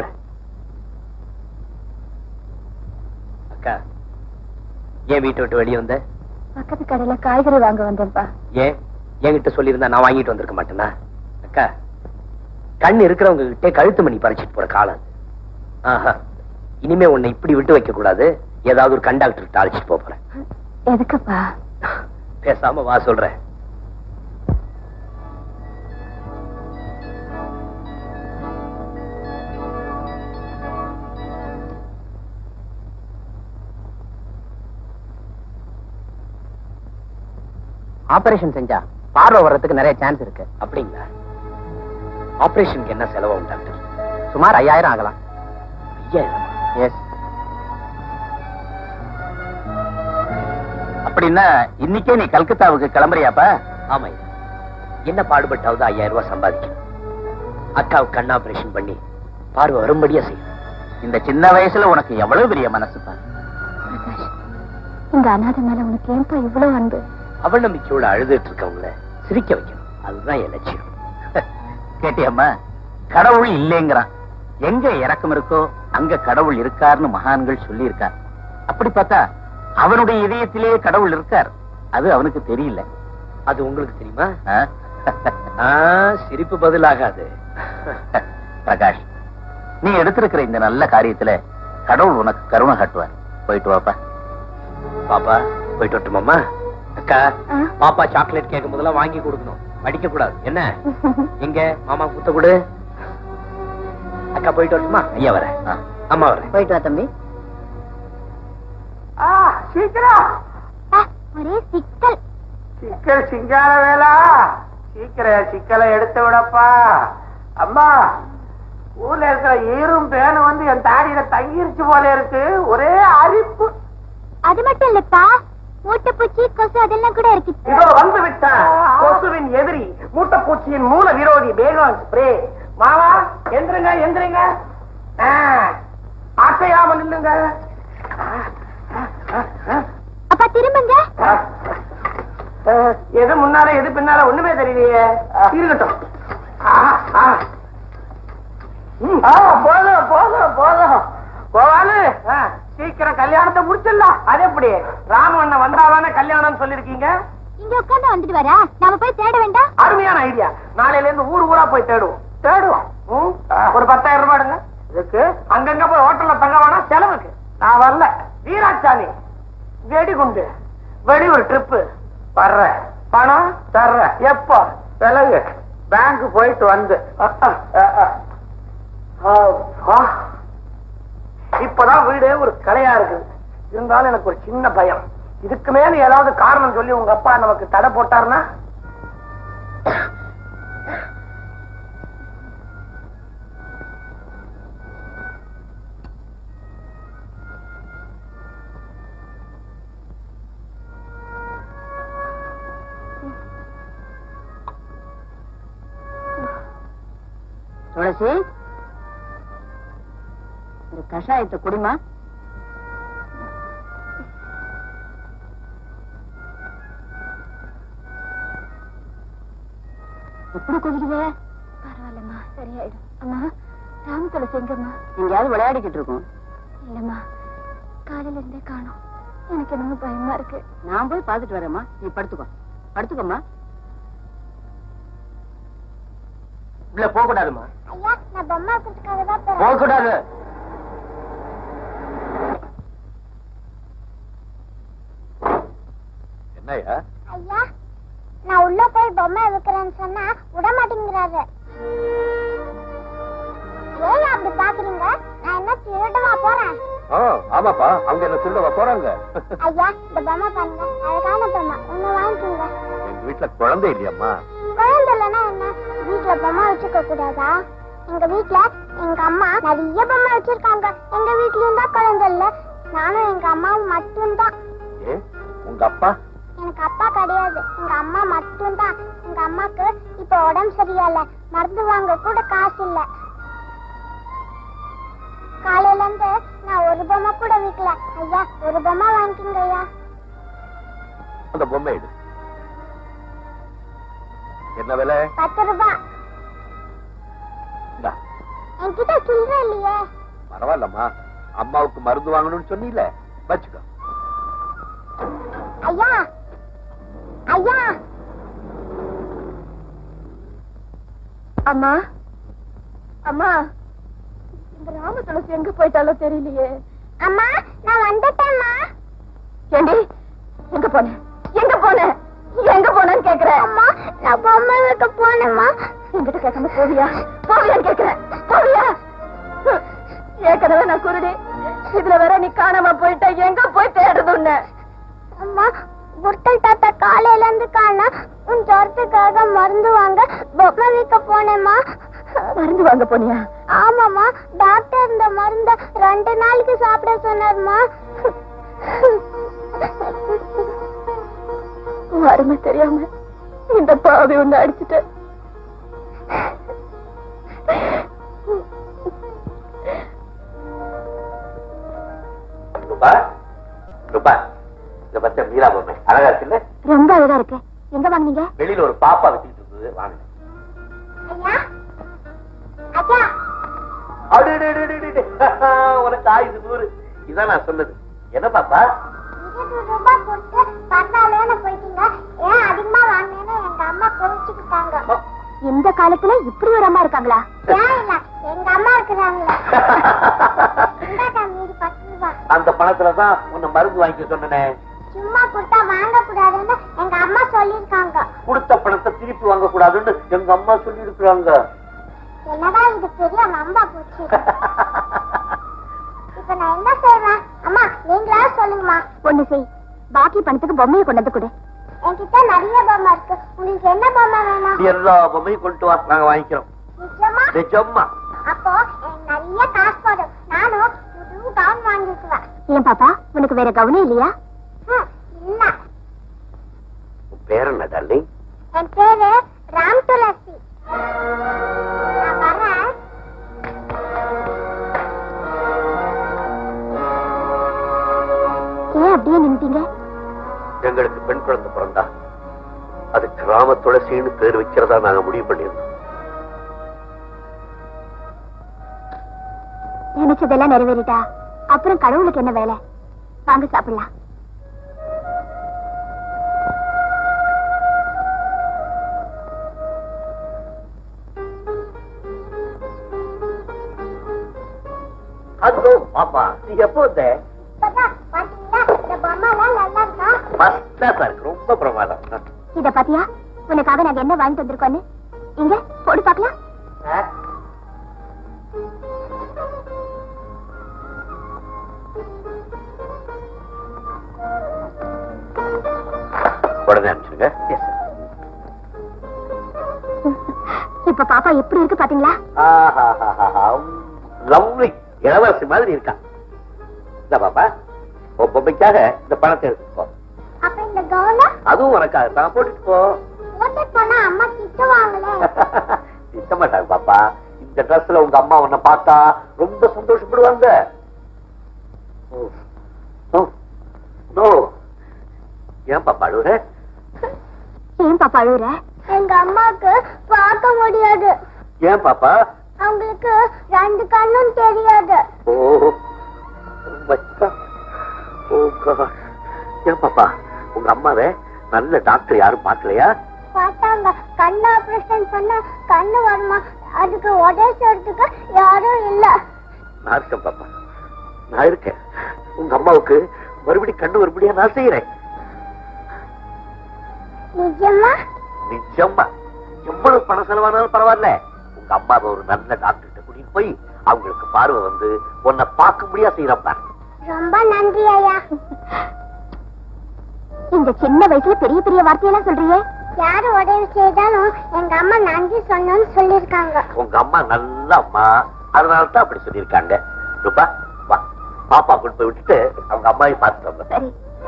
அக்கா ஏன் வீட்டை விட்டு வெளியே வந்த பக்கத்து கடையில காய்கறி வாங்க வந்தேன்ப்பா ஏன் என்கிட்ட சொல்லியிருந்தா நான் வாங்கிட்டு வந்திருக்க மாட்டேனா அக்கா கண் இருக்கிறவங்க கிட்டே கழுத்து மணி பறிச்சிட்டு போற காலம் அது. ஆஹா இனிமே உன்னை இப்படி விட்டு வைக்க கூடாது ஏதாவது ஒரு கண்டாக்டர் அழைச்சிட்டு போப் போறேன் எதுக்குப்பா பேசாம வா சொல்றேன் ஆபரேஷன் செஞ்சா பார்வை வர்றதுக்கு நிறைய சான்ஸ் இருக்கு அப்படிங்களா ஆபரேஷனுக்கு என்ன செலவாகும் டாக்டர் சுமார் ஐயாயிரம் ஆகலாம் ஐயாயிரம் எஸ் அப்படின்னா இன்னைக்கே நீ கல்கத்தாவுக்கு கிளம்புறியாப்பா ஆமா ஐயா. என்ன பாடுபட்டாவது ஐயாயிரம் ரூபாய் சம்பாதிக்கணும் அக்காவுக்கு கண் ஆபரேஷன் பண்ணி பார்வை வரும்படியா செய்யணும் இந்த சின்ன வயசுல உனக்கு எவ்வளவு பெரிய மனசுப்பா பிரகாஷ் இந்த அனாதை மேல உனக்கு ஏன்பா இவ்வளவு அன்பு அவள் நம்பிக்கையோட அழுதுட்டு இருக்கவங்கள சிரிக்க வைக்கணும் அதுதான் என் லட்சியம் கேட்டியம்மா கடவுள் இல்லைங்கிறான் எங்க இறக்கம் இருக்கோ அங்க கடவுள் இருக்காருன்னு மகான்கள் சொல்லி இருக்கார் அப்படி பார்த்தா அவனுடைய இதயத்திலேயே கடவுள் இருக்கார் அது அவனுக்கு தெரியல அது உங்களுக்கு தெரியுமா ஆ? ஆ, சிரிப்பு பதிலாகாது பிரகாஷ் நீ எடுத்திருக்கிற இந்த நல்ல காரியத்துல கடவுள் உனக்கு கருணை காட்டுவார் போயிட்டு வாப்பா பாப்பா போயிட்டு வரட்டுமாம்மா அக்கா ஆ? பாப்பா சாக்லேட் கேட்கும் போதெல்லாம் வாங்கி கொடுக்கணும் படிக்க கூடாது என்ன எங்க மாமா குத்த கொடு அக்கா போயிட்டு வரட்டுமா ஐயா வரேன் ஆ. அம்மா வரேன் போயிட்டு வா தம்பி சீக்கிரம் ஒரே சிக்கல் சிக்கல் சிங்கார வேலா சீக்கிரம் சிக்கலை எடுத்து விடப்பா அம்மா ஊர்ல இருக்கிற ஈரும் பேனும் வந்து என் தாடியில தங்கிருச்சு போல இருக்கு ஒரே அரிப்பு அது மட்டும் இல்லப்பா மூட்டைப்பூச்சி கொசு அதெல்லாம் கூட இருக்கு இதோ வந்து விட்டான் கொசுவின் எதிரி மூட்டைப்பூச்சியின் மூல விரோதி பேகம் ஸ்ப்ரே மாமா எந்திருங்க எந்திருங்க ஆ, அசையாம நில்லுங்க ஆ, ஆ, ஆ, ஆ. அப்பா திரும்புங்க அஹ், எது முன்னால எது பின்னால ஒண்ணுமே தெரியலையே இருக்கட்டும் ஆ, ஆ. ம், ஆ, போதும் போதும் போதும் கோவாலு ஆ, சீக்கிரம் கல்யாணத்தை முடிச்சிடலாம் அது எப்படி ராமண்ண வந்தாவான கல்யாணம் சொல்லிருக்கீங்க இங்க உட்கார்ந்து வந்துட்டு வரா நாம போய் தேட வேண்டாம் அருமையான ஐடியா நாளையில இருந்து ஊர் ஊரா போய் தேடுவோம் தேடுவோம் ம், ஒரு பத்தாயிரம் ரூபாய் எடுங்க இதுக்கு அங்கங்க போய் ஹோட்டல்ல தங்க வேணாம் செலவுக்கு நான் வரல வீராசாமி வெடிகுண்டு வெளியூர் ட்ரிப்பு வர்றேன் பணம் தர்றேன் எப்போ செலவு பேங்க் போயிட்டு வந்து அஹ், அஹ், அஹ், அஹ். அப்பா. இப்பதான் வீடே ஒரு கலையா இருக்குது இருந்தாலும் எனக்கு ஒரு சின்ன பயம் இதுக்கு மேல ஏதாவது காரணம் சொல்லி உங்க அப்பா நமக்கு தடை போட்டாருன்னா துளசி இந்த கஷாயத்தை குடிமா எப்படி குடிக்குது பரவாயில்லம்மா சரியாயிடும் அம்மா ராம துளசி எங்கம்மா எங்கேயாவது விளையாடிக்கிட்டு இருக்கும் இல்லம்மா காலையில இருந்தே காணோம் எனக்கு என்னமோ பயமா இருக்கு நான் போய் பார்த்துட்டு வரேம்மா நீ படுத்துக்கோ படுத்துக்கோம்மா உள்ள போக கூடாதுமா ஐயா நான் பொம்மை வைக்கிறதுக்காக தான் போக கூடாது என்னய்யா ஐயா நான் உள்ள போய் பொம்மை வைக்கிறேன்னு சொன்னா விட மாட்டேங்கிறாரு ஏன் அப்படி பாக்குறீங்க நான் என்ன திருடவா போறேன் ஆ, ஆமாப்பா அவங்க என்ன திருட போறாங்க ஐயா இந்த பொம்மை பாருங்க அழகான பொம்மை ஒண்ணு வாங்கிக்கோங்க எங்க வீட்டுல குழந்தை இல்லையம்மா குழந்தை இல்லைன்னா என்ன வீட்டுல பொம்மை வச்சுக்க கூடாதா எங்க வீட்டுல எங்க அம்மா நிறைய பொம்மை வச்சிருக்காங்க எங்க வீட்லயும் தான் குழந்தை இல்ல நானும் எங்க அம்மாவும் மட்டும்தான் ஏ உங்க அப்பா எனக்கு அப்பா கிடையாது எங்க அம்மா மட்டும்தான் எங்க அம்மாக்கு இப்ப உடம்பு சரியில்ல மருந்து வாங்க கூட காசு இல்ல காலையில இருந்து நான் ஒரு பொம்மை கூட விக்கல ஐயா ஒரு பொம்மை வாங்கிக்கோங்க ஐயா அந்த பொம்மை எடு என்ன விலை பத்து ரூபாய் இந்தா, என்கிட்ட சில்லற இல்லையே பரவாயில்லம்மா அம்மாவுக்கு மருந்து வாங்கணும்னு சொன்னீல வச்சுக்கோ ஐயா ஐயா அம்மா அம்மா இந்த ராம துளசி எங்க போயிட்டாலோ தெரியலையே அம்மா நான் வந்துட்டேம்மா ஏண்டி எங்க போன எங்க போன எங்க போனேன்னு கேக்குறேன் அம்மா நான் பொம்மை வைக்க போனேம்மா என்கிட்ட கேட்காம போவியா போவியான்னு கேக்குறேன் போவியா ஹம், ஏற்கனவே நான் குருடி இதுல வேற நீ காணாம போயிட்ட எங்க போய் தேடுறது உன்னை அம்மா புட்டல் தாத்தா காலையில இருந்து காணா உன் ஜோரத்துக்காக மருந்து வாங்க பொம்மை வைக்க போனேம்மா மருந்து வாங்க போனியா ஆமாம்மா டாக்டர் இந்த மருந்த ரெண்டு நாளைக்கு சாப்பிட சொன்னார்மா உன் அருமை தெரியாம இந்த பாவி உன்னை அடிச்சுட்டேன் ரூபா ரூபா இந்த பச்சை மீரா பொம்மை அழகா இருக்குல்ல ரொம்ப அழகா இருக்கு எங்க வாங்குனீங்க வெளியில ஒரு பாப்பா வச்சுட்டு இருந்தது வாங்க ஐயா ஐயா அடடடடடட. உனக்கு ஆயுது நூறு இதான் நான் சொன்னது என்ன பாப்பா இருபது ரூபாய் கொடுத்து பரவாயில்லன்னு போயிட்டீங்க ஏன் அதிகமா வாங்கினேன்னு எங்க அம்மா குறைச்சுக்கிட்டாங்க இந்த காலத்துல இப்படி ஒரு அம்மா இருக்காங்களா ஏன் இல்ல எங்க அம்மா இருக்கிறாங்களா இந்தாக்கா மீதி பத்து ரூபாய் அந்த பணத்துல தான் உன்னை மருந்து வாங்கிக்க சொன்னனே சும்மா கொடுத்தா வாங்க கூடாதுன்னு எங்க அம்மா சொல்லிருக்காங்க கொடுத்த பணத்தை திருப்பி வாங்க கூடாதுன்னு எங்க அம்மா சொல்லி இருக்கிறாங்க என்னடா இது பெரிய நம்பா போச்சு இப்ப நான் என்ன செய்வேன் அம்மா நீங்களா சொல்லுங்கம்மா ஒண்ணு செய் பாக்கி பணத்துக்கு பொம்மையை கொண்டு வந்து கொடு என்கிட்ட நிறைய பொம்மை இருக்கு உங்களுக்கு என்ன பொம்மை வேணும் நீ எல்லா பொம்மையும் கொண்டு வா நாங்க வாங்கிக்கிறோம் நிஜமா நிஜம்மா அப்போ எனக்கு நிறைய காசு போடும் நானும் புது கவுன் வாங்கிக்குவேன் ஏன் பாப்பா உனக்கு வேற கவுனே இல்லையா இல்ல உன் பேர் என்ன டார்லிங் என் பேரு ராம் துளசி நான் வரேன் ஏன் அப்படியே நின்றுட்டீங்க எங்களுக்கு பெண் குழந்தை பிறந்தா அது கிராம துளசின்னு பேர் வைக்கிறதா நாங்க முடிவு பண்ணியிருந்தோம் நினைச்சதெல்லாம் நிறைவேறிட்டா அப்புறம் கடவுளுக்கு என்ன வேலை வாங்க சாப்பிடலாம் ஹலோ பாப்பா நீ எப்போ வந்த ஃபர்ஸ்ட் கிளாஸா இருக்கு ரொம்ப பிரமாதம் இத பாத்தியா உனக்காக நாங்க என்ன வாங்கிட்டு வந்திருக்கோன்னு இங்க போடு பாக்கலாம் சாப்பிடுங்க இப்ப பாப்பா எப்படி இருக்கு பாத்தீங்களா லவ்லி இளவரசி மாதிரி இருக்கா இந்த பாப்பா உன் பொம்மைக்காக இந்த பணத்தை எடுத்துக்கோ அப்ப இந்த கவுனம் அதுவும் உனக்காக தான் போட்டுட்டு போ போட்டு போனா அம்மா திட்டுவாங்களே திட்ட மாட்டாங்க பாப்பா இந்த ட்ரெஸ்ல உங்க அம்மா உன்னை பார்த்தா ரொம்ப சந்தோஷப்படுவாங்க ஓ. ஓ. நோ. ஏன் பாப்பா அழுவுற ஏன் பாப்பா அழுகுற எங்க அம்மாக்கு பார்க்க முடியாது ஏன் பாப்பா அவங்களுக்கு ரெண்டு கண்ணும் தெரியாது ஓ my God. O God. ஏன் பாப்பா உங்க அம்மாவை நல்ல டாக்டர் யாரும் பார்க்கலையா பார்த்தாங்க கண்ணு ஆபரேஷன் பண்ண கண்ணு வருமா அதுக்கு உடச்சதுக்கு யாரும் இல்ல நான் இருக்கேன் பாப்பா நான் இருக்கேன் உங்க அம்மாவுக்கு மறுபடி கண்ணு மறுபடியா நான் செய்யறேன் நிஜமா நிஜமா எவ்வளவு பணம் செலவானாலும் பரவாயில்ல உங்க அம்மாவை ஒரு நல்ல டாக்டர்கிட்ட கூட்டிட்டு போய் அவங்களுக்கு பார்வை வந்து உன்னை பார்க்க முடியா செய்யறப்ப ரொம்ப நன்றி ஐயா இந்த சின்ன வயசுல பெரிய பெரிய வார்த்தையெல்லாம் சொல்றியே யாரு உதவி செய்தாலும் எங்க அம்மா நன்றி சொன்னோம்னு சொல்லிருக்காங்க உங்க அம்மா நல்ல அம்மா அதனால தான் அப்படி சொல்லியிருக்காங்க ரூபா வா பாப்பா கொண்டு போய் விட்டுட்டு அவங்க அம்மாவை பார்த்துட்டு வந்தேன் சரி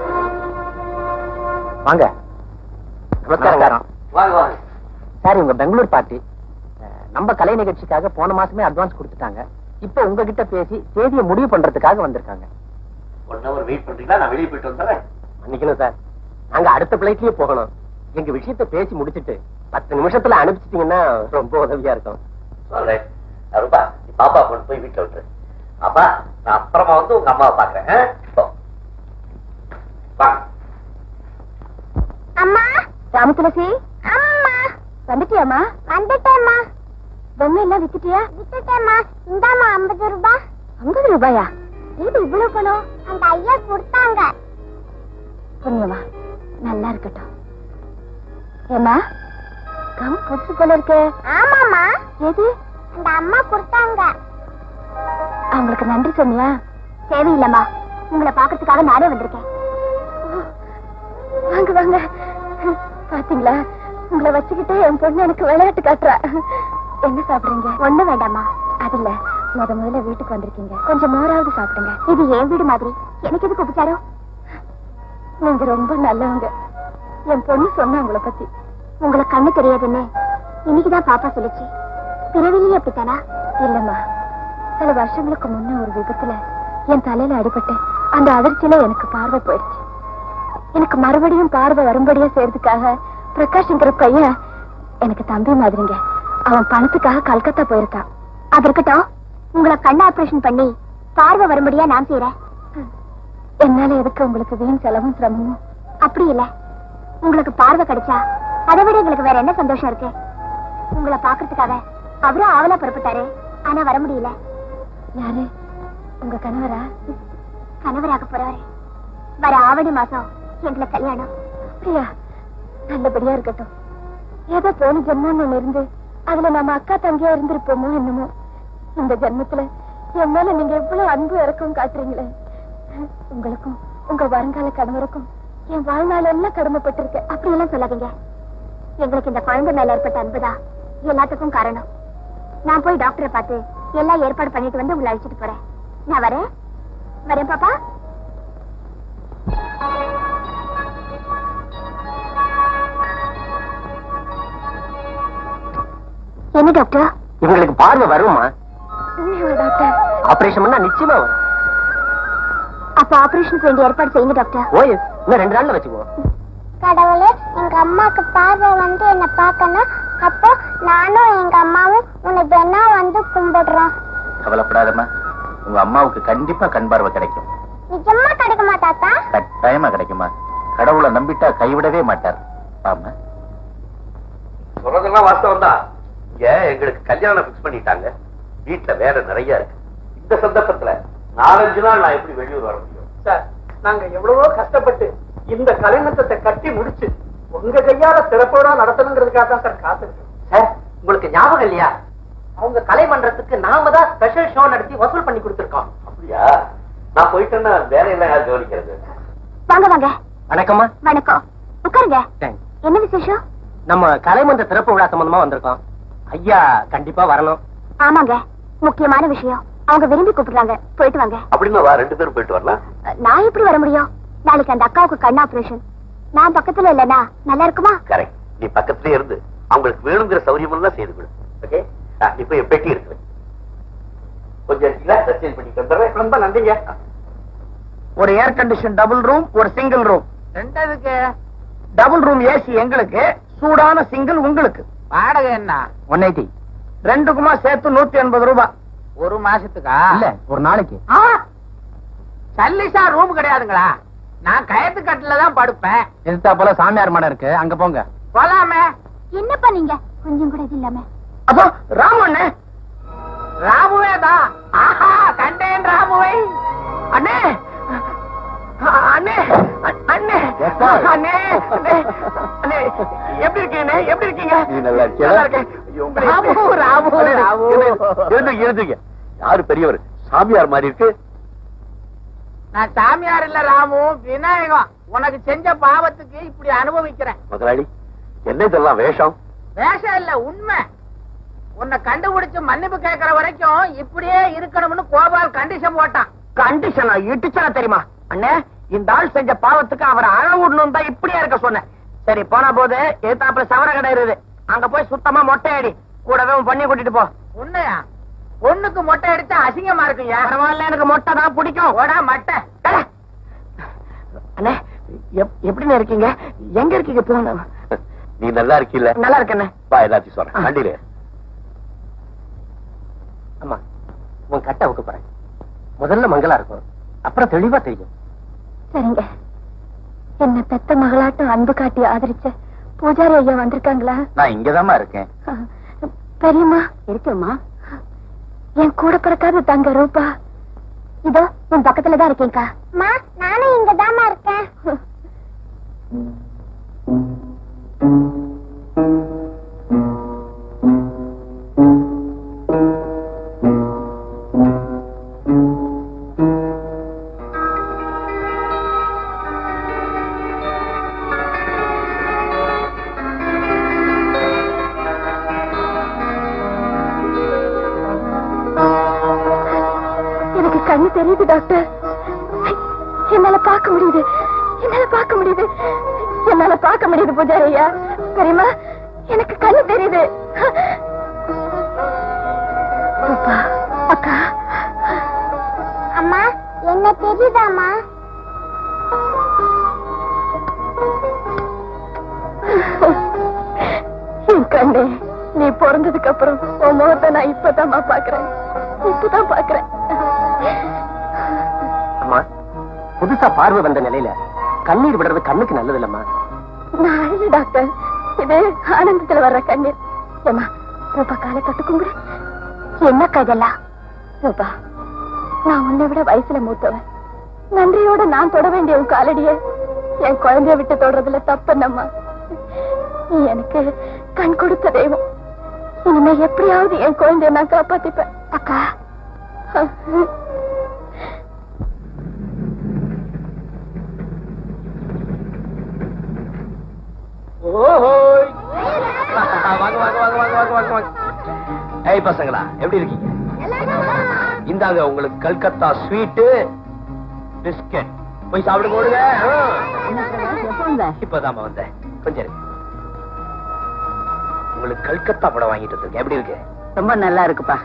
வாங்க நமஸ்காரம் வாங்க வாங்க சார் இவங்க பெங்களூர் பார்ட்டி அஹ், நம்ம கலை நிகழ்ச்சிக்காக போன மாசமே அட்வான்ஸ் கொடுத்துட்டாங்க இப்ப உங்ககிட்ட பேசி தேதியை முடிவு பண்றதுக்காக வந்திருக்காங்க ஒன் ஹவர் வெயிட் பண்றீங்களா நான் வெளியே போயிட்டு வந்துடுறேன் மன்னிக்கணும் சார் நாங்க அடுத்த பிளைட்லயே போகணும் எங்க விஷயத்த பேசி முடிச்சிட்டு பத்து நிமிஷத்துல அனுப்பிச்சிட்டீங்கன்னா ரொம்ப உதவியா இருக்கும் சொல்றேன் ரூபா நீ பாப்பா கொண்டு போய் வீட்டுல விட்டுரு அப்பா நான் அப்புறமா வந்து உங்க அம்மாவை பாக்குறேன் ஆ? போ. வாங்க அம்மா ராமதுளசி அம்மா வந்துட்டியாமா வந்துட்டேம்மா பொம்மை எல்லாம் வித்துட்டியா வித்துட்டேம்மா இந்தாமா ஐம்பது ரூபாய் ஐம்பது ரூபாயா இது இவ்வளவு பணம் அந்த ஐயா கொடுத்தாங்க புண்ணியமா நல்லா இருக்கட்டும் ஏமா கம் புதுசு போல இருக்கு ஆமாமா எது அந்த அம்மா கொடுத்தாங்க அவங்களுக்கு நன்றி சொன்னியா தேவையில்லம்மா உங்களை பாக்கிறதுக்காக நானே வந்திருக்கேன் வாங்க வாங்க பாத்தீங்களா உங்களை வச்சுக்கிட்டு என் பொண்ணு எனக்கு விளையாட்டு காட்டுறா என்ன சாப்பிடுறீங்க ஒண்ணு வேண்டாமா அது இல்ல முத முதல்ல வீட்டுக்கு வந்திருக்கீங்க கொஞ்சம் மோராவது சாப்பிடுங்க இது என் வீடு மாதிரி எனக்கு எதுக்கு உபச்சாரம் நீங்க ரொம்ப நல்லவங்க என் பொண்ணு சொன்னா உங்களை பத்தி உங்களை கண்ணு தெரியாதுன்னு இன்னைக்குதான் பாப்பா சொல்லுச்சு பிறவிலேயே அப்படித்தானா இல்லம்மா சில வருஷங்களுக்கு முன்ன ஒரு விபத்துல என் தலையில அடிபட்டு அந்த அதிர்ச்சியில எனக்கு பார்வை போயிடுச்சு எனக்கு மறுபடியும் பார்வை வரும்படியா செய்யறதுக்காக பிரகாஷ்ங்கிற பையன் எனக்கு தம்பி மாதிரிங்க அவன் பணத்துக்காக கல்கத்தா போயிருக்கான் அது இருக்கட்டும் உங்களை கண் ஆபரேஷன் பண்ணி பார்வை வரும்படியா நான் செய்யறேன் என்னால எதுக்கு உங்களுக்கு வீண் செலவும் சிரமமும் அப்படி இல்ல உங்களுக்கு பார்வை கிடைச்சா அதை விட எங்களுக்கு வேற என்ன சந்தோஷம் இருக்கு உங்களை பாக்குறதுக்காக அவரும் ஆவலா புறப்பட்டாரு ஆனா வர முடியல யாரு உங்க கணவரா கணவராக போறவரு வர ஆவணி மாசம் எங்களை கல்யாணம் அப்படியா நல்லபடியா இருக்கட்டும் ஏதோ போன ஜென்மம் ஒண்ணு இருந்து அதுல நம்ம அக்கா தங்கியா இருந்திருப்போமோ என்னமோ இந்த ஜென்மத்துல என் மேல நீங்க எவ்வளவு அன்பு இறக்கம் காட்டுறீங்களே உங்களுக்கும் உங்க வருங்கால கணவருக்கும் என் வாழ்நாள் எல்லாம் கடமைப்பட்டிருக்கு அப்படி எல்லாம் சொல்லாதீங்க எங்களுக்கு இந்த குழந்தை மேல ஏற்பட்ட அன்புதான் எல்லாத்துக்கும் காரணம் நான் போய் டாக்டரை பார்த்து எல்லாம் ஏற்பாடு பண்ணிட்டு வந்து உங்களை அழைச்சிட்டு போறேன் நான் வரேன் வரேன் பாப்பா என்ன டாக்டர் இவங்களுக்கு பார்வை வருமா உண்மையா டாக்டர் ஆபரேஷன் பண்ணா நிச்சயமா வரும் அப்ப ஆபரேஷனுக்கு வேண்டிய ஏற்பாடு செய்யுங்க டாக்டர் ஓஎஸ் இன்னும் ரெண்டு நாள்ல வச்சுக்குவோம் கடவுளே எங்க அம்மாக்கு பார்வை வந்து என்ன பார்க்கணும் அப்போ நானும் எங்க அம்மாவும் உன்னை தினா வந்து கும்பிடுறோம் கவலைப்படாதம்மா உங்க அம்மாவுக்கு கண்டிப்பா கண் பார்வை கிடைக்கும் நிஜமா கிடைக்குமா தாத்தா கட்டாயமா கிடைக்குமா கடவுளை நம்பிட்டா கைவிடவே மாட்டார் ஆமா சொல்றதெல்லாம் வாஸ்தவம் தான் இங்க எங்களுக்கு கல்யாணம் பிக்ஸ் பண்ணிட்டாங்க வீட்டுல வேலை நிறைய இருக்கு இந்த சந்தர்ப்பத்துல நாலஞ்சு நாள் நான் எப்படி வெளியூர் வர முடியும் சார் நாங்க எவ்வளவோ கஷ்டப்பட்டு இந்த கலைநத்தத்தை கட்டி முடிச்சு உங்க கையால சிறப்போட நடத்தணுங்கிறதுக்காக தான் சார் காத்திருக்கோம் சார் உங்களுக்கு ஞாபகம் இல்லையா அவங்க கலை மன்றத்துக்கு நாம தான் ஸ்பெஷல் ஷோ நடத்தி வசூல் பண்ணி கொடுத்திருக்கோம் அப்படியா நான் போயிட்டேன்னா வேலையெல்லாம் யார் கவனிக்கிறது வாங்க வாங்க வணக்கம்மா வணக்கம் உட்காருங்க என்ன விசேஷம் நம்ம கலைமன்ற திறப்பு விழா சம்பந்தமா வந்திருக்கோம் ஐயா கண்டிப்பா வரணும் ஆமாங்க முக்கியமான விஷயம் அவங்க விரும்பி கூப்பிடுறாங்க போயிட்டு வாங்க அப்படின்னா வா ரெண்டு பேரும் போயிட்டு வரலாம் நான் எப்படி வர முடியும் நாளைக்கு அந்த அக்காவுக்கு கண் ஆபரேஷன் நான் பக்கத்துல இல்லனா நல்லா இருக்குமா கரெக்ட் நீ பக்கத்துலயே இருந்து அவங்களுக்கு வேணுங்கிற சௌரியம் எல்லாம் செய்து கொடு ஓகே நீ போய் என் பெட்டி இருக்கு கொஞ்சம் இருக்கீங்களா ரசீது பண்ணி தந்துடுறேன் ரொம்ப நன்றிங்க ஒரு ஏர் கண்டிஷன் டபுள் ரூம் ஒரு சிங்கிள் ரூம் ரெண்டதுக்கு டபுள் ரூம் ஏசி எங்களுக்கு சூடான சிங்கிள் உங்களுக்கு வாடகை என்ன ஒன் எயிட்டி ரெண்டுக்குமா சேர்த்து நூத்தி எண்பது ரூபாய் ஒரு மாசத்துக்கா இல்ல ஒரு நாளைக்கு ஆ, சல்லிசா ரூம் கிடையாதுங்களா நான் கயத்து கட்டில தான் படுப்பேன் எதிர்த்தா போல சாமியார் மடம் இருக்கு அங்க போங்க போலாமே என்னப்பா நீங்க கொஞ்சம் கூட இது இல்லாம அப்போ ராமண்ணே ராமுவே தான் ஆஹா கண்டேன் ராமுவை அண்ணே அ- அண்ணே அ- அண்ணே எப்பா? அண்ணே அண்ணே அண்ணே எப்படி இருக்கீங்க எப்படி இருக்கீங்க நீ நல்லா இருக்கியா? நல்லா இருக்கேன் ஐயோ, உங்களை ராமு, எப்படி- ராமு, அண்ணே, ராமு. எழுந்துங்க எழுந்துங்க யாரு பெரியவர் சாமியார் மாதிரி இருக்கு நான் சாமியார் இல்ல ராமு விநாயகம் உனக்கு செஞ்ச பாவத்துக்கு இப்படி அனுபவிக்கிறேன் முதலாளி என்ன இதெல்லாம் வேஷம் வேஷம் இல்ல உண்மை உன்னை கண்டுபிடிச்சு மன்னிப்பு கேட்கற வரைக்கும் இப்படியே இருக்கணும்னு கோபால் கண்டிஷன் போட்டான் கண்டிஷனா இட்டுச்சனா தெரியுமா அண்ணே இந்த ஆள் செஞ்ச பாவத்துக்கு அவரை அழவுடணும் தான் இப்படியே இருக்க சொன்னேன் சரி போனா போது எதிர்த்தாப்புல சவர கடை இருக்குது அங்க போய் சுத்தமா மொட்டை அடி கூடவே உன் பண்ணி கூட்டிட்டு போ உண்மையா பொண்ணுக்கு மொட்டை அடிச்சா அசிங்கமா இருக்குயா பரவாயில்ல எனக்கு மொட்டை தான் பிடிக்கும் ஓடா மட்டை அட. அண்ணே எப்- எப்படிண்ணே இருக்கீங்க எங்க இருக்கீங்க போன நீ நல்லா இருக்கீல்ல நல்லா இருக்கண்ணே பா எல்லாத்தையும் சொல்றேன் வண்டியில ஏறு. அம்மா உன் கட்டை அவுக்க போறேன் முதல்ல மங்களா இருக்கும் அப்புறம் தெளிவா தெரியும் சரிங்க என்ன பெத்த மகளாட்டம் அன்பு காட்டி ஆதரிச்ச பூஜாரி ஐயா வந்திருக்காங்களா நான் இங்கதாம்மா இருக்கேன் பெரியம்மா இருக்குமா என் கூட பிறக்காத தங்க ரூபா இதோ உன் பக்கத்துல தான் இருக்கேன்க்கா மா நானும் இங்க தாமா இருக்கேன் எனக்கு கண்ணு தெரியுது டாக்டர் என்னால பார்க்க முடியுது என்னால பார்க்க முடியுது என்னால பார்க்க முடியுது பூஜாரி ஐயா தெரியுமா எனக்கு கண்ணு தெரியுது அப்பா, அக்கா அம்மா என்ன தெரியுதாம்மா என் கண்ணே நீ பிறந்ததுக்கு அப்புறம் உன் முகத்தை நான் இப்பதாம்மா பாக்குறேன் இப்பதான் பாக்குறேன் அம்மா புதுசா பார்வை வந்த நிலையில கண்ணீர் விடுறது கண்ணுக்கு நல்லது இல்லம்மா நான் அழல டாக்டர் இது ஆனந்தத்துல வர்ற கண்ணீர் ஏமா ரூபா காலை தொட்டு கும்பிடு என்னக்கா இதெல்லாம் ரூபா நான் உன்னை விட வயசுல மூத்தவன் நன்றியோட நான் தொட வேண்டிய உன் காலடிய என் குழந்தைய விட்டு தொடறதுல தப்புன்னம்மா நீ எனக்கு கண் கொடுத்த தெய்வம் இனிமே எப்படியாவது என் குழந்தைய நான் காப்பாத்திப்பேன் அக்கா ஓஹோய் வாங்க வாங்க வாங்க வாங்க வாங்க வாங்க வாங்க ஏய் பசங்களா எப்படி இருக்கீங்க இந்தாங்க உங்களுக்கு கல்கத்தா ஸ்வீட்டு பிஸ்கட் போய் சாப்பிட போடுங்க இப்பதாமா வந்தேன் கொஞ்சம் இருங்க. உங்களுக்கு கல்கத்தா படம் வாங்கிட்டு வந்திருக்கேன் எப்படி இருக்கு ரொம்ப நல்லா இருக்குப்பா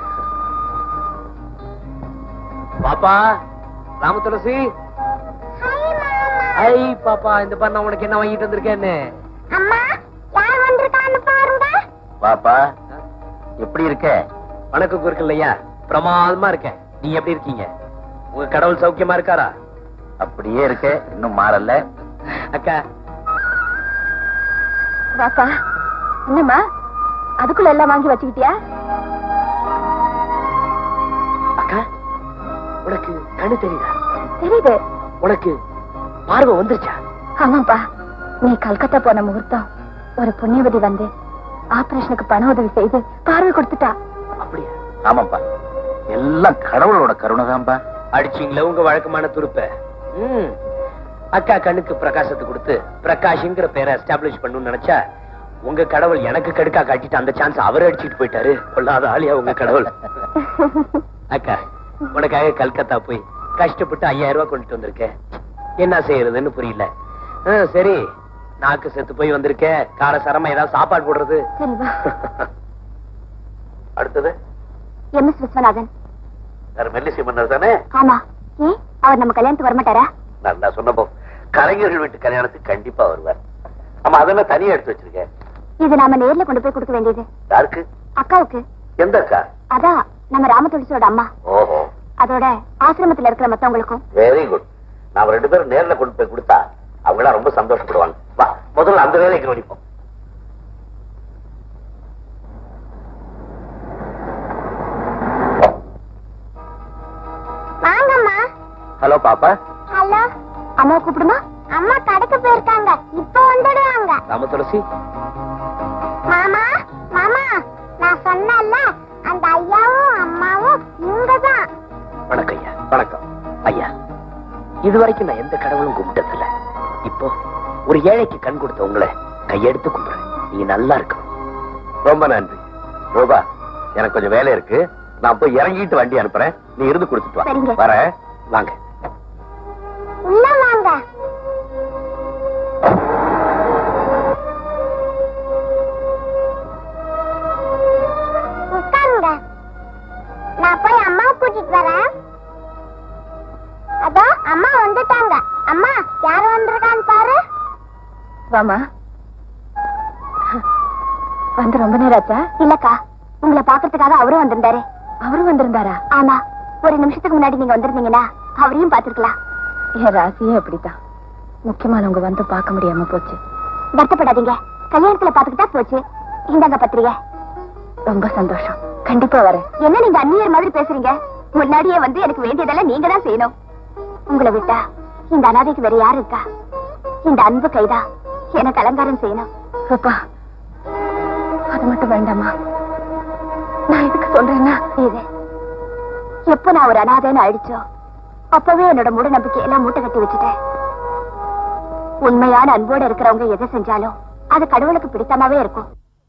பாப்பா ராம துளசி ஐ பாப்பா இந்த பாரு நான் உனக்கு என்ன வாங்கிட்டு வந்திருக்கேன்னு அம்மா யார் வந்திருக்கான்னு பாருங்க பாப்பா எப்படி இருக்க வணக்கம் குறுக்கு இல்லையா பிரமாதமா இருக்கேன் நீங்க எப்படி இருக்கீங்க உங்க கடவுள் சௌக்கியமா இருக்காரா அப்படியே இருக்க இன்னும் மாறல அக்கா பாப்பா என்னம்மா அதுக்குள்ள எல்லாம் வாங்கி வச்சுக்கிட்டியா அக்கா உனக்கு கண்ணு தெரியுதா தெரியுது உனக்கு பார்வை வந்துருச்சா ஆமாப்பா நீ கல்கத்தா போன முகூர்த்தம் ஒரு புண்ணியவதி வந்து ஆபரேஷனுக்கு பண உதவி செய்து பார்வை கொடுத்துட்டா அப்படியா ஆமாப்பா எல்லாம் கடவுளோட கருணைதான்பா அடிச்சீங்களா உங்க வழக்கமான துருப்ப ம். அக்கா கண்ணுக்கு பிரகாசத்தை கொடுத்து பிரகாஷ்ங்கிற பேரை எஸ்டாப்ளிஷ் பண்ணணும்னு நினைச்சா உங்க கடவுள் எனக்கு கடுக்கா காட்டிட்டு அந்த சான்ஸ் அவர் அடிச்சிட்டு போயிட்டாரு கொள்ளாத ஆளியா உங்க கடவுள் அக்கா உனக்காக கல்கத்தா போய் கஷ்டப்பட்டு ஐயாயிரம் ரூபாய் கொண்டுட்டு வந்திருக்கேன் என்ன செய்யறதுன்னு புரியல ஆ, சரி நாக்கு செத்து போய் வந்திருக்கேன் கார சரமா ஏதாவது சாப்பாடு போடுறது சரி வா அடுத்தது எம் எஸ் விஸ்வநாதன் வேற மெல்லிசி மன்னர் தானே ஆமா ஏன் அவர் நம்ம கல்யாணத்துக்கு வரமாட்டாரா நான் நான் சொன்னப்போ கலைஞர்கள் வீட்டு கல்யாணத்துக்கு கண்டிப்பா வருவார் ஆமா அதெல்லாம் தனியா எடுத்து வச்சிருக்கேன் இது நாம நேர்ல கொண்டு போய் கொடுக்க வேண்டியது யாருக்கு அக்காவுக்கு எந்த அக்கா அதான் நம்ம ராமதுளசியோட அம்மா ஓஹோ அதோட ஆசிரமத்துல இருக்கிற மத்தவங்களுக்கும் வெரி குட் நாம ரெண்டு பேரும் நேர்ல கொண்டு போய் கொடுத்தா அவங்களாம் ரொம்ப சந்தோஷப்படுவாங்க வா முதல்ல அந்த வேலையை கவனிப்போம் வாங்கம்மா ஹலோ பாப்பா ஹலோ அம்மா கூப்பிடுமா அம்மா கடைக்கு போயிருக்காங்க இப்ப வந்துடுவாங்க ராம துளசி மாமா மாமா நான் சொன்னேன்ல அந்த ஐயாவும் அம்மாவும் இங்கதான் வணக்கம் ஐயா வணக்கம் ஐயா இதுவரைக்கும் நான் எந்த கடவுளும் கும்பிட்டதில்ல இப்போ ஒரு ஏழைக்கு கண் கொடுத்த உங்களை கையெடுத்து கும்பிடுறேன் நீங்க நல்லா இருக்கணும் ரொம்ப நன்றி ரூபா எனக்கு கொஞ்சம் வேலை இருக்கு நான் போய் இறங்கிட்டு வண்டி அனுப்புறேன் நீ இருந்து கொடுத்துட்டு சரிங்க. வா வரேன் வாங்க உள்ள வாங்க உட்காருங்க நான் போய் அம்மாவை கூட்டிட்டு வரேன் அதோ அம்மா வந்துட்டாங்க அம்மா யாரு வந்திருக்கான்னு பாரு வாமா வந்து ரொம்ப நேரம் ஆச்சா இல்லக்கா உங்களை பாக்குறதுக்காக அவரும் வந்திருந்தாரு அவரும் வந்திருந்தாரா ஆமா ஒரு நிமிஷத்துக்கு முன்னாடி நீங்க வந்திருந்தீங்கன்னா அவரையும் பாத்துருக்கலாம் என் ராசியே அப்படித்தான் முக்கியமானவங்க வந்து பார்க்க முடியாம போச்சு வருத்தப்படாதீங்க கல்யாணத்துல பாத்துக்கிட்டா போச்சு இந்தாங்க பத்திரிகை ரொம்ப சந்தோஷம் கண்டிப்பா வரேன் என்ன நீங்க அந்நியர் மாதிரி பேசுறீங்க முன்னாடியே வந்து எனக்கு வேண்டியதெல்லாம் நீங்க தான் செய்யணும் உங்களை விட்டா இந்த அனாதைக்கு வேற யாரு இருக்கா இந்த அன்பு கைதா எனக்கு அலங்காரம் செய்யணும் அப்பா அது மட்டும் வேண்டாமா நான் எதுக்கு சொல்றேன்னா இது எப்ப நான் ஒரு அனாதைன்னு அழிச்சோ அப்பவே என்னோட மூட நம்பிக்கையெல்லாம் மூட்டை கட்டி வச்சுட்டேன் உண்மையான அன்போட இருக்கிறவங்க எதை செஞ்சாலும் அது கடவுளுக்கு பிடித்தமாவே இருக்கும்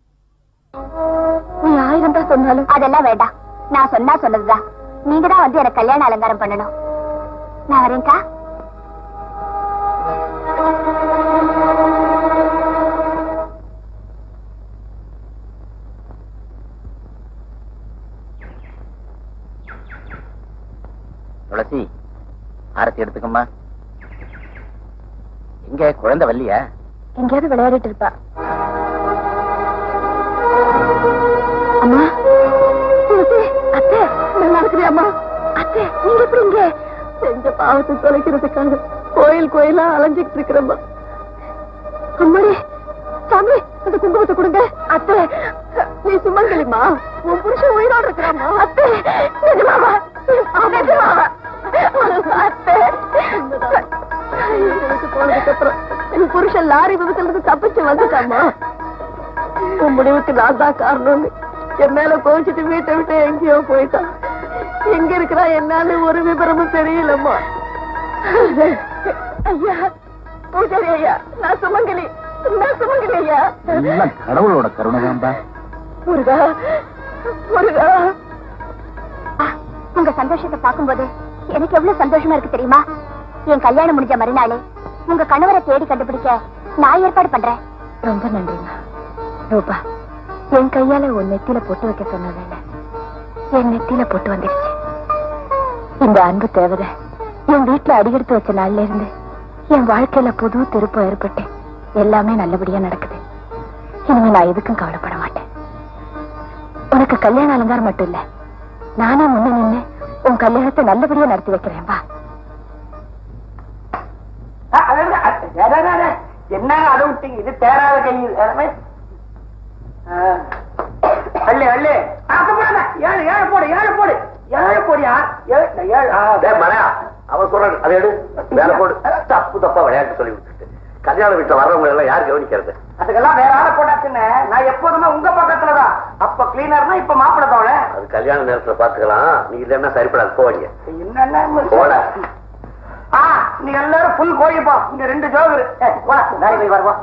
நீ ஆயிரம் தான் சொன்னாலும் அதெல்லாம் வேண்டாம் நான் சொன்னா சொன்னதுதான் நீங்க தான் வந்து எனக்கு கல்யாண அலங்காரம் பண்ணணும் நான் வரேன்க்கா துளசி ஆரத்தி எடுத்துக்கம்மா எங்க குழந்தை வள்ளியா எங்கேயாவது விளையாடிட்டு இருப்பா அம்மா துளசி, அத்தை நல்லா இருக்கிறியாம்மா அத்தை நீங்க எப்படி இங்க செஞ்ச பாவத்தை தொலைக்கிறதுக்காக கோயில் கோயிலா அலைஞ்சிட்டு இருக்கிறம்மா அம்மாடி சாமி அந்த குங்குமத்தை கொடுங்க அத்தை நீ சுமங்கலிமா உன் புருஷன் உயிரோடு இருக்கிறாமா அத்தை நிஜமாவா நிஜமாவா அத்தை எனக்கு போனதுக்கு அப்புறம் என் புருஷன் லாரி விபத்துல இருந்து தப்பிச்சு வந்துட்டாமா உன் முடிவுக்கு நான் தான் காரணம்னு என் மேல கோச்சிட்டு வீட்டை விட்டு எங்கேயோ போயிட்டான் எங்க இருக்கிறா என்னன்னு ஒரு விவரமும் தெரியலம்மா ஐயா பூஜாரி ஐயா நான் சுமங்கலி நான் சுமங்கலி ஐயா எல்லாம் கடவுளோட கருணைதான்பா முருகா முருகா உங்க சந்தோஷத்தை பார்க்கும்போது எனக்கு எவ்வளவு சந்தோஷமா இருக்கு தெரியுமா என் கல்யாணம் முடிஞ்ச மறுநாளே உங்க கணவரை தேடி கண்டுபிடிக்க நான் ஏற்பாடு பண்றேன் ரொம்ப நன்றிமா ரூபா என் கையால உன் நெத்தியில பொட்டு வைக்க சொன்ன வேலை என் நெத்தியில பொட்டு வந்துருச்சு இந்த அன்பு தேவதை என் வீட்டுல அடியெடுத்து வச்ச நாள்ல இருந்து என் வாழ்க்கையில புது திருப்பம் ஏற்பட்டு எல்லாமே நல்லபடியா நடக்குது இனிமே நான் எதுக்கும் கவலைப்பட மாட்டேன் உனக்கு கல்யாண அலங்காரம் மட்டும் இல்ல நானே முன்ன நின்னு உன் கல்யாணத்தை நல்லபடியா நடத்தி வைக்கிறேன் வா என்ன அதை விட்டீங்க இது தேராத கையில் அள்ளு அள்ளு அது போடாத. ஏழு ஏழு போடு ஏழு போடு ஏழு போடியா ஏழு ஏழு ஆ. டேய் மலையா அவன் சொல்றான் அதை எடு வேலை போடு தப்பு தப்பா விளையாட்டு சொல்லி விட்டுட்டு கல்யாண வீட்டுல வர்றவங்க எல்லாம் யார் கவனிக்கிறது அதுக்கெல்லாம் வேற ஆளை போட்டாச்சுன்னு நான் எப்போதுமே உங்க பக்கத்துலதான் அப்ப கிளீனர்னா இப்ப மாப்பிள தோழ அது கல்யாண நேரத்துல பாத்துக்கலாம் நீ இல்லன்னா சரிப்படாது போவீங்க என்னென்ன போட ஆ நீ எல்லாரும் புல் கோழிப்பா இங்க ரெண்டு ஜோகரு வா வேலை போய் வருவா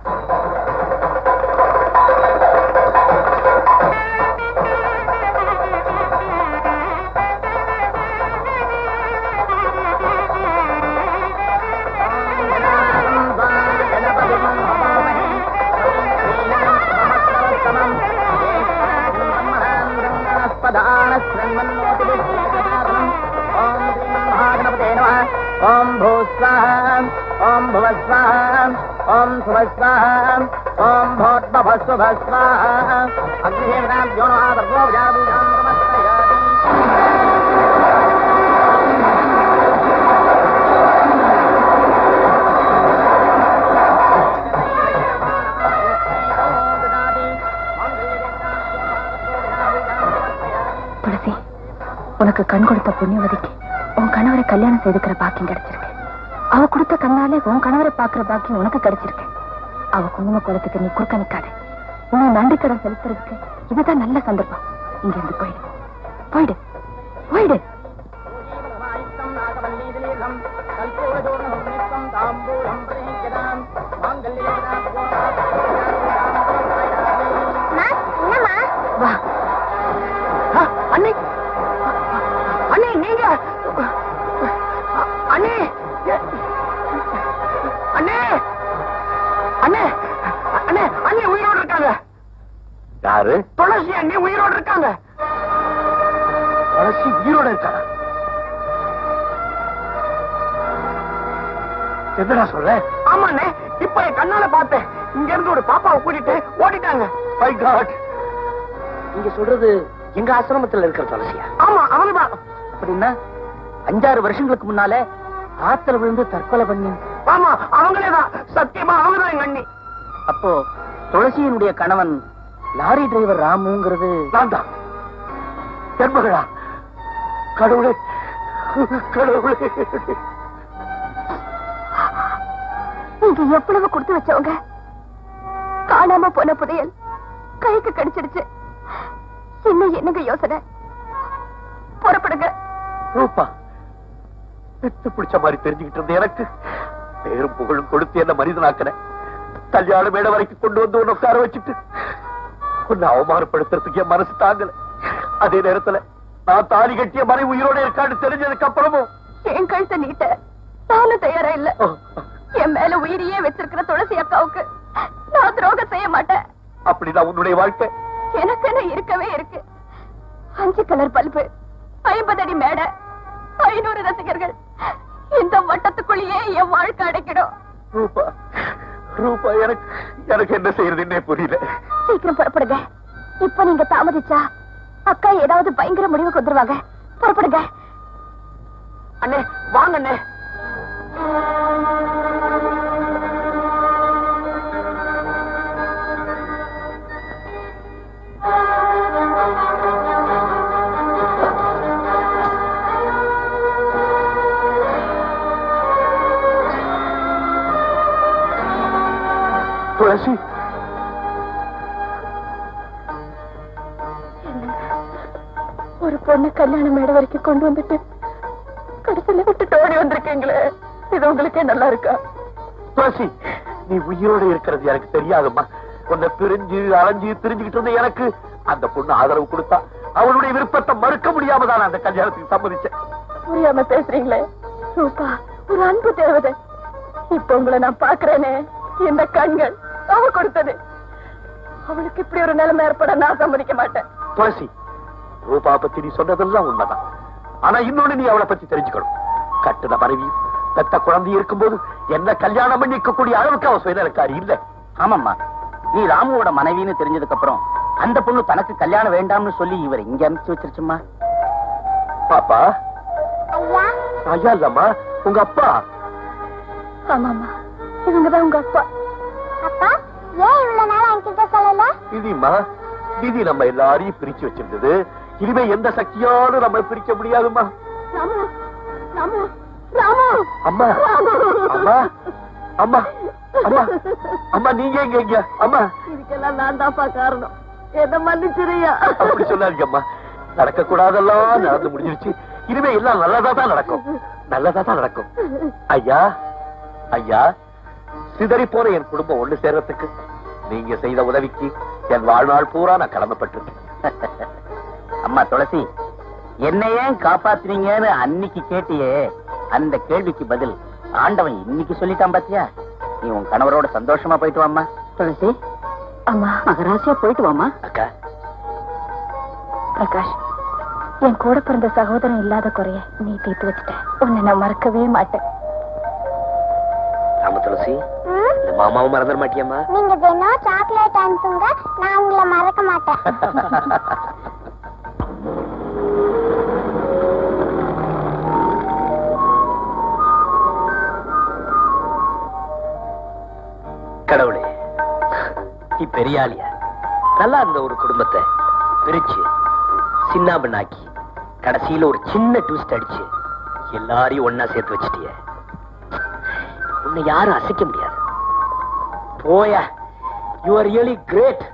ஓம் பூஸ்வாஹம் ஓம் புவஸ்வாஹம் ஓம் சுவஸ்வாஹம் ஓம் भोट्भस्वभस्वाहम् अग्निदेवतां यो नमः सर्वो विजापूजां नमस्करोति துளசி உனக்கு கண் கொடுத்த புண்ணியவதிக்கு உன் கணவரை கல்யாணம் செய்துக்கிற பாக்கியம் கிடைச்சிருக்கு அவ கொடுத்த கண்ணாலே உன் கணவரை பாக்குற பாக்கியம் உனக்கு கிடைச்சிருக்கு அவ குங்கும குளத்துக்கு நீ குறுக்க நிக்காத நீ நன்றி கடன் செலுத்துறதுக்கு இதுதான் நல்ல சந்தர்ப்பம் இங்க இருந்து போயிடு போயிடு போயிடு வா அண்ணே அண்ணே நீங்க அண்ணே அண்ணே அண்ணே அண்ணே அண்ணே உயிரோடு இருக்காங்க யாரு துளசி அண்ணே உயிரோடு இருக்காங்க துளசி உயிரோட இருக்காரா என்னடா சொல்ற ஆமா அண்ணே இப்ப என் கண்ணால பார்த்தேன் இங்க இருந்து ஒரு பாப்பாவை கூட்டிட்டு ஓடிட்டாங்க மை காட் நீங்க சொல்றது எங்க ஆசிரமத்துல இருக்கிற துளசியா ஆமா அவங்கதான் அப்படின்னா அஞ்சாறு வருஷங்களுக்கு முன்னாலே ஆத்துல விழுந்து தற்கொலை பண்ணி ஆமா அவங்களேதான் சத்தியமா அவங்கதான் எங்க அண்ணி அப்போ துளசியினுடைய கணவன் லாரி டிரைவர் ராமுங்கிறது நான் தான் தென்மகளா கடவுளே கடவுளே நீங்க எவ்வளவு கொடுத்து வச்சவங்க காணாம போன புதையல் கைக்கு கிடைச்சிடுச்சு இன்னும் என்னங்க யோசனை புறப்படுங்க ரூபா பித்து பிடிச்ச மாதிரி தெரிஞ்சுக்கிட்டு இருந்த எனக்கு பேரும் புகழும் கொடுத்து என்ன மனிதனாக்கின கல்யாண மேடை வரைக்கும் கொண்டு வந்து உன்னை உட்கார வச்சுட்டு உன்னை அவமானப்படுத்துறதுக்கு என் மனசு தாங்கல அதே நேரத்துல நான் தாலி கட்டிய மனை உயிரோட இருக்கான்னு தெரிஞ்சதுக்கு அப்புறமும் என் கழுத்தை நீட்ட நானும் தயாரா இல்ல என் மேல உயிரியே வச்சிருக்கிற துளசி அக்காவுக்கு நான் துரோகம் செய்ய மாட்டேன் அப்படிதான் உன்னுடைய வாழ்க்கை எனக்குன்னு இருக்கவே இருக்கு அஞ்சு கலர் பல்பு ஐம்பது அடி மேடை ஐநூறு ரசிகர்கள் இந்த வட்டத்துக்குள்ளேயே என் வாழ்க்கை அடைக்கிடும் ரூபா ரூபா எனக்கு எனக்கு என்ன செய்யறதுன்னே புரியல சீக்கிரம் புறப்படுங்க இப்ப நீங்க தாமதிச்சா அக்கா ஏதாவது பயங்கர முடிவுக்கு வந்துருவாங்க புறப்படுங்க அண்ணே வாங்க அண்ணே துளசி ஒரு பொண்ணு கல்யாண மேடை வரைக்கும் கொண்டு வந்துட்டு கடைசியில விட்டுட்டு ஓடி வந்திருக்கீங்களே இது உங்களுக்கே நல்லா இருக்கா துளசி நீ உயிரோட இருக்கிறது எனக்கு தெரியாதும்மா உன்னை பிரிஞ்சு அலைஞ்சு திரிஞ்சுக்கிட்டு இருந்த எனக்கு அந்த பொண்ணு ஆதரவு கொடுத்தா அவளுடைய விருப்பத்தை மறுக்க முடியாம தான் அந்த கல்யாணத்துக்கு சம்மதிச்சேன் புரியாம பேசுறீங்களே ரூபா ஒரு அன்பு தேவதை இப்ப உங்களை நான் பாக்குறேனே இந்த கண்கள் அவ கொடுத்தது அவளுக்கு இப்படி ஒரு நிலைமை ஏற்பட நான் சம்மதிக்க மாட்டேன் துளசி ரூபா பத்தி நீ சொன்னதெல்லாம் உண்மைதான் ஆனா இன்னொன்னு நீ அவளை பத்தி தெரிஞ்சுக்கணும் கட்டுன மனைவியும் பெத்த குழந்தை இருக்கும்போது என்ன கல்யாணம் பண்ணிக்க கூடிய அளவுக்கு அவ சுயநலக்காரி இல்ல ஆமாம்மா நீ ராமுவோட மனைவின்னு தெரிஞ்சதுக்கு அப்புறம் அந்த பொண்ணு தனக்கு கல்யாணம் வேண்டாம்னு சொல்லி இவர் இங்க அனுப்பிச்சு வச்சிருச்சுமா பாப்பா ஐயா இல்லம்மா உங்க அப்பா ஆமாமா இவங்கதான் உங்க அப்பா அப்பா ஏன் இவ்வளவு நாள் என்கிட்ட சொல்லல விதிமா விதி நம்ம எல்லாரையும் பிரிச்சு வச்சிருந்தது இனிமே எந்த சக்தியாலும் நம்ம பிரிக்க முடியாதும்மா ராமு ராமு ராமு அம்மா அம்மா அம்மா அம்மா அம்மா நீங்க எங்க எங்க அம்மா இதுக்கெல்லாம் நான் தான்ப்பா காரணம் என்ன மன்னிச்சிருயா அப்படி சொல்லாதீங்க அம்மா நடக்க கூடாதெல்லாம் நடந்து முடிஞ்சிருச்சு இனிமே எல்லாம் நல்லதா தான் நடக்கும் நல்லதா தான் நடக்கும் ஐயா ஐயா சிதறி போற என் குடும்பம் ஒண்ணு சேர்றதுக்கு நீங்க செய்த உதவிக்கு என் வாழ்நாள் பூரா நான் கடமைப்பட்டிருக்கேன் அம்மா துளசி என்ன ஏன் காப்பாத்துறீங்கன்னு அன்னைக்கு கேட்டியே அந்த கேள்விக்கு பதில் ஆண்டவன் இன்னைக்கு சொல்லிட்டான் பாத்தியா நீ உன் கணவரோட சந்தோஷமா போயிட்டு வாம்மா துளசி அம்மா மகராசியா போயிட்டு வாமா அக்கா பிரகாஷ் என் கூட பிறந்த சகோதரன் இல்லாத குறைய நீ தீர்த்து வச்சுட்ட உன்னை நான் மறக்கவே மாட்டேன் ராம துளசி இந்த மாமாவும் மறந்துட மாட்டியம்மா நீங்க தினம் சாக்லேட் அனுப்புங்க நான் உங்களை மறக்க மாட்டேன் கடவுளே நீ பெரிய ஆளியா நல்லா இருந்த ஒரு குடும்பத்தை பிரிச்சு சின்னாபண்ணாக்கி கடைசியில ஒரு சின்ன ட்விஸ்ட் அடிச்சு எல்லாரையும் ஒன்னா சேர்த்து வச்சிட்டிய உன்னை யாரும் அசைக்க முடியாது போயா யூ ஆர் ரியலி கிரேட்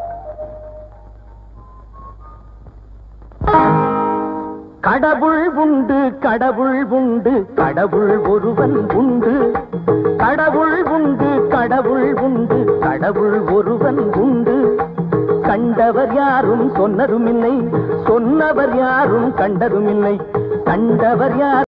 கடவுள் உண்டு கடவுள் உண்டு கடவுள் ஒருவன் உண்டு கடவுள் உண்டு கடவுள் உண்டு கடவுள் ஒருவன் உண்டு கண்டவர் யாரும் சொன்னதும் இல்லை சொன்னவர் யாரும் கண்டதும் இல்லை கண்டவர் யார்